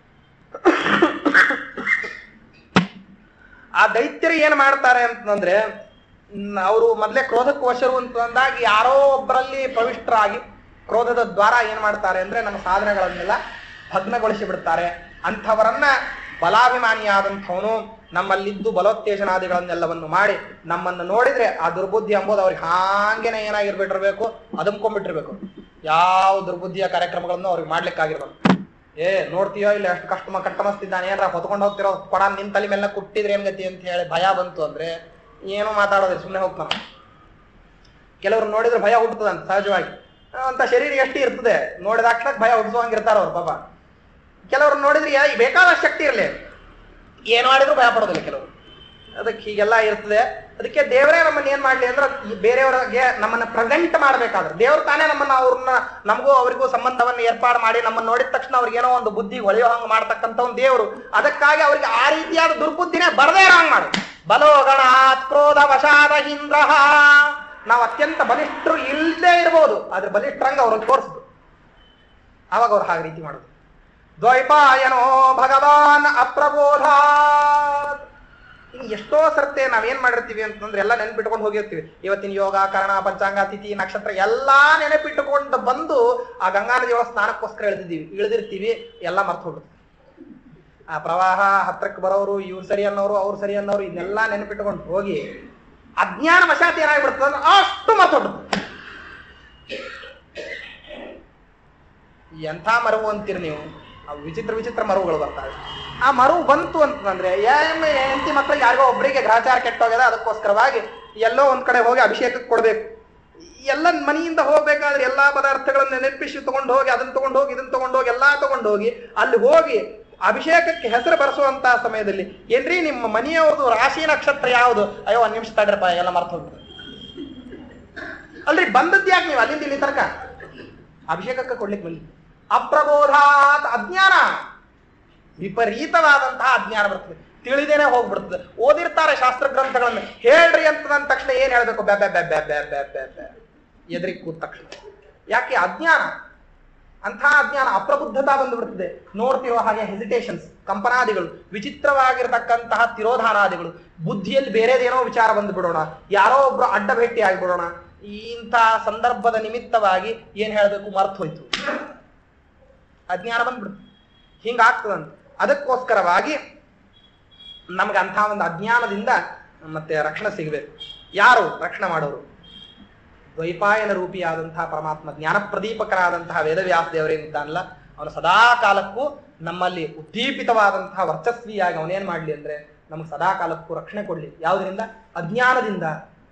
ಆ ದೈತ್ಯರು ಏನ್ ಮಾಡ್ತಾರೆ ಅಂತಂದ್ರೆ ಅವರು ಮೊದಲೇ ಕ್ರೋಧಕ್ಕೆ ವಶರು ಅಂತಂದಾಗ ಯಾರೋ ಒಬ್ಬರಲ್ಲಿ ಪ್ರವಿಷ್ಟರಾಗಿ ಕ್ರೋಧದ ದ್ವಾರ ಏನ್ ಮಾಡ್ತಾರೆ ಅಂದ್ರೆ ನಮ್ಮ ಸಾಧನೆಗಳನ್ನೆಲ್ಲ ಭಗ್ನಗೊಳಿಸಿ ಬಿಡ್ತಾರೆ ಅಂಥವರನ್ನ ಬಲಾಭಿಮಾನಿಯಾದಂಥವನು ನಮ್ಮಲ್ಲಿದ್ದು ಬಲೋತ್ತೇಜನಾದಿಗಳನ್ನೆಲ್ಲವನ್ನು ಮಾಡಿ ನಮ್ಮನ್ನು ನೋಡಿದ್ರೆ ಆ ದುರ್ಬುದ್ಧಿ ಎಂಬುದು ಅವ್ರಿಗೆ ಹಾಗೇನೆ ಏನಾಗಿರ್ಬಿಟ್ಟಿರ್ಬೇಕು ಅದಮ್ಕೊಂಡ್ಬಿಟ್ಟಿರ್ಬೇಕು ಯಾವ ದುರ್ಬುದ್ಧಿಯ ಕಾರ್ಯಕ್ರಮಗಳನ್ನು ಅವ್ರಿಗೆ ಮಾಡ್ಲಿಕ್ಕಾಗಿರ್ಬೇಕು ಏ ನೋಡ್ತೀಯೋ ಇಲ್ಲ ಎಷ್ಟು ಕಷ್ಟ ಕಟ್ಟ ಮಸ್ತಿದ್ದಾನೆ ಏನಾರ ಹೊತ್ಕೊಂಡು ಹೋಗ್ತಿರೋ ಕೊಡ ನಿನ್ ತಲೆ ಮೇಲೆ ಕುಟ್ಟಿದ್ರೆ ಏನ್ ಗತಿ ಅಂತ ಹೇಳಿ ಭಯ ಬಂತು ಅಂದ್ರೆ ಏನೂ ಮಾತಾಡೋದಿಲ್ಲ ಸುಮ್ಮನೆ ಹೋಗ್ತಾನ ಕೆಲವ್ರು ನೋಡಿದ್ರೆ ಭಯ ಹುಟ್ಟುತ್ತದಂತ ಸಹಜವಾಗಿ ಅಂತ ಶರೀರ ಎಷ್ಟು ಇರ್ತದೆ ನೋಡಿದ ತಕ್ಷಣ ಭಯ ಹುಟ್ಟಿಸುವಂಗಿರ್ತಾರ ಅವ್ರು ಪಾಪ ಕೆಲವ್ರು ನೋಡಿದ್ರೆ ಯಾ- ಬೇಕಾದ ಶಕ್ತಿ ಇರಲಿ ಏನು ಮಾಡಿದ್ರು ಭಯ ಪಡೋದಿಲ್ಲ ಕೆಲವರು ಅದಕ್ಕೆ ಹೀಗೆಲ್ಲ ಇರ್ತದೆ ಅದಕ್ಕೆ ದೇವರೇ ನಮ್ಮನ್ನ ಏನ್ ಮಾಡ್ಲಿ ಅಂದ್ರೆ ಈ ಬೇರೆಯವರಿಗೆ ನಮ್ಮನ್ನ ಪ್ರೆಸೆಂಟ್ ಮಾಡ್ಬೇಕಾದ್ರೆ ದೇವ್ರು ತಾನೇ ನಮ್ಮನ್ನ ಅವ್ರನ್ನ ನಮಗೂ ಅವರಿಗೂ ಸಂಬಂಧವನ್ನು ಏರ್ಪಾಡು ಮಾಡಿ ನಮ್ಮನ್ನ ನೋಡಿದ ತಕ್ಷಣ ಅವ್ರಿಗೆ ಏನೋ ಒಂದು ಬುದ್ಧಿ ಹೊಳೆಯೋ ಹಂಗ್ ಮಾಡ್ತಕ್ಕಂಥ ಒಂದು ದೇವರು ಅದಕ್ಕಾಗಿ ಅವ್ರಿಗೆ ಆ ರೀತಿಯಾದ ದುರ್ಬುದ್ಧಿನೇ ಬರದೇ ಇರೋ ಹಂಗ್ ಮಾಡು ಬಲೋಗಣಾತ್ ಕ್ರೋಧ ವಶಾದ ಇಂದ್ರ ನಾವು ಅತ್ಯಂತ ಬಲಿಷ್ಠರು ಇಲ್ಲದೆ ಇರ್ಬೋದು ಆದ್ರೆ ಬಲಿಷ್ಠರಂಗ ಅವ್ರಿಗೆ ತೋರಿಸ್ದು ಆವಾಗ ಅವ್ರು ಹಾಗೆ ರೀತಿ ಮಾಡೋದು ದ್ವೈಪಾಯನೋ ಭಗವಾನ್ ಅಪ್ರಬೋಧಾತ್ ಇನ್ನು ಎಷ್ಟೋ ಸರ್ತೆ ನಾವೇನ್ ಮಾಡಿರ್ತೀವಿ ಅಂತಂದ್ರೆ ಎಲ್ಲ ನೆನ್ಪಿಟ್ಕೊಂಡು ಹೋಗಿರ್ತೀವಿ ಇವತ್ತಿನ ಯೋಗ ಕರ್ಣ ಪಂಚಾಂಗ ತಿಥಿ ನಕ್ಷತ್ರ ಎಲ್ಲಾ ನೆನಪಿಟ್ಟುಕೊಂಡು ಬಂದು ಆ ಗಂಗಾ ನದಿ ಒಳಗೆ ಸ್ನಾನಕ್ಕೋಸ್ಕರ ಇಳಿದಿದ್ದೀವಿ ಇಳಿದಿರ್ತೀವಿ ಎಲ್ಲ ಮರ್ತು ಹೋಗುತ್ತೆ ಆ ಪ್ರವಾಹ ಹತ್ರಕ್ಕೆ ಬರೋರು ಇವ್ರು ಸರಿ ಅನ್ನೋರು ಅವ್ರು ಸರಿ ಅನ್ನೋರು ಇದನ್ನೆಲ್ಲ ನೆನಪಿಟ್ಟುಕೊಂಡು ಹೋಗಿ ಅಜ್ಞಾನ ವಶಾತ್ ಏನಾಗ್ಬಿಡ್ತದೆ ಅಂದ್ರೆ ಅಷ್ಟು ಮರ್ತು ಹೋಗ್ಬಿಡುತ್ತೆ ಎಂಥ ಮರವು ಅಂತೀರಿ ನೀವು ಆ ವಿಚಿತ್ರ ವಿಚಿತ್ರ ಮರವುಗಳು ಬರ್ತಾವೆ ಆ ಮರವು ಬಂತು ಅಂತಂದ್ರೆ ಹೆಂಡತಿ ಮಕ್ಕಳಿಗೆ ಯಾರಿಗೋ ಒಬ್ಬರಿಗೆ ಗ್ರಹಚಾರ ಕೆಟ್ಟೋಗ್ಯದ ಅದಕ್ಕೋಸ್ಕರವಾಗಿ ಎಲ್ಲೋ ಒಂದ್ ಕಡೆ ಹೋಗಿ ಅಭಿಷೇಕಕ್ಕೆ ಕೊಡ್ಬೇಕು ಎಲ್ಲ ಮನೆಯಿಂದ ಹೋಗ್ಬೇಕಾದ್ರೆ ಎಲ್ಲಾ ಪದಾರ್ಥಗಳನ್ನ ನೆನಪಿಸಿ ತಗೊಂಡು ಹೋಗಿ ಅದನ್ನ ತಗೊಂಡು ಹೋಗಿ ಇದನ್ನ ತಗೊಂಡು ಹೋಗಿ ಎಲ್ಲಾ ತಗೊಂಡು ಹೋಗಿ ಅಲ್ಲಿ ಹೋಗಿ ಅಭಿಷೇಕಕ್ಕೆ ಹೆಸರು ಬರೆಸುವಂತ ಸಮಯದಲ್ಲಿ ಏನ್ರಿ ನಿಮ್ಮ ಮನೆಯವ್ರದ್ದು ರಾಶಿ ನಕ್ಷತ್ರ ಯಾವುದು ಅಯ್ಯೋ ಒಂದ್ ನಿಮಿಷ ತಡ್ರಪ್ಪ ಎಲ್ಲ ಮರ್ತು ಹೋಗ್ತದೆ ಅಲ್ರಿ ಬಂದದ್ದು ಯಾಕೆ ನೀವು ಅಲ್ಲಿಂದ ಇಲ್ಲಿ ತನಕ ಅಭಿಷೇಕಕ್ಕೆ ಕೊಡ್ಲಿಕ್ಕೆ ಬಂದಿ ಅಪ್ರಬೋಧಾತ್ ಅಜ್ಞಾನ ವಿಪರೀತವಾದಂತಹ ಅಜ್ಞಾನ ಬರ್ತದೆ ತಿಳಿದೇನೆ ಹೋಗ್ಬಿಡ್ತದೆ ಓದಿರ್ತಾರೆ ಶಾಸ್ತ್ರ ಗ್ರಂಥಗಳನ್ನ ಹೇಳ್ರಿ ಅಂತ ಅಂದ ತಕ್ಷಣ ಏನ್ ಹೇಳ್ಬೇಕು ಬ್ಯಾ ಬ್ಯಾ ಬ್ಯಾ ಬ್ಯಾ ಬ್ಯಾ ಬ್ಯಾ ಬ್ಯಾ ಬ್ಯಾ ಎದುರಿಗೆ ಕೂತ ತಕ್ಷಣ ಯಾಕೆ ಅಜ್ಞಾನ ಅಂಥ ಅಜ್ಞಾನ ಅಪ್ರಬುದ್ಧತಾ ಬಂದುಬಿಡ್ತದೆ ನೋಡ್ತಿರೋ ಹಾಗೆ ಹೆಸಿಟೇಷನ್ಸ್ ಕಂಪನಾದಿಗಳು ವಿಚಿತ್ರವಾಗಿರ್ತಕ್ಕಂತಹ ತಿರೋಧಾನಾದಿಗಳು ಬುದ್ಧಿಯಲ್ಲಿ ಬೇರೆದೇನೋ ವಿಚಾರ ಬಂದು ಬಿಡೋಣ ಯಾರೋ ಒಬ್ರು ಅಡ್ಡ ಭೇಟಿ ಆಗಿಬಿಡೋಣ ಇಂಥ ಸಂದರ್ಭದ ನಿಮಿತ್ತವಾಗಿ ಏನ್ ಹೇಳಬೇಕು ಮರ್ತು ಹೋಯ್ತು ಅಜ್ಞಾನ ಬಂದ್ಬಿಡುತ್ತೆ ಹಿಂಗಾಗ್ತದಂತ ಅದಕ್ಕೋಸ್ಕರವಾಗಿ ನಮ್ಗೆ ಅಂಥ ಒಂದು ಅಜ್ಞಾನದಿಂದ ಮತ್ತೆ ರಕ್ಷಣೆ ಸಿಗಬೇಕು ಯಾರು ರಕ್ಷಣೆ ಮಾಡೋರು ದ್ವೈಪಾಯನ ರೂಪಿಯಾದಂತಹ ಪರಮಾತ್ಮ ಜ್ಞಾನ ಪ್ರದೀಪಕರಾದಂತಹ ವೇದವ್ಯಾಸ ದೇವರೇನಿದ್ದಾನಲ್ಲ ಅವನು ಸದಾ ಕಾಲಕ್ಕೂ ನಮ್ಮಲ್ಲಿ ಉದ್ದೀಪಿತವಾದಂತಹ ವರ್ಚಸ್ವಿಯಾಗಿ ಅವನೇನ್ ಮಾಡ್ಲಿ ಅಂದ್ರೆ ನಮ್ಗೆ ಸದಾ ಕಾಲಕ್ಕೂ ರಕ್ಷಣೆ ಕೊಡ್ಲಿ ಯಾವುದರಿಂದ ಅಜ್ಞಾನದಿಂದ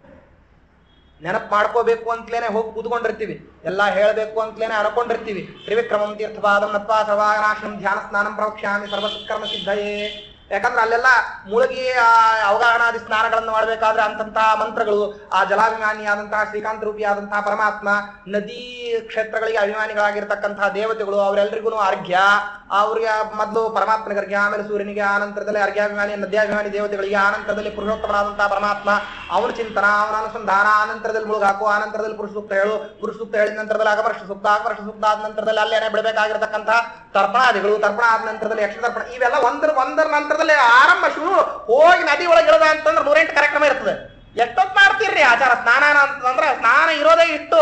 ನೆನಪು ಮಾಡ್ಕೋಬೇಕು ಅಂತಲೇನೆ ಹೋಗಿ ಕೂತ್ಕೊಂಡಿರ್ತೀವಿ ಎಲ್ಲಾ ಹೇಳಬೇಕು ಅಂತಲೇನೆ ಅನ್ಕೊಂಡಿರ್ತೀವಿ ತ್ರಿವಿಕ್ರಮಂ ತೀರ್ಥಪಾದಂ ನತ್ವಾ ಸರ್ವಾಗನಾಶನಂ ಧ್ಯಾನ ಸ್ನಾನಂ ಪ್ರವಕ್ಷ್ಯಾಮಿ ಸರ್ವಸತ್ಕರ್ಮ ಸಿದ್ಧಯೇ ಯಾಕಂದ್ರೆ ಅಲ್ಲೆಲ್ಲ ಮುಳುಗಿ ಆ ಅವಗಾಹನಾದಿ ಸ್ನಾನಗಳನ್ನು ಮಾಡಬೇಕಾದ್ರೆ ಅಂತಂತಹ ಮಂತ್ರಗಳು ಆ ಜಲಾಭಿಮಾನಿಯಾದಂತಹ ಶ್ರೀಕಾಂತ ರೂಪಿಯಾದಂತಹ ಪರಮಾತ್ಮ ನದಿ ಕ್ಷೇತ್ರಗಳಿಗೆ ಅಭಿಮಾನಿಗಳಾಗಿರ್ತಕ್ಕಂತಹ ದೇವತೆಗಳು ಅವರೆಲ್ಲರಿಗೂ ಅರ್ಘ್ಯ ಅವ್ರಿಗೆ ಮೊದಲು ಪರಮಾತ್ಮನಿಗೆ ಅರ್ಘ್ಯ ಆಮೇಲೆ ಸೂರ್ಯನಿಗೆ ಆನಂತರದಲ್ಲಿ ಅರ್ಘ್ಯಾಭಿಮಾನಿ ನದ್ಯಾಭಿಮಾನಿ ದೇವತೆಗಳಿಗೆ ಆನಂತರದಲ್ಲಿ ಪುರುಷೋತ್ತಮನಾದಂತಹ ಪರಮಾತ್ಮ ಅವನ ಚಿಂತನ ಅವನ ಅನುಸಂಧಾನ ಆನಂತರದಲ್ಲಿ ಮುಳುಗಾಕು ಆನಂತರದಲ್ಲಿ ಪುರುಷ ಸೂಕ್ತ ಹೇಳು ಪುರುಷ ಸೂಕ್ತ ಹೇಳಿದ ನಂತರದಲ್ಲಿ ಅಗಮರ್ಷ ಸೂಕ್ತ ಅಗಮರ್ಷ ಸೂಕ್ತ ಆದ ನಂತರದಲ್ಲಿ ಅಲ್ಲೇನೆ ಬಿಡಬೇಕಾಗಿರ್ತಕ್ಕಂತಹ ತರ್ಪಣಾದಿಗಳು ತರ್ಪಣ ಆದ ನಂತರದಲ್ಲಿ ಯಕ್ಷ ತರ್ಪಣ ಇವೆಲ್ಲ ಒಂದರ ಒಂದರ ನಂತರದಲ್ಲಿ ಆರಂಭ ಶುರು ಹೋಗಿ ನದಿ ಒಳಗೆ ಇಳದ ಅಂತಂದ್ರೆ ನೂರೆಂಟು ಕಾರ್ಯಕ್ರಮ ಇರ್ತದೆ ಎಷ್ಟೊತ್ತು ಮಾಡ್ತೀರ್ರಿ ಆಚಾರ ಸ್ನಾನ ಅಂತಂದ್ರೆ ಸ್ನಾನ ಇರೋದೇ ಇಟ್ಟು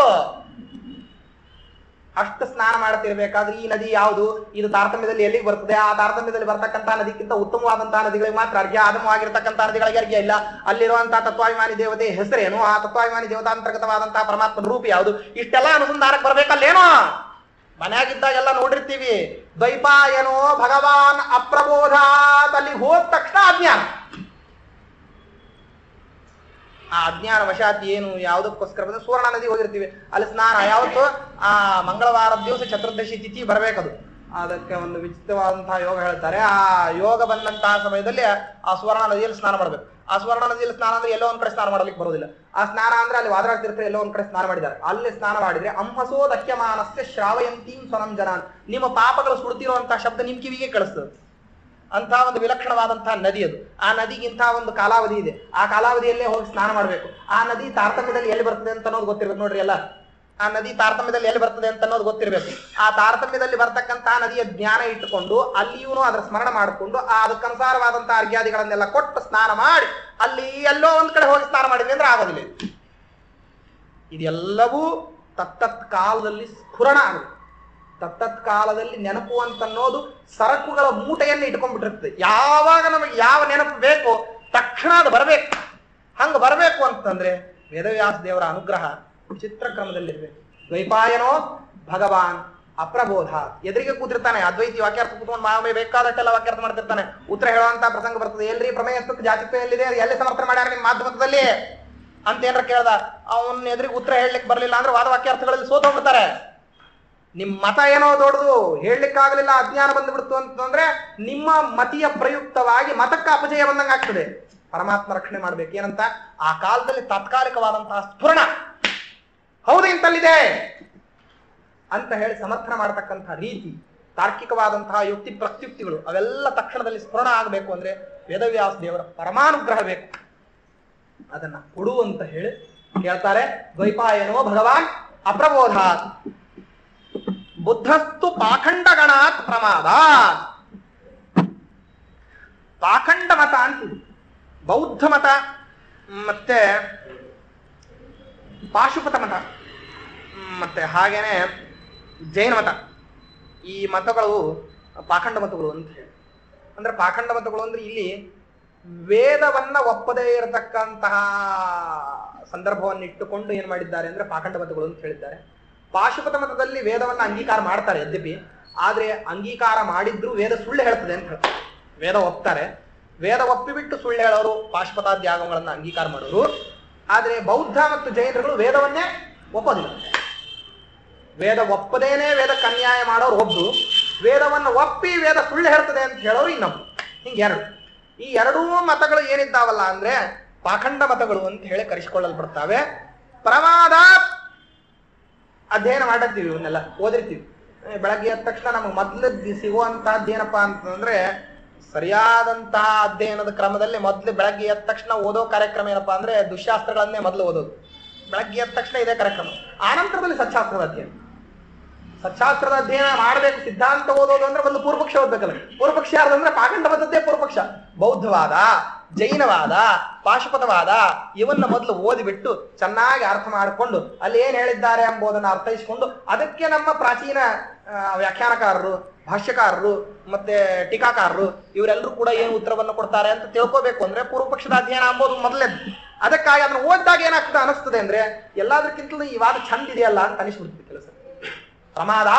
ಅಷ್ಟು ಸ್ನಾನ ಮಾಡ್ತಿರ್ಬೇಕಾದ್ರೆ ಈ ನದಿ ಯಾವುದು ಇದು ತಾರತಮ್ಯದಲ್ಲಿ ಎಲ್ಲಿಗೆ ಬರ್ತದೆ ಆ ತಾರತಮ್ಯದಲ್ಲಿ ಬರ್ತಕ್ಕಂತಹ ನದಿಗಿಂತ ಉತ್ತಮವಾದಂತಹ ನದಿಗಳಿಗೆ ಮಾತ್ರ ಅರ್ಘ್ಯ ಆದಮವಾಗಿರ್ತಕ್ಕಂತಹ ನದಿಗಳಿಗೆ ಅರ್ಘ್ಯ ಇಲ್ಲ ಅಲ್ಲಿರುವಂತಹ ತತ್ವಾಭಿಮಾನಿ ದೇವತೆ ಹೆಸರೇನು ಆ ತತ್ವಾಭಿಮಾನಿ ದೇವತಾಂತರ್ಗತವಾದಂತಹ ಪರಮಾತ್ಮನ ರೂಪ ಯಾವುದು ಇಷ್ಟೆಲ್ಲ ಅನುಸಂಧಾನಕ್ಕೆ ಬರ್ಬೇಕಲ್ಲೇನೋ ಮನ್ಯಾಗಿದ್ದಾಗೆಲ್ಲ ನೋಡಿರ್ತೀವಿ ದ್ವೈಪಾಯನೋ ಭಗವಾನ್ ಅಪ್ರಬೋಧಾತ್ ಅಲ್ಲಿ ಹೋದ ತಕ್ಷಣ ಅಜ್ಞಾನ ಆ ಅಜ್ಞಾನ ವಶಾತ್ ಏನು ಯಾವುದಕ್ಕೋಸ್ಕರ ಬಂದ್ರೆ ಸುವರ್ಣ ನದಿ ಹೋಗಿರ್ತೀವಿ ಅಲ್ಲಿ ಸ್ನಾನ ಯಾವತ್ತು ಆ ಮಂಗಳವಾರದ ದಿವಸ ಚತುರ್ದಶಿ ತಿಥಿ ಬರ್ಬೇಕದು ಅದಕ್ಕೆ ಒಂದು ವಿಚಿತ್ರವಾದಂತಹ ಯೋಗ ಹೇಳ್ತಾರೆ ಆ ಯೋಗ ಬಂದಂತಹ ಸಮಯದಲ್ಲಿ ಆ ಸುವರ್ಣ ನದಿಯಲ್ಲಿ ಸ್ನಾನ ಮಾಡ್ಬೇಕು ಆ ಸುವರ್ಣ ನದಿಯಲ್ಲಿ ಸ್ನಾನ ಅಂದ್ರೆ ಎಲ್ಲೋ ಒಂದ್ ಕಡೆ ಸ್ನಾನ ಮಾಡ್ಲಿಕ್ಕೆ ಬರೋದಿಲ್ಲ ಆ ಸ್ನಾನ ಅಂದ್ರೆ ಅಲ್ಲಿ ವಾದರಾಜ ತೀರ್ಥ ಎಲ್ಲೋ ಒಂದ್ ಕಡೆ ಸ್ನಾನ ಮಾಡಿದ್ದಾರೆ ಅಲ್ಲಿ ಸ್ನಾನ ಮಾಡಿದ್ರೆ ಅಂಹಸೋ ದಕ್ಯಮಾನಸ್ಯ ಶ್ರಾವಯಂತೀಂ ಸ್ವನಂ ಜನಾನ್ ನಿಮ್ಮ ಪಾಪಗಳು ಸುಡ್ತಿರುವಂತಹ ಶಬ್ದ ನಿಮ್ ಕಿವಿಗೆ ಕಳಿಸ್ತದೆ ಅಂತ ಒಂದು ವಿಲಕ್ಷಣವಾದಂತಹ ನದಿ ಅದು ಆ ನದಿಗೆ ಇಂಥ ಒಂದು ಕಾಲಾವಧಿ ಇದೆ ಆ ಕಾಲಾವಧಿಯಲ್ಲೇ ಹೋಗಿ ಸ್ನಾನ ಮಾಡಬೇಕು ಆ ನದಿ ತಾರತಮ್ಯದಲ್ಲಿ ಎಲ್ಲಿ ಬರ್ತದೆ ಅಂತ ಅನ್ನೋದು ಗೊತ್ತಿರ್ಬೇಕು ನೋಡ್ರಿ ಎಲ್ಲ ಆ ನದಿ ತಾರತಮ್ಯದಲ್ಲಿ ಎಲ್ಲಿ ಬರ್ತದೆ ಅಂತ ಅನ್ನೋದು ಗೊತ್ತಿರಬೇಕು ಆ ತಾರತಮ್ಯದಲ್ಲಿ ಬರ್ತಕ್ಕಂತಹ ನದಿಯ ಜ್ಞಾನ ಇಟ್ಟುಕೊಂಡು ಅಲ್ಲಿಯೂ ಅದರ ಸ್ಮರಣ ಮಾಡಿಕೊಂಡು ಆ ಅದಕ್ಕನುಸಾರವಾದಂತಹ ಅರ್ಘ್ಯಾದಿಗಳನ್ನೆಲ್ಲ ಕೊಟ್ಟು ಸ್ನಾನ ಮಾಡಿ ಅಲ್ಲಿ ಎಲ್ಲೋ ಒಂದ್ ಕಡೆ ಹೋಗಿ ಸ್ನಾನ ಮಾಡಿದ್ವಿ ಅಂದ್ರೆ ಆಗೋದಿಲ್ಲ ಇದು. ಇದೆಲ್ಲವೂ ತತ್ತತ್ ಕಾಲದಲ್ಲಿ ಸ್ಫುರಣ ಆಗುತ್ತೆ ತತ್ತತ್ ಕಾಲದಲ್ಲಿ ನೆನಪು ಅಂತನ್ನೋದು ಸರಕುಗಳ ಮೂಟೆಯನ್ನು ಇಟ್ಕೊಂಡ್ಬಿಟ್ಟಿರ್ತದೆ ಯಾವಾಗ ನಮಗೆ ಯಾವ ನೆನಪು ಬೇಕೋ ತಕ್ಷಣ ಅದು ಬರಬೇಕು ಹಂಗ ಬರಬೇಕು ಅಂತಂದ್ರೆ ವೇದವ್ಯಾಸ ದೇವರ ಅನುಗ್ರಹ ವಿಚಿತ್ರ ಕ್ರಮದಲ್ಲಿರ್ಬೇಕು ದ್ವೈಪಾಯನೋ ಭಗವಾನ್ ಅಪ್ರಬೋಧ ಎದುರಿಗೆ ಕೂತಿರ್ತಾನೆ ಅದ್ವೈತಿ ವಾಕ್ಯಾರ್ಥ ಕೂತ್ಕೊಂಡು ಮಾವೇ ಬೇಕಾದಷ್ಟೆಲ್ಲ ವಾಕ್ಯಾರ್ಥ ಮಾಡ್ತಿರ್ತಾನೆ ಉತ್ತರ ಹೇಳುವಂತ ಪ್ರಸಂಗ ಬರ್ತದೆ ಎಲ್ರಿ ಪ್ರಮೇಯಸ್ತಕ್ಕೆ ಜಾತಿತ್ವ ಎಲ್ಲಿದೆ ಅದು ಎಲ್ಲಿ ಸಮರ್ಥನೆ ಮಾಡ್ಯಾರ ನಿಮ್ಮ ಮಾಧ್ಯಮದಲ್ಲಿ ಅಂತ ಏನಾರ ಕೇಳ್ದ ಅವನ್ ಎದುರಿಗೆ ಉತ್ತರ ಹೇಳಲಿಕ್ಕೆ ಬರಲಿಲ್ಲ ಅಂದ್ರೆ ವಾದ ವಾಕ್ಯಾರ್ಥಗಳಲ್ಲಿ ಸೋತೋಗ್ಬಿಡ್ತಾರೆ ನಿಮ್ ಮತ ಏನೋ ದೊಡ್ಡದು ಹೇಳಲಿಕ್ಕಾಗಲಿಲ್ಲ ಅಜ್ಞಾನ ಬಂದ್ಬಿಡ್ತು ಅಂತಂದ್ರೆ ನಿಮ್ಮ ಮತಿಯ ಪ್ರಯುಕ್ತವಾಗಿ ಮತಕ್ಕೆ ಅಪಜಯ ಬಂದಂಗ ಆಗ್ತದೆ ಪರಮಾತ್ಮ ರಕ್ಷಣೆ ಮಾಡ್ಬೇಕು ಏನಂತ ಆ ಕಾಲದಲ್ಲಿ ತಾತ್ಕಾಲಿಕವಾದಂತಹ ಸ್ಫುರಣ ಹೌದು ಇಂತಲ್ಲಿದೆ ಅಂತ ಹೇಳಿ ಸಮರ್ಥನ ಮಾಡತಕ್ಕಂತಹ ರೀತಿ ತಾರ್ಕಿಕವಾದಂತಹ ಯುಕ್ತಿ ಪ್ರತ್ಯುಕ್ತಿಗಳು ಅವೆಲ್ಲ ತಕ್ಷಣದಲ್ಲಿ ಸ್ಫುರಣ ಆಗಬೇಕು ಅಂದ್ರೆ ವೇದವ್ಯಾಸ ದೇವರ ಪರಮಾನುಗ್ರಹ ಬೇಕು ಅದನ್ನ ಕೊಡು ಅಂತ ಹೇಳಿ ಕೇಳ್ತಾರೆ ದ್ವೈಪಾಯನೋ ಭಗವಾನ್ ಅಪ್ರಬೋಧಾತ್ ಬುದ್ಧಸ್ತು ಪಾಖಂಡಗಣಾತ್ ಪ್ರಮಾದ ಪಾಖಂಡ ಮತ ಅಂತಿದೆ ಬೌದ್ಧ ಮತ ಮತ್ತೆ ಪಾಶುಪತ ಮತ ಮ್, ಮತ್ತೆ ಹಾಗೇನೆ ಜೈನ ಮತ ಈ ಮತಗಳು ಪಾಖಂಡ ಮತಗಳು ಅಂತ ಹೇಳಿ ಅಂದ್ರೆ ಪಾಖಂಡ ಮತಗಳು ಅಂದ್ರೆ ಇಲ್ಲಿ ವೇದವನ್ನ ಒಪ್ಪದೇ ಇರತಕ್ಕಂತಹ ಸಂದರ್ಭವನ್ನು ಇಟ್ಟುಕೊಂಡು ಏನ್ ಮಾಡಿದ್ದಾರೆ ಅಂದ್ರೆ ಪಾಖಂಡ ಮತಗಳು ಅಂತ ಹೇಳಿದ್ದಾರೆ ಪಾಶುಪತ ಮತದಲ್ಲಿ ವೇದವನ್ನ ಅಂಗೀಕಾರ ಮಾಡ್ತಾರೆ ಯದ್ಯಪಿ ಆದ್ರೆ ಅಂಗೀಕಾರ ಮಾಡಿದ್ರು ವೇದ ಸುಳ್ಳು ಹೇಳ್ತದೆ ಅಂತ ಹೇಳ್ತಾರೆ ವೇದ ಒಪ್ತಾರೆ ವೇದ ಒಪ್ಪಿಬಿಟ್ಟು ಸುಳ್ಳು ಹೇಳೋರು ಪಾಶುಪತಾದ್ಯಾಗಗಳನ್ನ ಅಂಗೀಕಾರ ಮಾಡೋರು ಆದ್ರೆ ಬೌದ್ಧ ಮತ್ತು ಜೈನರುಗಳು ವೇದವನ್ನೇ ಒಪ್ಪೋದಿಲ್ಲ ವೇದ ಒಪ್ಪದೇನೆ ವೇದಕ್ಕೆ ಅನ್ಯಾಯ ಮಾಡೋರು ಒಬ್ರು ವೇದವನ್ನು ಒಪ್ಪಿ ವೇದ ಸುಳ್ಳು ಹೇಳ್ತದೆ ಅಂತ ಹೇಳೋರು ಇನ್ನೊಬ್ರು ಹಿಂಗೆ ಎರಡು ಈ ಎರಡೂ ಮತಗಳು ಏನಿದ್ದಾವಲ್ಲ ಅಂದ್ರೆ ಪಾಖಂಡ ಮತಗಳು ಅಂತ ಹೇಳಿ ಕರೆಸಿಕೊಳ್ಳಲ್ಪಡ್ತಾವೆ ಪ್ರಮಾದ ಅಧ್ಯಯನ ಮಾಡಿರ್ತೀವಿ ಇವನ್ನೆಲ್ಲ ಓದಿರ್ತೀವಿ ಏ, ಬೆಳಗ್ಗೆ ಎದ್ದ ತಕ್ಷಣ ನಮಗೆ ಮೊದ್ಲು ಸಿಗುವಂತಹದ್ದು ಏನಪ್ಪಾ ಅಂತಂದ್ರೆ ಸರಿಯಾದಂತಹ ಅಧ್ಯಯನದ ಕ್ರಮದಲ್ಲಿ ಮೊದ್ಲು ಬೆಳಗ್ಗೆ ಎದ್ದ ತಕ್ಷಣ ಓದೋ ಕಾರ್ಯಕ್ರಮ ಏನಪ್ಪಾ ಅಂದ್ರೆ ದುಶ್ಯಾಸ್ತ್ರಗಳನ್ನೇ ಮೊದಲು ಓದೋದು ಬೆಳಗ್ಗೆ ಎದ್ದ ತಕ್ಷಣ ಇದೇ ಕಾರ್ಯಕ್ರಮ ಆನಂತರದಲ್ಲಿ ಸಚ್ಚಾಸ್ತ್ರದ ಅಧ್ಯಯನ ಸಚ್ಚಾಸ್ತ್ರದ ಅಧ್ಯಯನ ಮಾಡಬೇಕು ಸಿದ್ಧಾಂತ ಓದೋದು ಅಂದ್ರೆ ಒಂದು ಪೂರ್ವಪಕ್ಷ ಓದ್ಬೇಕಲ್ಲ ಪೂರ್ವಪಕ್ಷ ಯಾರ್ದು ಅಂದ್ರೆ ಪಾಖಂಡ ಮತದ್ದೇ ಪೂರ್ವಪಕ್ಷ ಬೌದ್ಧವಾದ ಜೈನವಾದ ಪಾಶುಪತವಾದ ಇವನ್ನ ಮೊದಲು ಓದಿಬಿಟ್ಟು ಚೆನ್ನಾಗಿ ಅರ್ಥ ಮಾಡಿಕೊಂಡು ಅಲ್ಲಿ ಏನ್ ಹೇಳಿದ್ದಾರೆ ಎಂಬುದನ್ನು ಅರ್ಥೈಸಿಕೊಂಡು ಅದಕ್ಕೆ ನಮ್ಮ ಪ್ರಾಚೀನ ಆ, ವ್ಯಾಖ್ಯಾನಕಾರರು ಭಾಷ್ಯಕಾರರು ಮತ್ತೆ ಟೀಕಾಕಾರರು ಇವರೆಲ್ಲರೂ ಕೂಡ ಏನು ಉತ್ತರವನ್ನು ಕೊಡ್ತಾರೆ ಅಂತ ತಿಳ್ಕೋಬೇಕು ಅಂದ್ರೆ ಪೂರ್ವಪಕ್ಷದ ಅಧ್ಯಯನ ಎಂಬುದು ಮೊದಲೇದು ಅದಕ್ಕಾಗಿ ಅದನ್ನ ಓದಿದಾಗ ಏನಾಗ್ತದೆ ಅನಿಸ್ತದೆ ಅಂದ್ರೆ ಎಲ್ಲದಕ್ಕಿಂತಲೂ ಈ ವಾದ ಚಂದ ಇದೆಯಲ್ಲ ಅಂತ ಅನಿಸ್ಬಿಡ್ತದೆ ಕೆಲಸ ಪ್ರಮಾದ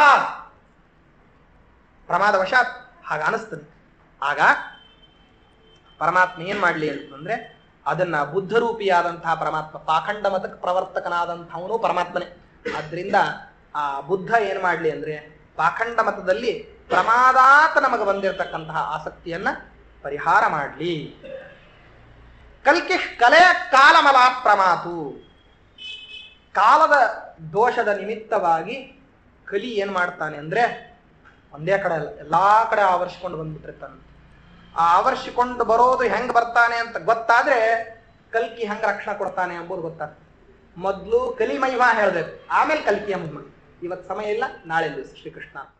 ಪ್ರಮಾದವಶಾತ್ ಹಾಗ ಅನಿಸ್ತದೆ ಆಗ ಪರಮಾತ್ಮ ಏನ್ ಮಾಡ್ಲಿ ಅಂತಂದ್ರೆ ಅದನ್ನ ಬುದ್ಧರೂಪಿಯಾದಂತಹ ಪರಮಾತ್ಮ ಪಾಖಂಡ ಮತಕ್ಕೆ ಪ್ರವರ್ತಕನಾದಂಥವನು ಪರಮಾತ್ಮನೇ ಆದ್ರಿಂದ ಆ ಬುದ್ಧ ಏನ್ ಮಾಡ್ಲಿ ಅಂದ್ರೆ ಪಾಖಂಡ ಮತದಲ್ಲಿ ಪ್ರಮಾದಾತ ನಮಗೆ ಬಂದಿರತಕ್ಕಂತಹ ಆಸಕ್ತಿಯನ್ನ ಪರಿಹಾರ ಮಾಡ್ಲಿ ಕಲ್ಕಿ ಕಲೆ ಕಾಲಮಲ ಪ್ರಮಾತು ಕಾಲದ ದೋಷದ ನಿಮಿತ್ತವಾಗಿ ಕಲಿ ಏನ್ ಮಾಡ್ತಾನೆ ಅಂದ್ರೆ ಒಂದೇ ಕಡೆ ಅಲ್ಲ ಎಲ್ಲಾ ಕಡೆ ಆವರಿಸಿಕೊಂಡು ಬಂದ್ಬಿಟ್ಟಿರ್ತಾನೆ ಆ ಆವರಿಸಿಕೊಂಡು ಬರೋದು ಹೆಂಗ್ ಬರ್ತಾನೆ ಅಂತ ಗೊತ್ತಾದ್ರೆ ಕಲ್ಕಿ ಹೆಂಗ್ ರಕ್ಷಣೆ ಕೊಡ್ತಾನೆ ಎಂಬುದು ಗೊತ್ತಾಗ್ತದೆ ಮೊದ್ಲು ಕಲಿ ಮಹಿಮಾ ಹೇಳ್ಬೇಕು ಆಮೇಲೆ ಕಲ್ಕಿಯ ಮಹಿಮಾ ಇವತ್ತು ಸಮಯ ಇಲ್ಲ ನಾಳೆ ದಿವಸ ಶ್ರೀಕೃಷ್ಣ